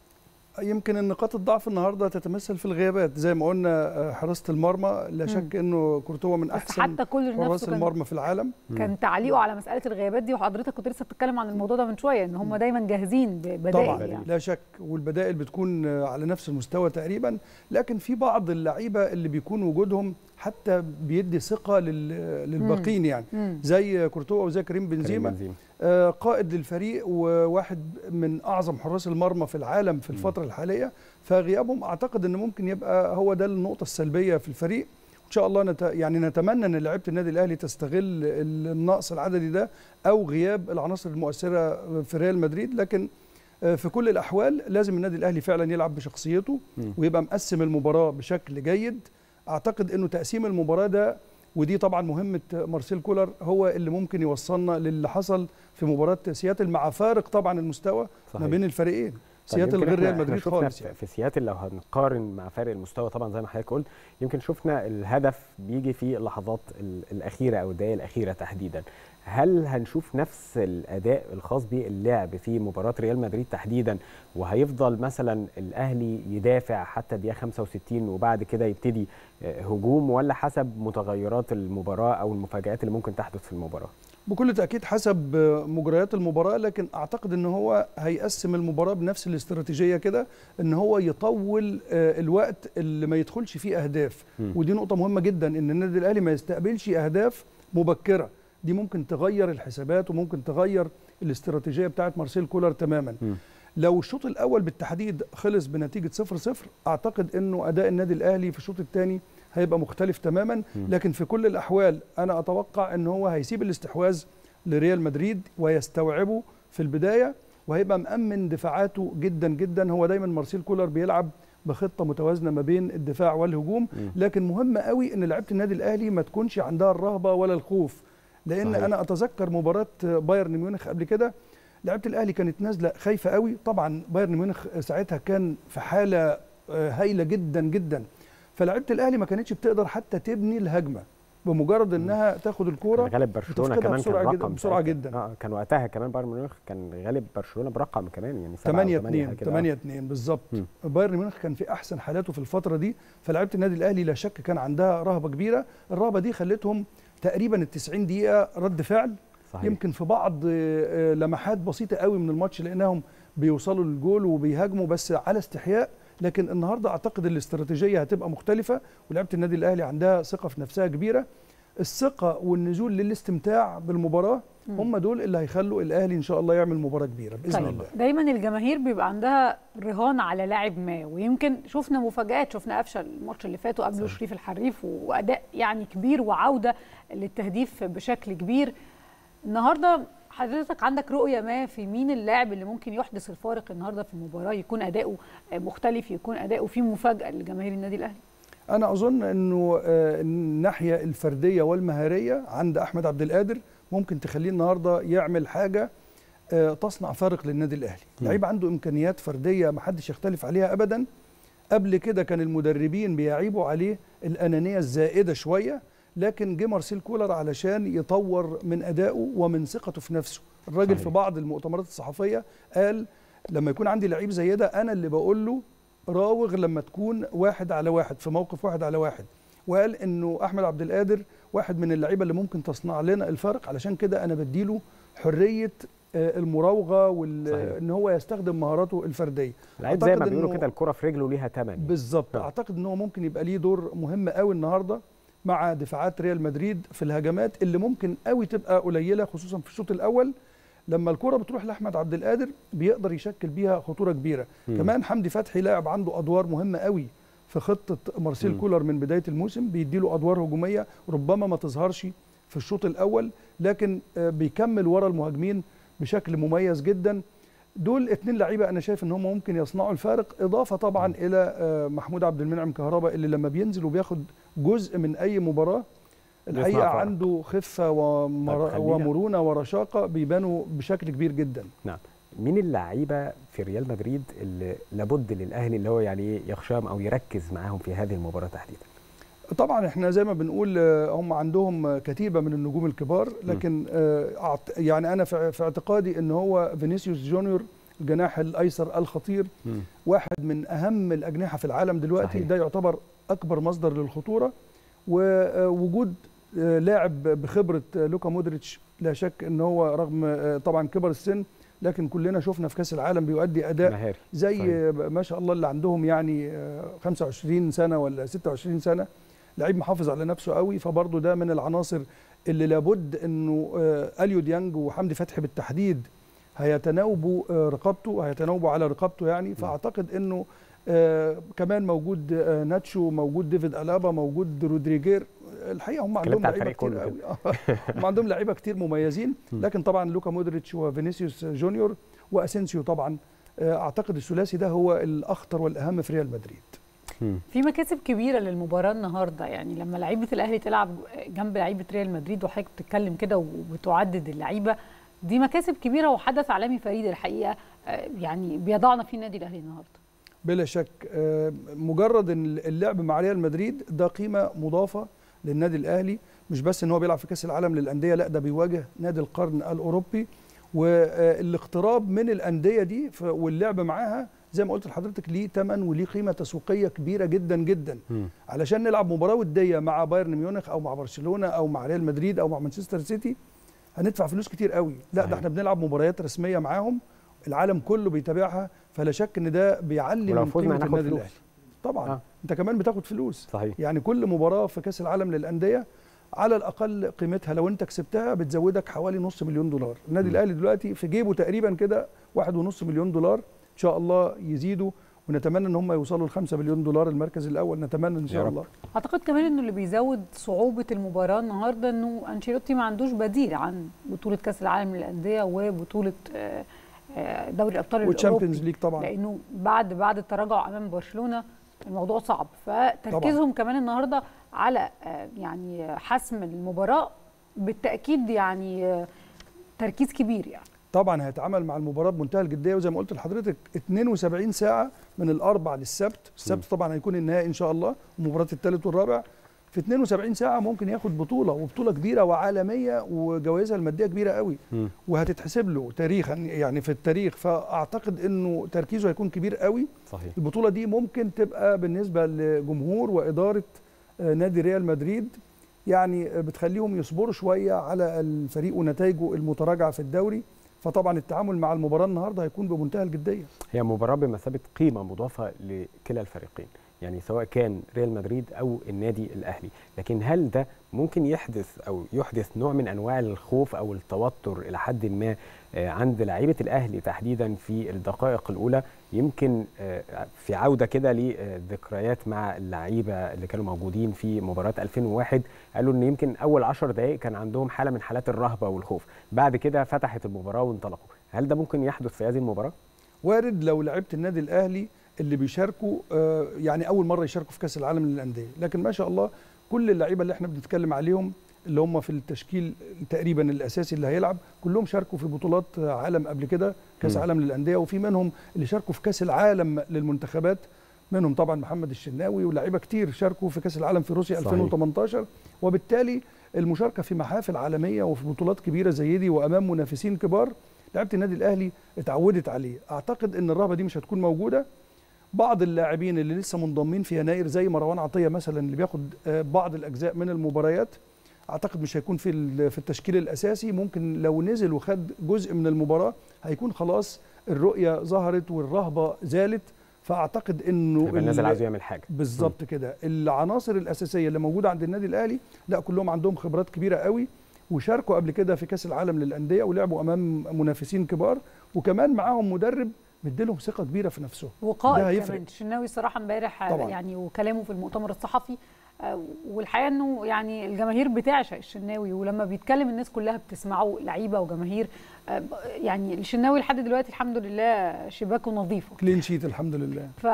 يمكن النقاط الضعف النهارده تتمثل في الغيابات زي ما قلنا حراسه المرمى لا شك انه كورتوا من احسن حتى كل حراس المرمى في العالم كان تعليقه على مساله الغيابات دي وحضرتك كنت لسه بتتكلم عن الموضوع ده من شويه ان هم دايما جاهزين ببدائل طبعا يعني. لا شك والبدائل بتكون على نفس المستوى تقريبا لكن في بعض اللعيبه اللي بيكون وجودهم حتى بيدي ثقه للباقيين يعني مم. زي كورتوا وزي كريم بنزيما, بنزيما. آه قائد للفريق وواحد من اعظم حراس المرمى في العالم في الفتره الحاليه فغيابهم اعتقد ان ممكن يبقى هو ده النقطه السلبيه في الفريق ان شاء الله نت... يعني نتمنى ان لعيبه النادي الاهلي تستغل النقص العددي ده او غياب العناصر المؤثره في ريال مدريد لكن في كل الاحوال لازم النادي الاهلي فعلا يلعب بشخصيته ويبقى مقسم المباراه بشكل جيد اعتقد انه تقسيم المباراه ده ودي طبعا مهمه مارسيل كولر هو اللي ممكن يوصلنا للي حصل في مباراه سياتل مع فارق طبعا المستوى صحيح. ما بين الفريقين سياتل غير ريال مدريد خالص يعني. في سياتل لو هنقارن مع فرق المستوى طبعا زي ما حضرتك قلت يمكن شفنا الهدف بيجي في اللحظات الاخيره او الدقائق الاخيره تحديدا هل هنشوف نفس الاداء الخاص باللعب في مباراه ريال مدريد تحديدا وهيفضل مثلا الاهلي يدافع حتى الدقيقه 65 وبعد كده يبتدي هجوم ولا حسب متغيرات المباراه او المفاجات اللي ممكن تحدث في المباراه بكل تاكيد حسب مجريات المباراه لكن اعتقد ان هو هيقسم المباراه بنفس الاستراتيجيه كده ان هو يطول الوقت اللي ما يدخلش فيه اهداف م. ودي نقطه مهمه جدا ان النادي الاهلي ما يستقبلش اهداف مبكره دي ممكن تغير الحسابات وممكن تغير الاستراتيجيه بتاعت مارسيل كولر تماما م. لو الشوط الاول بالتحديد خلص بنتيجه 0-0 اعتقد انه اداء النادي الاهلي في الشوط الثاني هيبقى مختلف تماما لكن في كل الاحوال انا اتوقع ان هو هيسيب الاستحواذ لريال مدريد ويستوعبه في البدايه وهيبقى مأمن دفاعاته جدا جدا هو دايما مارسيل كولر بيلعب بخطه متوازنه ما بين الدفاع والهجوم لكن مهم قوي ان لعيبه النادي الاهلي ما تكونش عندها الرهبه ولا الخوف لان صحيح. انا اتذكر مباراه بايرن ميونخ قبل كده لعيبه الاهلي كانت نازله خايفه قوي طبعا بايرن ميونخ ساعتها كان في حاله هايله جدا جدا فلعيبه الاهلي ما كانتش بتقدر حتى تبني الهجمه بمجرد انها تاخد الكوره غالب برشلونه كمان بسرعه كان جدا بسرعه جدا آه كان وقتها كمان بايرن ميونخ كان غالب برشلونه برقم كمان يعني 8 2 8 2 بالظبط بايرن ميونخ كان في احسن حالاته في الفتره دي فلعيبه النادي الاهلي لا شك كان عندها رهبه كبيره الرهبه دي خلتهم تقريبا ال 90 دقيقه رد فعل صحيح. يمكن في بعض آه، لمحات بسيطه قوي من الماتش لقيناهم بيوصلوا للجول وبيهاجموا بس على استحياء لكن النهارده اعتقد الاستراتيجيه هتبقى مختلفه ولعيبه النادي الاهلي عندها ثقه في نفسها كبيره الثقه والنزول للاستمتاع بالمباراه مم. هم دول اللي هيخلوا الاهلي ان شاء الله يعمل مباراه كبيره باذن طيب الله دايما الجماهير بيبقى عندها رهان على لاعب ما ويمكن شفنا مفاجآت شفنا قفشه الماتش اللي فات وقبله شريف الحريف واداء يعني كبير وعوده للتهديف بشكل كبير النهارده حضرتك عندك رؤيه ما في مين اللاعب اللي ممكن يحدث الفارق النهارده في المباراه يكون اداؤه مختلف يكون اداؤه فيه مفاجاه لجماهير النادي الاهلي انا اظن انه آه، الناحيه الفرديه والمهاريه عند احمد عبد القادر ممكن تخليه النهارده يعمل حاجه آه، تصنع فارق للنادي الاهلي مم. لعيب عنده امكانيات فرديه ما حدش يختلف عليها ابدا قبل كده كان المدربين بيعيبوا عليه الانانيه الزائده شويه لكن جه مارسيل كولر علشان يطور من ادائه ومن ثقته في نفسه الراجل صحيح. في بعض المؤتمرات الصحفيه قال لما يكون عندي لعيب زي ده انا اللي بقول له راوغ لما تكون واحد على واحد في موقف واحد على واحد وقال انه احمد عبد القادر واحد من اللعيبه اللي ممكن تصنع لنا الفرق علشان كده انا بديله حريه آه، المراوغه صحيح. وان هو يستخدم مهاراته الفرديه لعيب زي ما أعتقد بيقولوا إنه- كده الكره في رجله ليها ثمن بالظبط آه. اعتقد ان هو ممكن يبقى ليه دور مهم قوي النهارده مع دفاعات ريال مدريد في الهجمات اللي ممكن قوي تبقى قليله خصوصا في الشوط الاول لما الكره بتروح لاحمد عبد القادر بيقدر يشكل بيها خطوره كبيره مم. كمان حمدي فتحي لاعب عنده ادوار مهمه قوي في خطه مارسيل مم. كولر من بدايه الموسم بيديله ادوار هجوميه ربما ما تظهرش في الشوط الاول لكن آه، بيكمل ورا المهاجمين بشكل مميز جدا دول اتنين لعيبه انا شايف ان هم ممكن يصنعوا الفارق اضافه طبعا الى آه، محمود عبد المنعم كهربا اللي لما بينزل وبياخد جزء من اي مباراه الحقيقه بيصنع فرق. عنده خفه ومر... طيب خلينا- ومرونه ورشاقه بيبانوا بشكل كبير جدا نعم مين اللعيبه في ريال مدريد اللي لابد للاهلي اللي هو يعني إيه يخشاهم او يركز معاهم في هذه المباراه تحديدا طبعا احنا زي ما بنقول آه، هم عندهم آه، كتيبه من النجوم الكبار لكن آه، أعت- يعني انا في في اعتقادي ان هو فينيسيوس جونيور الجناح الايسر الخطير مم. واحد من اهم الاجنحه في العالم دلوقتي صحيح. ده يعتبر اكبر مصدر للخطوره ووجود آه، لاعب بخبره آه، لوكا مودريتش لا شك ان هو رغم آه، طبعا كبر السن لكن كلنا شفنا في كاس العالم بيؤدي اداء مهاري زي صحيح. آه، ما شاء الله اللي عندهم يعني آه، 25 سنه ولا 26 سنه لعيب محافظ على نفسه قوي فبرضه ده من العناصر اللي لابد انه آه، اليو ديانج وحمدي فتحي بالتحديد هيتناوبوا آه، رقابته هيتناوبوا على رقابته يعني فاعتقد انه آه كمان موجود آه ناتشو موجود ديفيد الابا موجود رودريجير الحقيقه هم عندهم اتكلمت على لعيبه الفريق كتير كله قوي هم عندهم لعيبه كتير مميزين لكن طبعا لوكا مودريتش وفينيسيوس جونيور واسينسيو طبعا آه، اعتقد الثلاثي ده هو الاخطر والاهم في ريال مدريد مم. في مكاسب كبيره للمباراه النهارده يعني لما لعيبه الاهلي تلعب جنب لعيبه ريال مدريد وحضرتك بتتكلم كده وبتعدد اللعيبه دي مكاسب كبيره وحدث عالمي فريد الحقيقه آه، يعني بيضعنا فيه النادي الاهلي النهارده بلا شك آه، مجرد ان اللعب مع ريال مدريد ده قيمه مضافه للنادي الاهلي مش بس ان هو بيلعب في كاس العالم للانديه لا ده بيواجه نادي القرن الاوروبي والاقتراب من الانديه دي ف- واللعب معاها زي ما قلت لحضرتك ليه ثمن وليه قيمه تسويقيه كبيره جدا جدا مم. علشان نلعب مباراه وديه مع بايرن ميونخ او مع برشلونه او مع ريال مدريد او مع مانشستر سيتي هندفع فلوس كتير قوي لا صحيح. ده احنا بنلعب مباريات رسميه معاهم العالم كله بيتابعها فلا شك ان ده بيعلي ولو من فزنا قيمه هناخد النادي فلوس. الاهلي طبعا آه. آه. انت كمان بتاخد فلوس صحيح يعني كل مباراه في كاس العالم للانديه على الاقل قيمتها لو انت كسبتها بتزودك حوالي نص مليون دولار النادي م. الاهلي دلوقتي في جيبه تقريبا كده واحد ونص مليون دولار ان شاء الله يزيدوا ونتمنى ان هم يوصلوا ل 5 مليون دولار المركز الاول نتمنى ان يا شاء رب. الله اعتقد كمان انه اللي بيزود صعوبه المباراه النهارده انه انشيلوتي ما عندوش بديل عن بطوله كاس العالم للانديه وبطوله آه، آه، دوري الابطال والتشامبيونز الاوروبي ليج طبعا لانه بعد بعد التراجع امام برشلونه الموضوع صعب فتركيزهم كمان النهارده على آه، يعني حسم المباراه بالتاكيد يعني آه، تركيز كبير يعني طبعا هيتعامل مع المباراه بمنتهى الجديه وزي ما قلت لحضرتك 72 ساعه من الاربع للسبت السبت طبعا هيكون النهائي ان شاء الله مباراه الثالث والرابع في 72 ساعه ممكن ياخد بطوله وبطوله كبيره وعالميه وجوائزها الماديه كبيره قوي مم. وهتتحسب له تاريخا يعني في التاريخ فاعتقد انه تركيزه هيكون كبير قوي صحيح البطوله دي ممكن تبقى بالنسبه لجمهور واداره آه، نادي ريال مدريد يعني بتخليهم يصبروا شويه على الفريق ونتائجه المتراجعه في الدوري فطبعا التعامل مع المباراه النهارده هيكون بمنتهى الجديه هي مباراه بمثابه قيمه مضافه لكلا الفريقين يعني سواء كان ريال مدريد او النادي الاهلي لكن هل ده ممكن يحدث او يحدث نوع من انواع الخوف او التوتر الى حد ما آه، عند لعيبه الاهلي تحديدا في الدقائق الاولى يمكن آه، في عوده كده لذكريات مع اللعيبه اللي كانوا موجودين في مباراه 2001 قالوا ان يمكن اول 10 دقائق كان عندهم حاله من حالات الرهبه والخوف بعد كده فتحت المباراه وانطلقوا هل ده ممكن يحدث في هذه المباراه وارد لو لعيبه النادي الاهلي اللي بيشاركوا آه، يعني اول مره يشاركوا في كاس العالم للانديه لكن ما شاء الله كل اللعيبه اللي احنا بنتكلم عليهم اللي هم في التشكيل تقريبا الاساسي اللي هيلعب كلهم شاركوا في بطولات عالم قبل كده كاس مم. عالم للانديه وفي منهم اللي شاركوا في كاس العالم للمنتخبات منهم طبعا محمد الشناوي ولاعيبه كتير شاركوا في كاس العالم في روسيا صحيح. 2018 وبالتالي المشاركه في محافل عالميه وفي بطولات كبيره زي دي وامام منافسين كبار لعيبه النادي الاهلي اتعودت عليه اعتقد ان الرهبه دي مش هتكون موجوده بعض اللاعبين اللي لسه منضمين في يناير زي مروان عطيه مثلا اللي بياخد آه، بعض الاجزاء من المباريات اعتقد مش هيكون في ال- في التشكيل الاساسي ممكن لو نزل وخد جزء من المباراه هيكون خلاص الرؤيه ظهرت والرهبه زالت فاعتقد انه يبقى الناس ال- عايز يعمل حاجه بالظبط كده العناصر الاساسيه اللي موجوده عند النادي الاهلي لا كلهم عندهم خبرات كبيره قوي وشاركوا قبل كده في كاس العالم للانديه ولعبوا امام منافسين كبار وكمان معاهم مدرب مديلهم ثقه كبيره في نفسهم ده وقائد هيفرق. كمان الشناوي صراحه امبارح طبعاً. يعني وكلامه في المؤتمر الصحفي آه، والحقيقه انه يعني الجماهير بتعشق الشناوي ولما بيتكلم الناس كلها بتسمعه لعيبه وجماهير آه، يعني الشناوي لحد دلوقتي الحمد لله شباكه نظيفه كلين شيت الحمد لله ف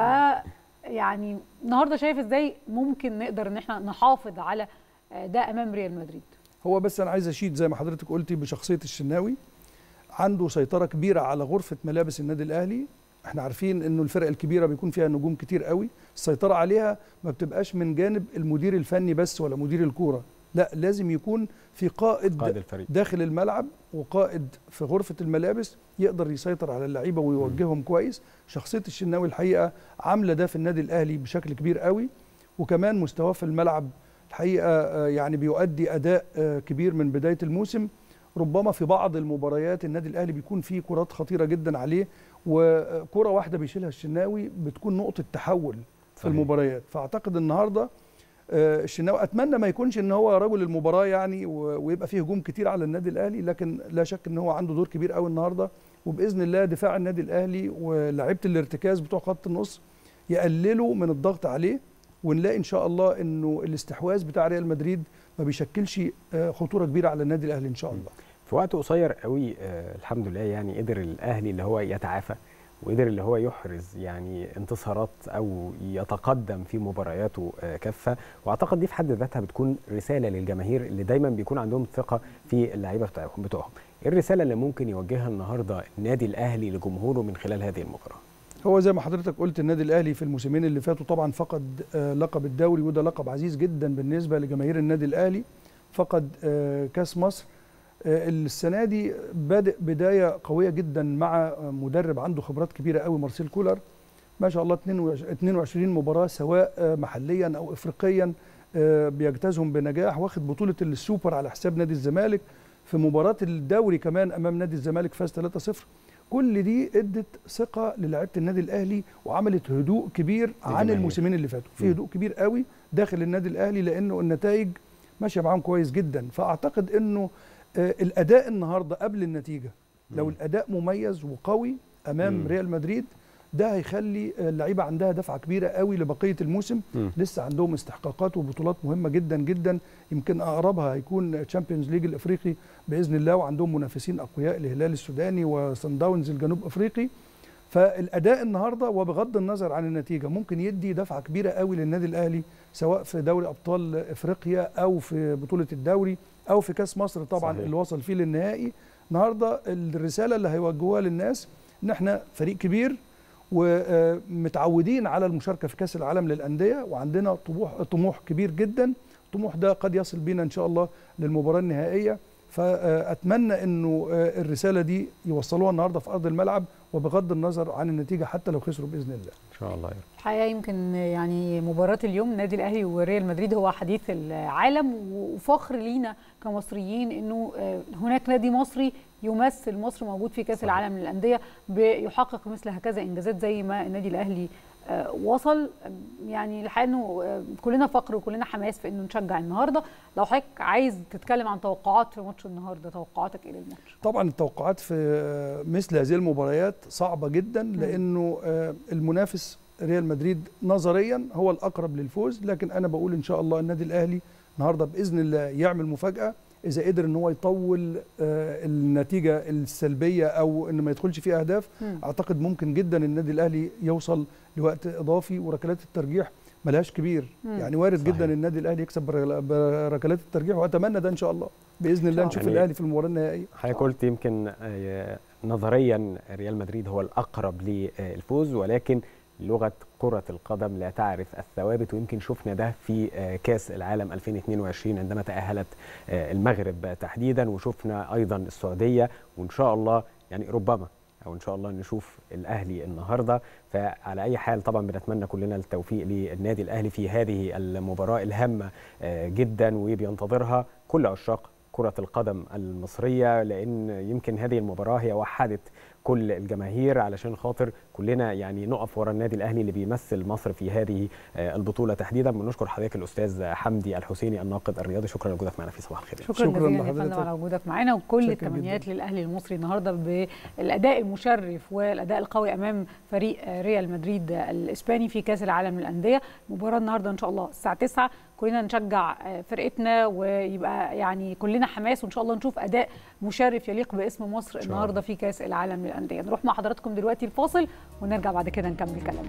يعني النهارده شايف ازاي ممكن نقدر ان احنا نحافظ على آه، ده امام ريال مدريد هو بس انا عايز اشيد زي ما حضرتك قلتي بشخصيه الشناوي عنده سيطره كبيره على غرفه ملابس النادي الاهلي احنا عارفين انه الفرق الكبيره بيكون فيها نجوم كتير قوي السيطره عليها ما بتبقاش من جانب المدير الفني بس ولا مدير الكوره لا لازم يكون في قائد, قائد الفريق داخل الملعب وقائد في غرفه الملابس يقدر يسيطر على اللعيبه ويوجههم كويس شخصيه الشناوي الحقيقه عامله ده في النادي الاهلي بشكل كبير قوي وكمان مستواه في الملعب الحقيقه آه، يعني بيؤدي اداء آه، كبير من بدايه الموسم ربما في بعض المباريات النادي الاهلي بيكون فيه كرات خطيره جدا عليه وكره واحده بيشيلها الشناوي بتكون نقطه تحول في صحيح. المباريات فاعتقد النهارده آه، الشناوي اتمنى ما يكونش ان هو رجل المباراه يعني و- ويبقى فيه هجوم كتير على النادي الاهلي لكن لا شك ان هو عنده دور كبير قوي النهارده وباذن الله دفاع النادي الاهلي ولاعيبه الارتكاز بتوع خط النص يقللوا من الضغط عليه ونلاقي ان شاء الله انه الاستحواذ بتاع ريال مدريد ما بيشكلش آه، خطوره كبيره على النادي الاهلي ان شاء الله في وقت قصير قوي آه الحمد لله يعني قدر الاهلي اللي هو يتعافى وقدر اللي هو يحرز يعني انتصارات او يتقدم في مبارياته آه كافه واعتقد دي في حد ذاتها بتكون رساله للجماهير اللي دايما بيكون عندهم ثقه في اللعيبه بتاعهم بتوعهم ايه الرساله اللي ممكن يوجهها النهارده النادي الاهلي لجمهوره من خلال هذه المباراه هو زي ما حضرتك قلت النادي الاهلي في الموسمين اللي فاتوا طبعا فقد آه، لقب الدوري وده لقب عزيز جدا بالنسبه لجماهير النادي الاهلي فقد آه، كاس مصر آه، السنه دي بادئ بدايه قويه جدا مع آه، مدرب عنده خبرات كبيره قوي مارسيل كولر ما شاء الله 22 مباراه سواء آه، محليا او افريقيا آه، بيجتازهم بنجاح واخد بطوله السوبر على حساب نادي الزمالك في مباراه الدوري كمان امام نادي الزمالك فاز 3-0 كل دي ادت ثقه للاعيبه النادي الاهلي وعملت هدوء كبير عن للجماهير. الموسمين اللي فاتوا في مم. هدوء كبير قوي داخل النادي الاهلي لانه النتائج ماشيه معاهم كويس جدا فاعتقد انه آه، الاداء النهارده قبل النتيجه لو مم. الاداء مميز وقوي امام مم. ريال مدريد ده هيخلي آه، اللعيبه عندها دفعه كبيره قوي لبقيه الموسم مم. لسه عندهم استحقاقات وبطولات مهمه جدا جدا يمكن اقربها هيكون تشامبيونز ليج الافريقي باذن الله وعندهم منافسين اقوياء الهلال السوداني وصن داونز الجنوب افريقي فالاداء النهارده وبغض النظر عن النتيجه ممكن يدي دفعه كبيره قوي للنادي الاهلي سواء في دوري ابطال افريقيا او في بطوله الدوري او في كاس مصر طبعا صحيح. صحيح. اللي وصل فيه للنهائي النهارده الرساله اللي هيوجهوها للناس ان احنا فريق كبير ومتعودين على المشاركه في كاس العالم للانديه وعندنا طموح طموح كبير جدا الطموح ده قد يصل بينا ان شاء الله للمباراه النهائيه فاتمنى انه الرساله دي يوصلوها النهارده في ارض الملعب وبغض النظر عن النتيجه حتى لو خسروا باذن الله ان شاء الله يا رب الحقيقه يمكن يعني مباراه اليوم النادي الاهلي وريال مدريد هو حديث العالم وفخر لينا كمصريين انه آه، هناك نادي مصري يمثل مصر موجود في كاس العالم للانديه بيحقق مثل هكذا انجازات زي ما النادي الاهلي آه، وصل يعني الحقيقه انه آه، كلنا فخر وكلنا حماس في انه نشجع النهارده لو حضرتك عايز تتكلم عن توقعات في ماتش النهارده توقعاتك ايه للماتش طبعا التوقعات في مثل هذه المباريات صعبه جدا لانه آه، المنافس ريال مدريد نظريا هو الاقرب للفوز لكن انا بقول ان شاء الله النادي الاهلي النهارده باذن الله يعمل مفاجاه اذا قدر ان هو يطول آه، النتيجه السلبيه او ان ما يدخلش فيه اهداف مم. اعتقد ممكن جدا النادي الاهلي يوصل لوقت اضافي وركلات الترجيح ملهاش كبير مم. يعني وارد صحيح. جدا النادي الاهلي يكسب بركل- بركلات الترجيح واتمنى ده ان شاء الله باذن الله شاء نشوف الله. الاهلي في المباراه النهائيه حضرتك قلت يمكن آه، نظريا ريال مدريد هو الاقرب للفوز ولكن لغه كره القدم لا تعرف الثوابت ويمكن شفنا ده في آه، كاس العالم 2022 عندما تاهلت آه، المغرب تحديدا وشفنا ايضا السعوديه وان شاء الله يعني ربما او ان شاء الله نشوف الاهلي النهارده فعلى اي حال طبعا بنتمنى كلنا التوفيق للنادي الاهلي في هذه المباراه الهامه آه، جدا وبينتظرها كل عشاق كرة القدم المصرية لأن يمكن هذه المباراة هي وحدت كل الجماهير علشان خاطر كلنا يعني نقف ورا النادي الأهلي اللي بيمثل مصر في هذه آه، البطولة تحديدا بنشكر حضرتك الأستاذ حمدي الحسيني الناقد الرياضي شكرا لوجودك معنا في صباح الخير شكرا, شكراً جزيلا يا لحضرتك. فندم على وجودك معانا وكل شكراً التمنيات للاهلي المصري النهارده بالاداء المشرف والاداء القوي امام فريق ريال مدريد الاسباني في كاس العالم للانديه مباراه النهارده ان شاء الله الساعه 9 كلنا نشجع فرقتنا ويبقى يعني كلنا حماس وان شاء الله نشوف اداء مشرف يليق باسم مصر شاء النهارده في كاس العالم للانديه نروح مع حضراتكم دلوقتي الفاصل ونرجع بعد كده نكمل كلامنا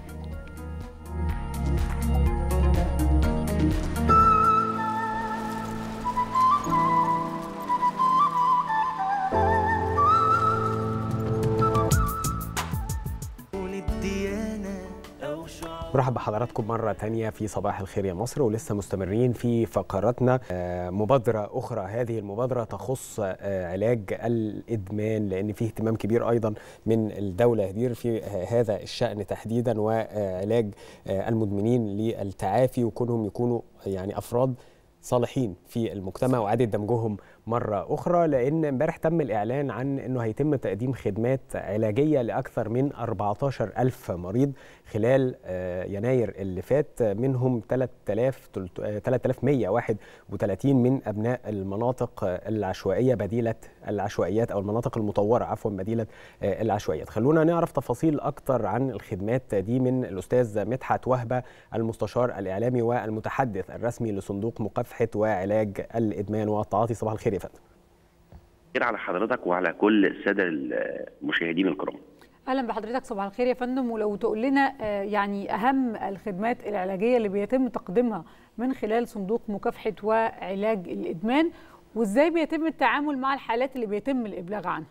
مرحبا بحضراتكم مرة تانية في صباح الخير يا مصر ولسه مستمرين في فقراتنا آه، مبادرة أخرى هذه المبادرة تخص آه، علاج الإدمان لأن فيه اهتمام كبير أيضا من الدولة هدير في آه، هذا الشأن تحديدا وعلاج آه، المدمنين للتعافي وكونهم يكونوا يعني أفراد صالحين في المجتمع وإعادة دمجهم مرة أخرى لأن امبارح تم الإعلان عن أنه هيتم تقديم خدمات علاجية لأكثر من 14 ألف مريض خلال آه، يناير اللي فات آه، منهم 3000 تلت- آه، 3131 من أبناء المناطق آه، العشوائية بديلة العشوائيات أو المناطق المطورة عفوا بديلة آه، العشوائيات خلونا نعرف تفاصيل أكتر عن الخدمات دي من الأستاذ مدحت وهبة المستشار الإعلامي والمتحدث الرسمي لصندوق مكافحة وعلاج الإدمان والتعاطي صباح الخير يا فندم خير على حضرتك وعلى كل الساده المشاهدين الكرام اهلا بحضرتك صباح الخير يا فندم ولو تقول لنا آه، يعني اهم الخدمات العلاجيه اللي بيتم تقديمها من خلال صندوق مكافحه وعلاج الادمان وازاي بيتم التعامل مع الحالات اللي بيتم الابلاغ عنها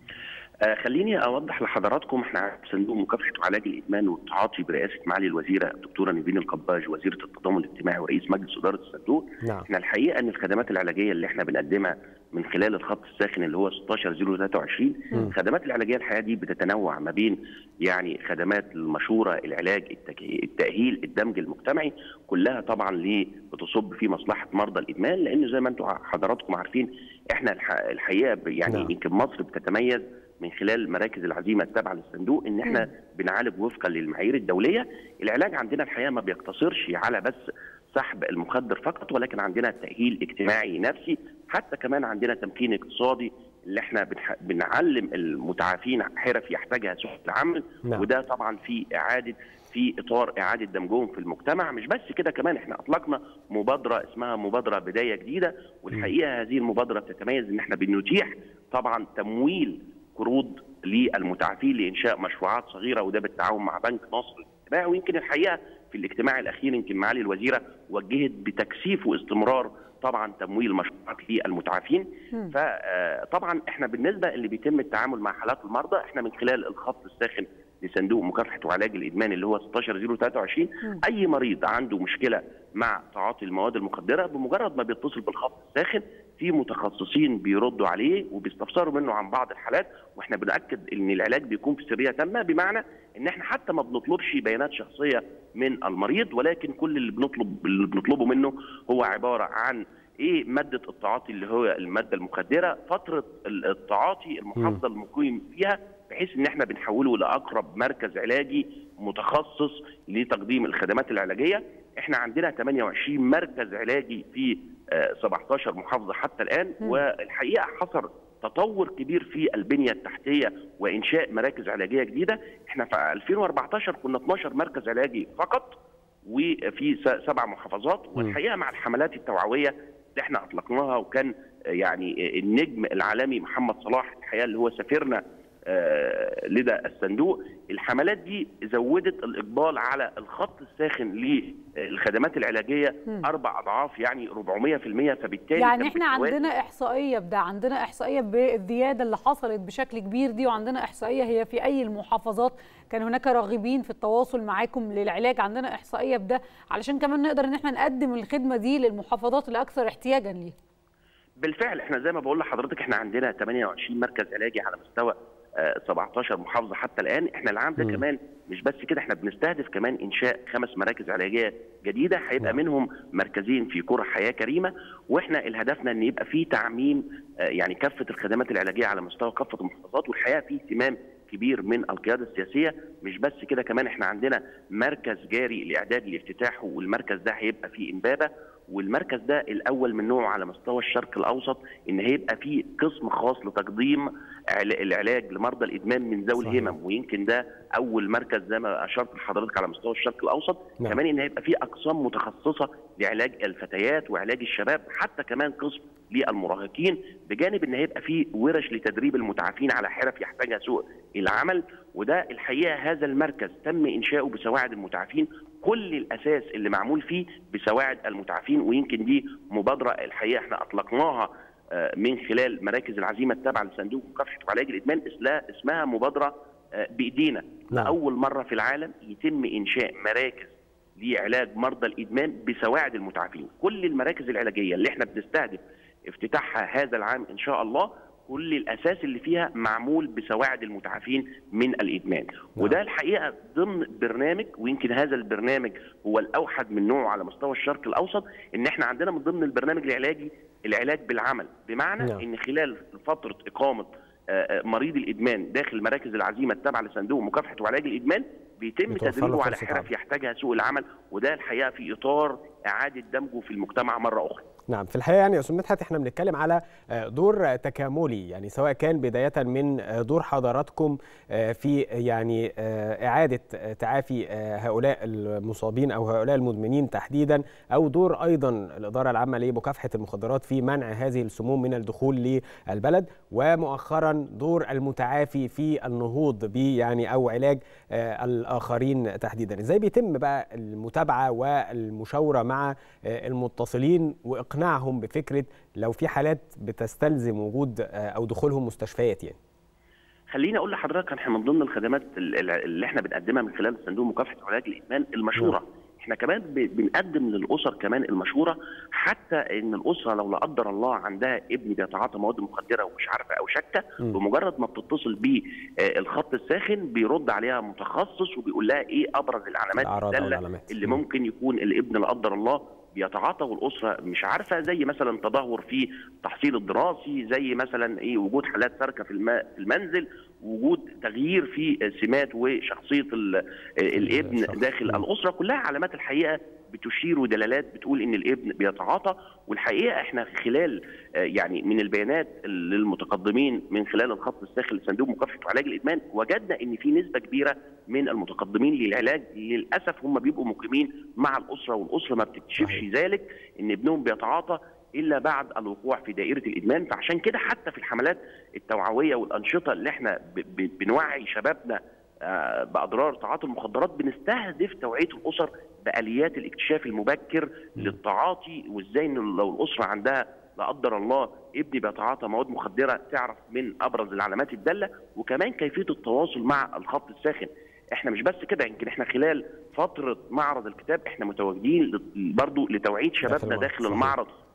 آه خليني اوضح لحضراتكم احنا صندوق مكافحه وعلاج الادمان والتعاطي برئاسه معالي الوزيره الدكتوره نيفين القباج وزيره التضامن الاجتماعي ورئيس مجلس اداره الصندوق نعم احنا الحقيقه ان الخدمات العلاجيه اللي احنا بنقدمها من خلال الخط الساخن اللي هو 16023 مم. الخدمات العلاجيه الحقيقه دي بتتنوع ما بين يعني خدمات المشوره العلاج التك- التاهيل الدمج المجتمعي كلها طبعا ليه بتصب في مصلحه مرضى الادمان لان زي ما انتم حضراتكم عارفين احنا الح- الحقيقه ب- يعني نعم. يمكن مصر بتتميز من خلال مراكز العزيمه التابعه للصندوق ان احنا مم. بنعالج وفقا للمعايير الدوليه العلاج عندنا الحقيقه ما بيقتصرش على بس سحب المخدر فقط ولكن عندنا تاهيل اجتماعي نفسي حتى كمان عندنا تمكين اقتصادي اللي احنا بنح- بنعلم المتعافين حرف يحتاجها سوق العمل نعم. وده طبعا في اعاده في اطار اعاده دمجهم في المجتمع مش بس كده كمان احنا اطلقنا مبادره اسمها مبادره بدايه جديده والحقيقه هذه المبادره بتتميز ان احنا بنتيح طبعا تمويل قروض للمتعافين لانشاء مشروعات صغيره وده بالتعاون مع بنك مصر الاجتماعي ويمكن الحقيقه في الاجتماع الاخير يمكن معالي الوزيره وجهت بتكثيف واستمرار طبعا تمويل مشروعات للمتعافين مم. فطبعا احنا بالنسبه اللي بيتم التعامل مع حالات المرضى احنا من خلال الخط الساخن لصندوق مكافحه وعلاج الادمان اللي هو 16023 مم. اي مريض عنده مشكله مع تعاطي المواد المخدره بمجرد ما بيتصل بالخط الساخن في متخصصين بيردوا عليه وبيستفسروا منه عن بعض الحالات واحنا بناكد ان العلاج بيكون في سريه تامه بمعنى ان احنا حتى ما بنطلبش بيانات شخصيه من المريض ولكن كل اللي بنطلب اللي بنطلبه منه هو عباره عن ايه ماده التعاطي اللي هو الماده المخدره فتره التعاطي المحافظه المقيم فيها بحيث ان احنا بنحوله لاقرب مركز علاجي متخصص لتقديم الخدمات العلاجيه احنا عندنا 28 مركز علاجي في آه، 17 محافظه حتى الان والحقيقه حصل تطور كبير في البنيه التحتيه وانشاء مراكز علاجيه جديده احنا في 2014 كنا 12 مركز علاجي فقط وفي س- سبع محافظات والحقيقه مع الحملات التوعويه اللي احنا اطلقناها وكان آه، يعني آه، النجم العالمي محمد صلاح الحقيقه اللي هو سفيرنا آه، لدى الصندوق الحملات دي زودت الاقبال على الخط الساخن للخدمات العلاجيه اربع اضعاف يعني 400% فبالتالي يعني كان احنا بالتوازي- عندنا احصائيه بده عندنا احصائيه بالزياده اللي حصلت بشكل كبير دي وعندنا احصائيه هي في اي المحافظات كان هناك راغبين في التواصل معاكم للعلاج عندنا احصائيه بده علشان كمان نقدر ان احنا نقدم الخدمه دي للمحافظات الاكثر احتياجا ليها بالفعل احنا زي ما بقول لحضرتك احنا عندنا 28 مركز علاجي على مستوى آه، 17 محافظه حتى الان احنا العام ده كمان مش بس كده احنا بنستهدف كمان انشاء خمس مراكز علاجيه جديده هيبقى منهم مركزين في قرى حياه كريمه واحنا الهدفنا ان يبقى في تعميم آه، يعني كافه الخدمات العلاجيه على مستوى كافه المحافظات والحقيقه في اهتمام كبير من القياده السياسيه مش بس كده كمان احنا عندنا مركز جاري لاعداد لافتتاحه والمركز ده هيبقى في امبابه والمركز ده الاول من نوعه على مستوى الشرق الاوسط ان هيبقى فيه قسم خاص لتقديم عل- العلاج لمرضى الادمان من ذوي الهمم ويمكن ده اول مركز زي ما اشرت لحضرتك على مستوى الشرق الاوسط نعم. كمان ان هيبقى فيه اقسام متخصصه لعلاج الفتيات وعلاج الشباب حتى كمان قسم للمراهقين بجانب ان هيبقى فيه ورش لتدريب المتعافين على حرف يحتاجها سوق العمل وده الحقيقه هذا المركز تم انشاؤه بسواعد المتعافين كل الاساس اللي معمول فيه بسواعد المتعافين ويمكن دي مبادره الحقيقه احنا اطلقناها آه، من خلال مراكز العزيمه التابعه لصندوق مكافحه وعلاج الادمان اسلا- اسمها مبادره آه، بايدينا نعم. اول مره في العالم يتم انشاء مراكز لعلاج مرضى الادمان بسواعد المتعافين كل المراكز العلاجيه اللي احنا بنستهدف افتتاحها هذا العام ان شاء الله كل الاساس اللي فيها معمول بسواعد المتعافين من الادمان وده الحقيقه ضمن برنامج ويمكن هذا البرنامج هو الاوحد من نوعه على مستوى الشرق الاوسط ان احنا عندنا من ضمن البرنامج العلاجي العلاج بالعمل بمعنى نعم. ان خلال فتره اقامه آه، آه، مريض الادمان داخل مراكز العزيمه التابعه لصندوق مكافحه وعلاج الادمان بيتم بتوفر له تدريبه على فرصة حرف عمل. يحتاجها سوق العمل وده الحقيقه في اطار اعاده دمجه في المجتمع مره اخرى نعم في الحقيقه يعني يا استاذ مدحت احنا بنتكلم على آه، دور تكاملي يعني سواء كان بدايه من آه، دور حضراتكم آه، في يعني آه، اعاده آه، تعافي آه، هؤلاء المصابين او هؤلاء المدمنين تحديدا او دور ايضا الاداره العامه لمكافحه المخدرات في منع هذه السموم من الدخول للبلد ومؤخرا دور المتعافي في النهوض ب يعني او علاج آه، الاخرين تحديدا ازاي بيتم بقى المتابعه والمشاوره مع آه، المتصلين واقناعهم بفكره لو في حالات بتستلزم وجود آه، او دخولهم مستشفيات يعني خليني اقول لحضرتك احنا من ضمن الخدمات ال- ال- اللي احنا بنقدمها من خلال صندوق مكافحه وعلاج الادمان المشوره احنا كمان ب- بنقدم للاسر كمان المشوره حتى ان الاسره لو لا قدر الله عندها ابن بيتعاطى مواد مخدره ومش عارفه او شاكه مم. بمجرد ما بتتصل بيه آه، الخط الساخن بيرد عليها متخصص وبيقول لها ايه ابرز العلامات الأعراض أو الداله العلامات. اللي مم. ممكن يكون الابن لا قدر الله بيتعاطى والاسره مش عارفه زي مثلا تدهور في التحصيل الدراسي زي مثلا ايه وجود حالات سرقه في الم- في المنزل وجود تغيير في سمات وشخصيه ال- الابن الشخص. داخل مم. الاسره كلها علامات الحقيقه بتشير ودلالات بتقول ان الابن بيتعاطى والحقيقه احنا خلال آه، يعني من البيانات للمتقدمين من خلال الخط الساخن لصندوق مكافحه وعلاج الادمان وجدنا ان في نسبه كبيره من المتقدمين للعلاج للاسف هم بيبقوا مقيمين مع الاسره والاسره ما بتكتشفش صحيح. ذلك ان ابنهم بيتعاطى الا بعد الوقوع في دائره الادمان فعشان كده حتى في الحملات التوعويه والانشطه اللي احنا ب- ب- بنوعي شبابنا آه، باضرار تعاطي المخدرات بنستهدف توعيه الاسر باليات الاكتشاف المبكر للتعاطي وازاي ان لو الاسره عندها لا قدر الله ابني بيتعاطى مواد مخدره تعرف من ابرز العلامات الداله وكمان كيفيه التواصل مع الخط الساخن احنا مش بس كده يمكن احنا خلال فتره معرض الكتاب احنا متواجدين ل- برضو لتوعيه شبابنا المعرض، داخل صحيح. المعرض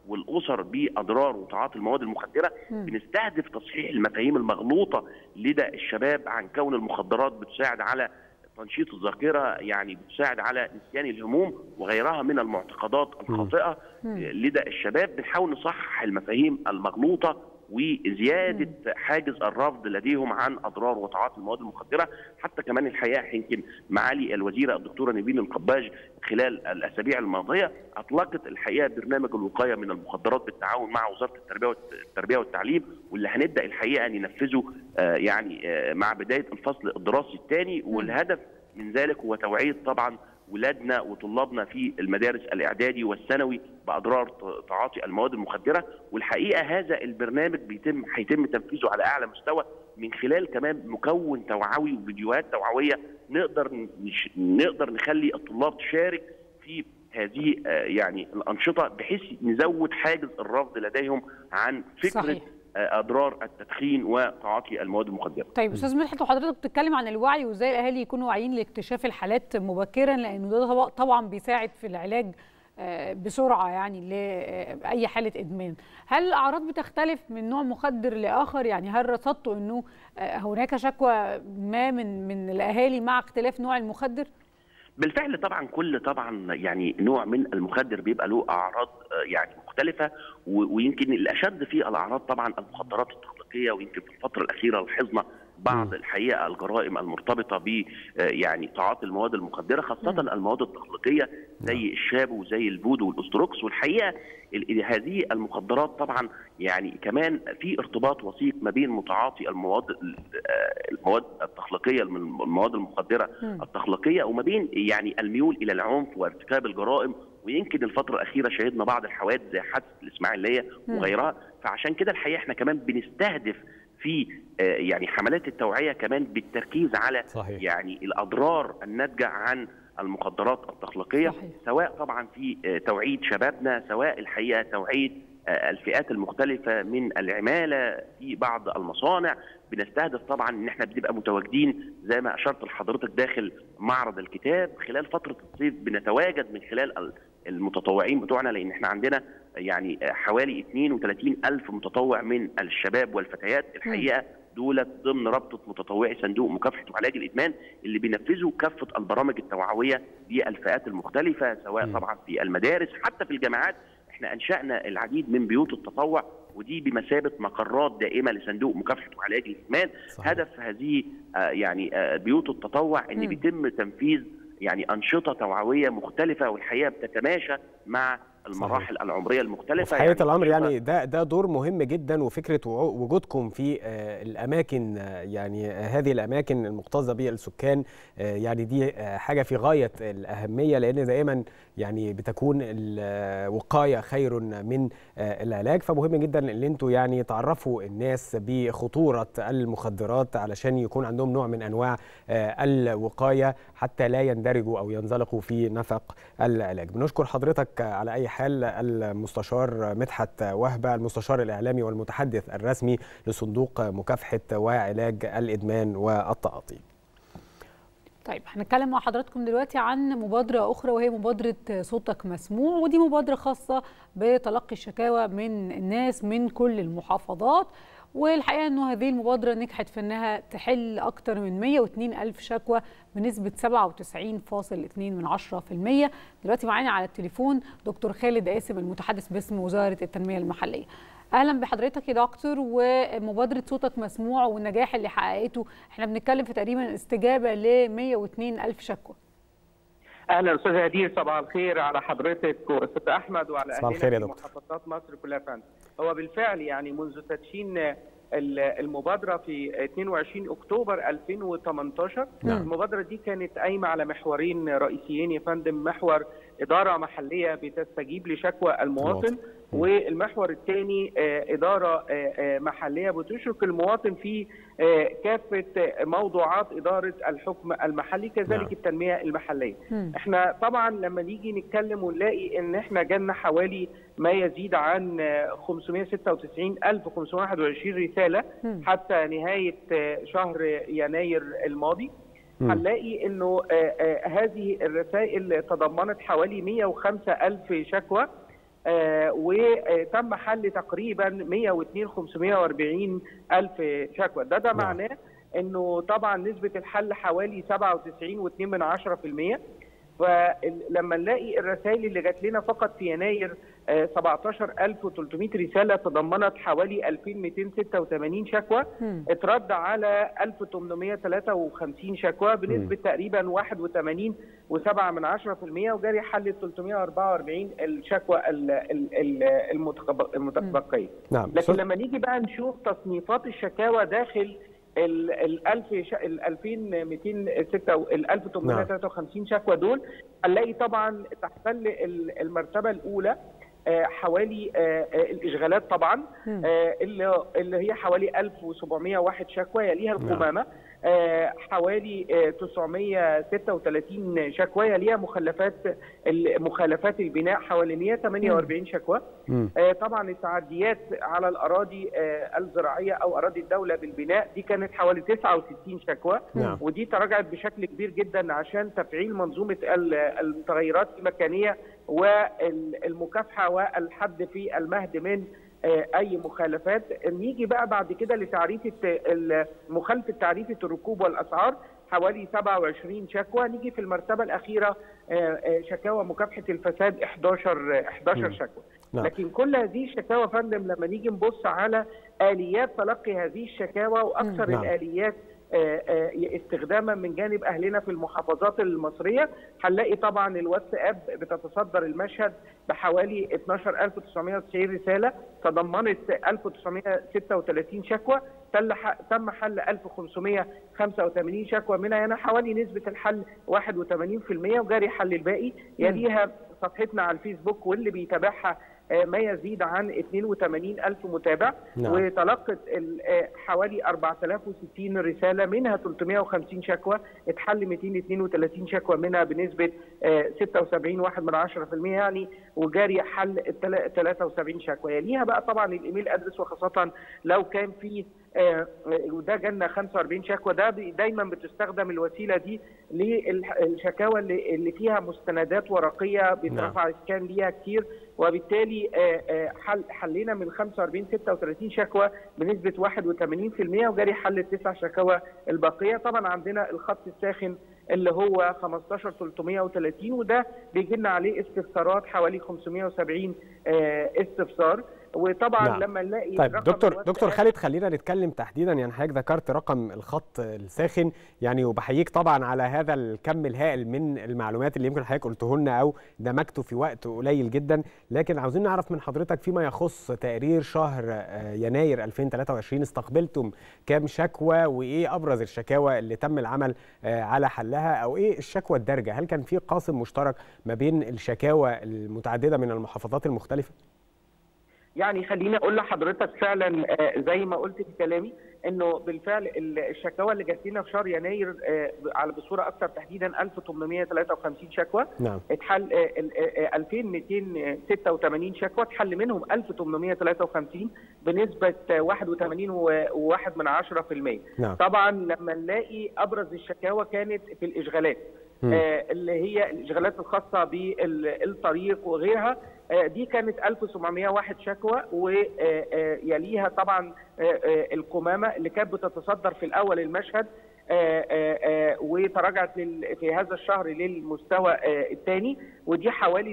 والاسر باضرار وتعاطي المواد المخدره بنستهدف تصحيح المفاهيم المغلوطه لدى الشباب عن كون المخدرات بتساعد على تنشيط الذاكره يعني بتساعد على نسيان الهموم وغيرها من المعتقدات الخاطئه لدى الشباب بنحاول نصحح المفاهيم المغلوطه وزياده حاجز الرفض لديهم عن اضرار وتعاطي المواد المخدره حتى كمان الحقيقه يمكن معالي الوزيره الدكتوره نبيل القباج خلال الاسابيع الماضيه اطلقت الحقيقه برنامج الوقايه من المخدرات بالتعاون مع وزاره التربيه والت- التربيه والتعليم واللي هنبدا الحقيقه ننفذه آه، يعني آه، مع بدايه الفصل الدراسي الثاني والهدف من ذلك هو توعيه طبعا ولادنا وطلابنا في المدارس الاعدادي والثانوي باضرار ت- تعاطي المواد المخدره والحقيقه هذا البرنامج بيتم هيتم تنفيذه على اعلى مستوى من خلال كمان مكون توعوي وفيديوهات توعويه نقدر نش... نقدر نخلي الطلاب تشارك في هذه آه، يعني الانشطه بحيث نزود حاجز الرفض لديهم عن فكره صحيح. آه، اضرار التدخين وتعاطي المواد المخدره طيب استاذ مدحت وحضرتك بتتكلم عن الوعي وازاي الاهالي يكونوا واعيين لاكتشاف الحالات مبكرا لانه ده طبعا- طبعا بيساعد في العلاج آه، بسرعه يعني لاي حاله ادمان هل الاعراض بتختلف من نوع مخدر لاخر يعني هل رصدتوا انه آه، هناك شكوى ما من من الاهالي مع اختلاف نوع المخدر بالفعل طبعا كل طبعا يعني نوع من المخدر بيبقى له اعراض آه، يعني مختلفه و- ويمكن الاشد في الاعراض طبعا المخدرات التخليقيه ويمكن في الفتره الاخيره لاحظنا بعض الحقيقه الجرائم المرتبطه ب آه، يعني تعاطي المواد المخدره خاصه المواد التخليقيه زي الشابو وزي الفودو والاستروكس والحقيقه ال- هذه المخدرات طبعا يعني كمان في ارتباط وثيق ما بين متعاطي المواد ال- آه، المواد التخليقيه من المواد المخدره مم. التخليقيه وما بين يعني الميول الى العنف وارتكاب الجرائم ويمكن الفتره الاخيره شهدنا بعض الحوادث زي حادثه الاسماعيليه مم. وغيرها فعشان كده الحقيقه احنا كمان بنستهدف في آه، يعني حملات التوعيه كمان بالتركيز على صحيح. يعني الاضرار الناتجه عن المخدرات التخليقيه صحيح. سواء طبعا في آه، توعيه شبابنا سواء الحقيقه توعيه آه، الفئات المختلفه من العماله في بعض المصانع بنستهدف طبعا ان احنا بنبقى متواجدين زي ما اشرت لحضرتك داخل معرض الكتاب خلال فتره الصيف بنتواجد من خلال ال- المتطوعين بتوعنا لان احنا عندنا يعني آه، حوالي 32 الف متطوع من الشباب والفتيات الحقيقه دولت ضمن رابطه متطوعي صندوق مكافحه وعلاج الادمان اللي بينفذوا كافه البرامج التوعويه للفئات المختلفه سواء طبعا في المدارس حتى في الجامعات احنا انشانا العديد من بيوت التطوع ودي بمثابه مقرات دائمه لصندوق مكافحه وعلاج الادمان صحيح. هدف هذه آه، يعني آه، بيوت التطوع ان بيتم تنفيذ يعني انشطه توعويه مختلفه والحقيقه بتتماشى مع المراحل العمريه المختلفه وفي حقيقة الأمر أنشطة- يعني ده ده دور مهم جدا وفكرة وعو- وجودكم في آه، الأماكن آه، يعني آه، هذه الأماكن المكتظة بالسكان آه، يعني دي آه، حاجة في غاية الأهمية لأن دائما يعني بتكون الوقاية خير من آه، العلاج فمهم جدا ان انتوا يعني تعرفوا الناس بخطورة المخدرات علشان يكون عندهم نوع من انواع آه، الوقاية حتى لا يندرجوا او ينزلقوا في نفق العلاج بنشكر حضرتك على اي حال المستشار مدحت وهبة المستشار الاعلامي والمتحدث الرسمي لصندوق مكافحة وعلاج الادمان والتعاطي طيب هنتكلم مع حضراتكم دلوقتي عن مبادرة أخرى وهي مبادرة صوتك مسموع ودي مبادرة خاصة بتلقي الشكاوى من الناس من كل المحافظات والحقيقة أنه هذه المبادرة نجحت في أنها تحل أكثر من 102 ألف شكوى بنسبة 97.2 من 10% دلوقتي معانا على التليفون دكتور خالد قاسم المتحدث باسم وزارة التنمية المحلية اهلا بحضرتك يا دكتور ومبادره صوتك مسموع والنجاح اللي حققته احنا بنتكلم في تقريبا استجابه ل 102 الف شكوى اهلا استاذ هدير صباح الخير على حضرتك واستاذ احمد وعلى صباح الخير يا اهلنا في دكتور. محافظات مصر كلها فندم هو بالفعل يعني منذ تدشين ال- المبادره في 22 اكتوبر 2018 نعم. المبادره دي كانت قايمه على محورين رئيسيين يا فندم محور اداره محليه بتستجيب لشكوى المواطن والمحور الثاني اداره آه، آه، محليه بتشرك المواطن في آه، كافه موضوعات اداره الحكم المحلي كذلك نعم. التنميه المحليه مم. احنا طبعا لما نيجي نتكلم ونلاقي ان احنا جالنا حوالي ما يزيد عن آه، 596521 رساله مم. حتى نهايه آه، شهر يناير الماضي مم. هنلاقي انه آه، آه، هذه الرسائل تضمنت حوالي 105 الف شكوى آه، وتم حل تقريبا 102 540 الف شكوى ده ده معناه انه طبعا نسبه الحل حوالي 97.2 من 10% فلما نلاقي الرسائل اللي جات لنا فقط في يناير آه، 17300 رساله تضمنت حوالي 2286 شكوى اترد على 1853 شكوى بنسبه تقريبا 81 و7 من 10% وجاري حل 344 الشكوى ال- ال- ال- المتقب- المتبقيه نعم لكن لما نيجي بقى نشوف تصنيفات الشكاوى داخل ال ال 1000 ش- ال 2206 و- ال 1853 شكوى دول هنلاقي طبعا تحتل ال- المرتبه الاولى آه، حوالي آه، آه، الاشغالات طبعا آه، اللي اللي هي حوالي 1701 شكوى يليها القمامه آه، حوالي آه، 936 شكوى يليها مخلفات ال- مخالفات البناء حوالي 148 شكوى آه، طبعا التعديات على الاراضي آه، الزراعيه او اراضي الدوله بالبناء دي كانت حوالي 69 شكوى نعم. ودي تراجعت بشكل كبير جدا عشان تفعيل منظومه ال- المتغيرات المكانيه والمكافحه والحد في المهد من آه، اي مخالفات نيجي بقى بعد كده لتعريف الت- ال- مخالفه تعريفه الركوب والاسعار حوالي 27 شكوى نيجي في المرتبه الاخيره آه، آه، شكاوى مكافحه الفساد 11 11 مم. شكوى نعم. لكن كل هذه الشكاوى يا فندم لما نيجي نبص على اليات تلقي هذه الشكاوى واكثر نعم. الاليات آه، آه، استخداما من جانب اهلنا في المحافظات المصريه هنلاقي طبعا الواتساب بتتصدر المشهد بحوالي 12990 رساله تضمنت 1936 شكوى تل- تم حل 1585 شكوى منها هنا حوالي نسبه الحل 81% وجاري حل الباقي يليها صفحتنا على الفيسبوك واللي بيتابعها آه، ما يزيد عن 82 ألف متابع نعم. وتلقت ال- آه، حوالي 4060 رسالة منها 350 شكوى اتحل 232 شكوى منها بنسبة آه، 76 واحد من 10% يعني وجاري حل التلا- 73 شكوى يليها بقى طبعا الايميل ادرس وخاصة لو كان في آه، وده جالنا 45 شكوى ده بي- دايما بتستخدم الوسيله دي للشكاوى اللي اللي فيها مستندات ورقيه بيترفع اسكان ليها كتير وبالتالي آه، آه، حل حلينا من 45 36 شكوى بنسبه 81% وجاري حل التسع شكاوى الباقيه طبعا عندنا الخط الساخن اللي هو 15 330 وده بيجي لنا عليه استفسارات حوالي 570 آه، استفسار وطبعا نعم. لما نلاقي طيب رقم دكتور الواتساب- دكتور خالد خلينا نتكلم تحديدا يعني حضرتك ذكرت رقم الخط الساخن يعني وبحييك طبعا على هذا الكم الهائل من المعلومات اللي يمكن حضرتك قلته لنا او دمجته في وقت قليل جدا لكن عاوزين نعرف من حضرتك فيما يخص تقرير شهر آه، يناير 2023 استقبلتم كام شكوى وايه ابرز الشكاوى اللي تم العمل آه، على حلها او ايه الشكوى الدارجه هل كان في قاسم مشترك ما بين الشكاوى المتعدده من المحافظات المختلفه يعني خليني اقول لحضرتك فعلا آه، زي ما قلت في كلامي انه بالفعل ال- الشكاوى اللي جات لنا في شهر يناير آه، على بصوره اكثر تحديدا 1853 شكوى نعم اتحل آه، ال- آه، 2286 شكوى اتحل منهم 1853 بنسبه آه، 81.1 من 10% نعم. طبعا لما نلاقي ابرز الشكاوى كانت في الاشغالات مم. آه، اللي هي الاشغالات الخاصه بالطريق وغيرها آه، دي كانت 1701 شكوى ويليها طبعا آه، آه، القمامه اللي كانت بتتصدر في الاول المشهد آه، آه، آه، وتراجعت لل- في هذا الشهر للمستوى آه، الثاني ودي حوالي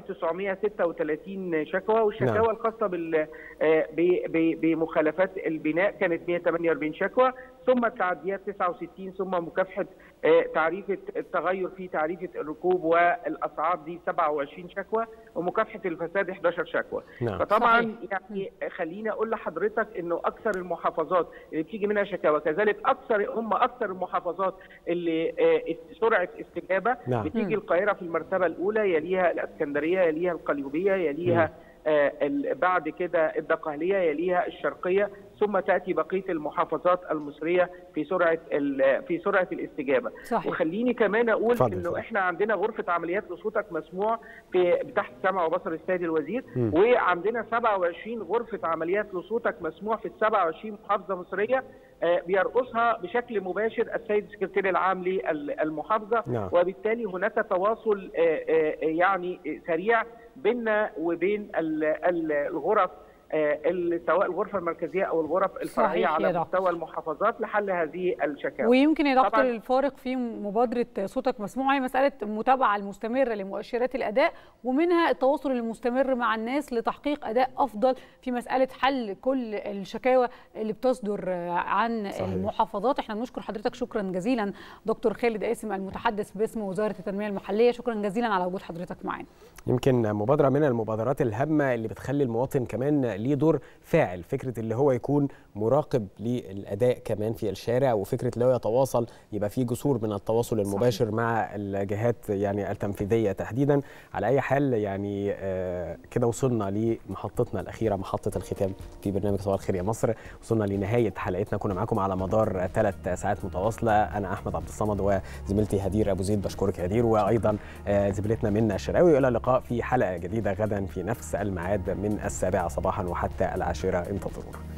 936 شكوى والشكاوى نعم. الخاصه بال آه، ب- ب- بمخالفات البناء كانت 148 شكوى ثم التعديات 69 ثم مكافحه آه، تعريفه التغير في تعريفه الركوب والاسعار دي 27 شكوى ومكافحه الفساد 11 شكوى نعم. فطبعا يعني خليني اقول لحضرتك انه اكثر المحافظات اللي بتيجي منها شكاوى كذلك اكثر هم اكثر المحافظات اللي آه، سرعه استجابه نعم. بتيجي القاهره في المرتبه الاولى يليها الاسكندريه يليها القليوبيه يليها آه، ال- بعد كده الدقهليه يليها الشرقيه ثم تاتي بقيه المحافظات المصريه في سرعه ال- في سرعه الاستجابه صحيح. وخليني كمان اقول اتفضل، انه اتفضل. احنا عندنا غرفه عمليات لصوتك مسموع في تحت سمع وبصر السيد الوزير مم. وعندنا 27 غرفه عمليات لصوتك مسموع في ال 27 محافظه مصريه آه، بيرقصها بشكل مباشر السيد السكرتير العام للمحافظه نعم. وبالتالي هناك تواصل آه، آه، يعني سريع بيننا وبين ال- ال- الغرف آه، ال- سواء الغرفه المركزيه او الغرف الفرعيه صحيح يا على دكتور. مستوى المحافظات لحل هذه الشكاوى ويمكن يا دكتور طبعاً الفارق في مبادره صوتك مسموع هي مساله المتابعه المستمره لمؤشرات الاداء ومنها التواصل المستمر مع الناس لتحقيق اداء افضل في مساله حل كل الشكاوى اللي بتصدر عن صحيح. المحافظات احنا بنشكر حضرتك شكرا جزيلا دكتور خالد قاسم المتحدث باسم وزاره التنميه المحليه شكرا جزيلا على وجود حضرتك معانا يمكن مبادرة من المبادرات الهامة اللي بتخلي المواطن كمان ليه دور فاعل فكرة اللي هو يكون مراقب للأداء كمان في الشارع وفكرة اللي هو يتواصل يبقى في جسور من التواصل المباشر مع الجهات يعني التنفيذية تحديدا على أي حال يعني آه، كده وصلنا لمحطتنا الأخيرة محطة الختام في برنامج صباح الخير يا مصر وصلنا لنهاية حلقتنا كنا معاكم على مدار ثلاث ساعات متواصلة أنا أحمد عبد الصمد وزميلتي هدير أبو زيد بشكرك يا هدير وأيضا آه، زميلتنا منى الشراوي إلى اللقاء في حلقة جديدة غدا في نفس الميعاد من السابعة صباحا وحتى العاشرة انتظرونا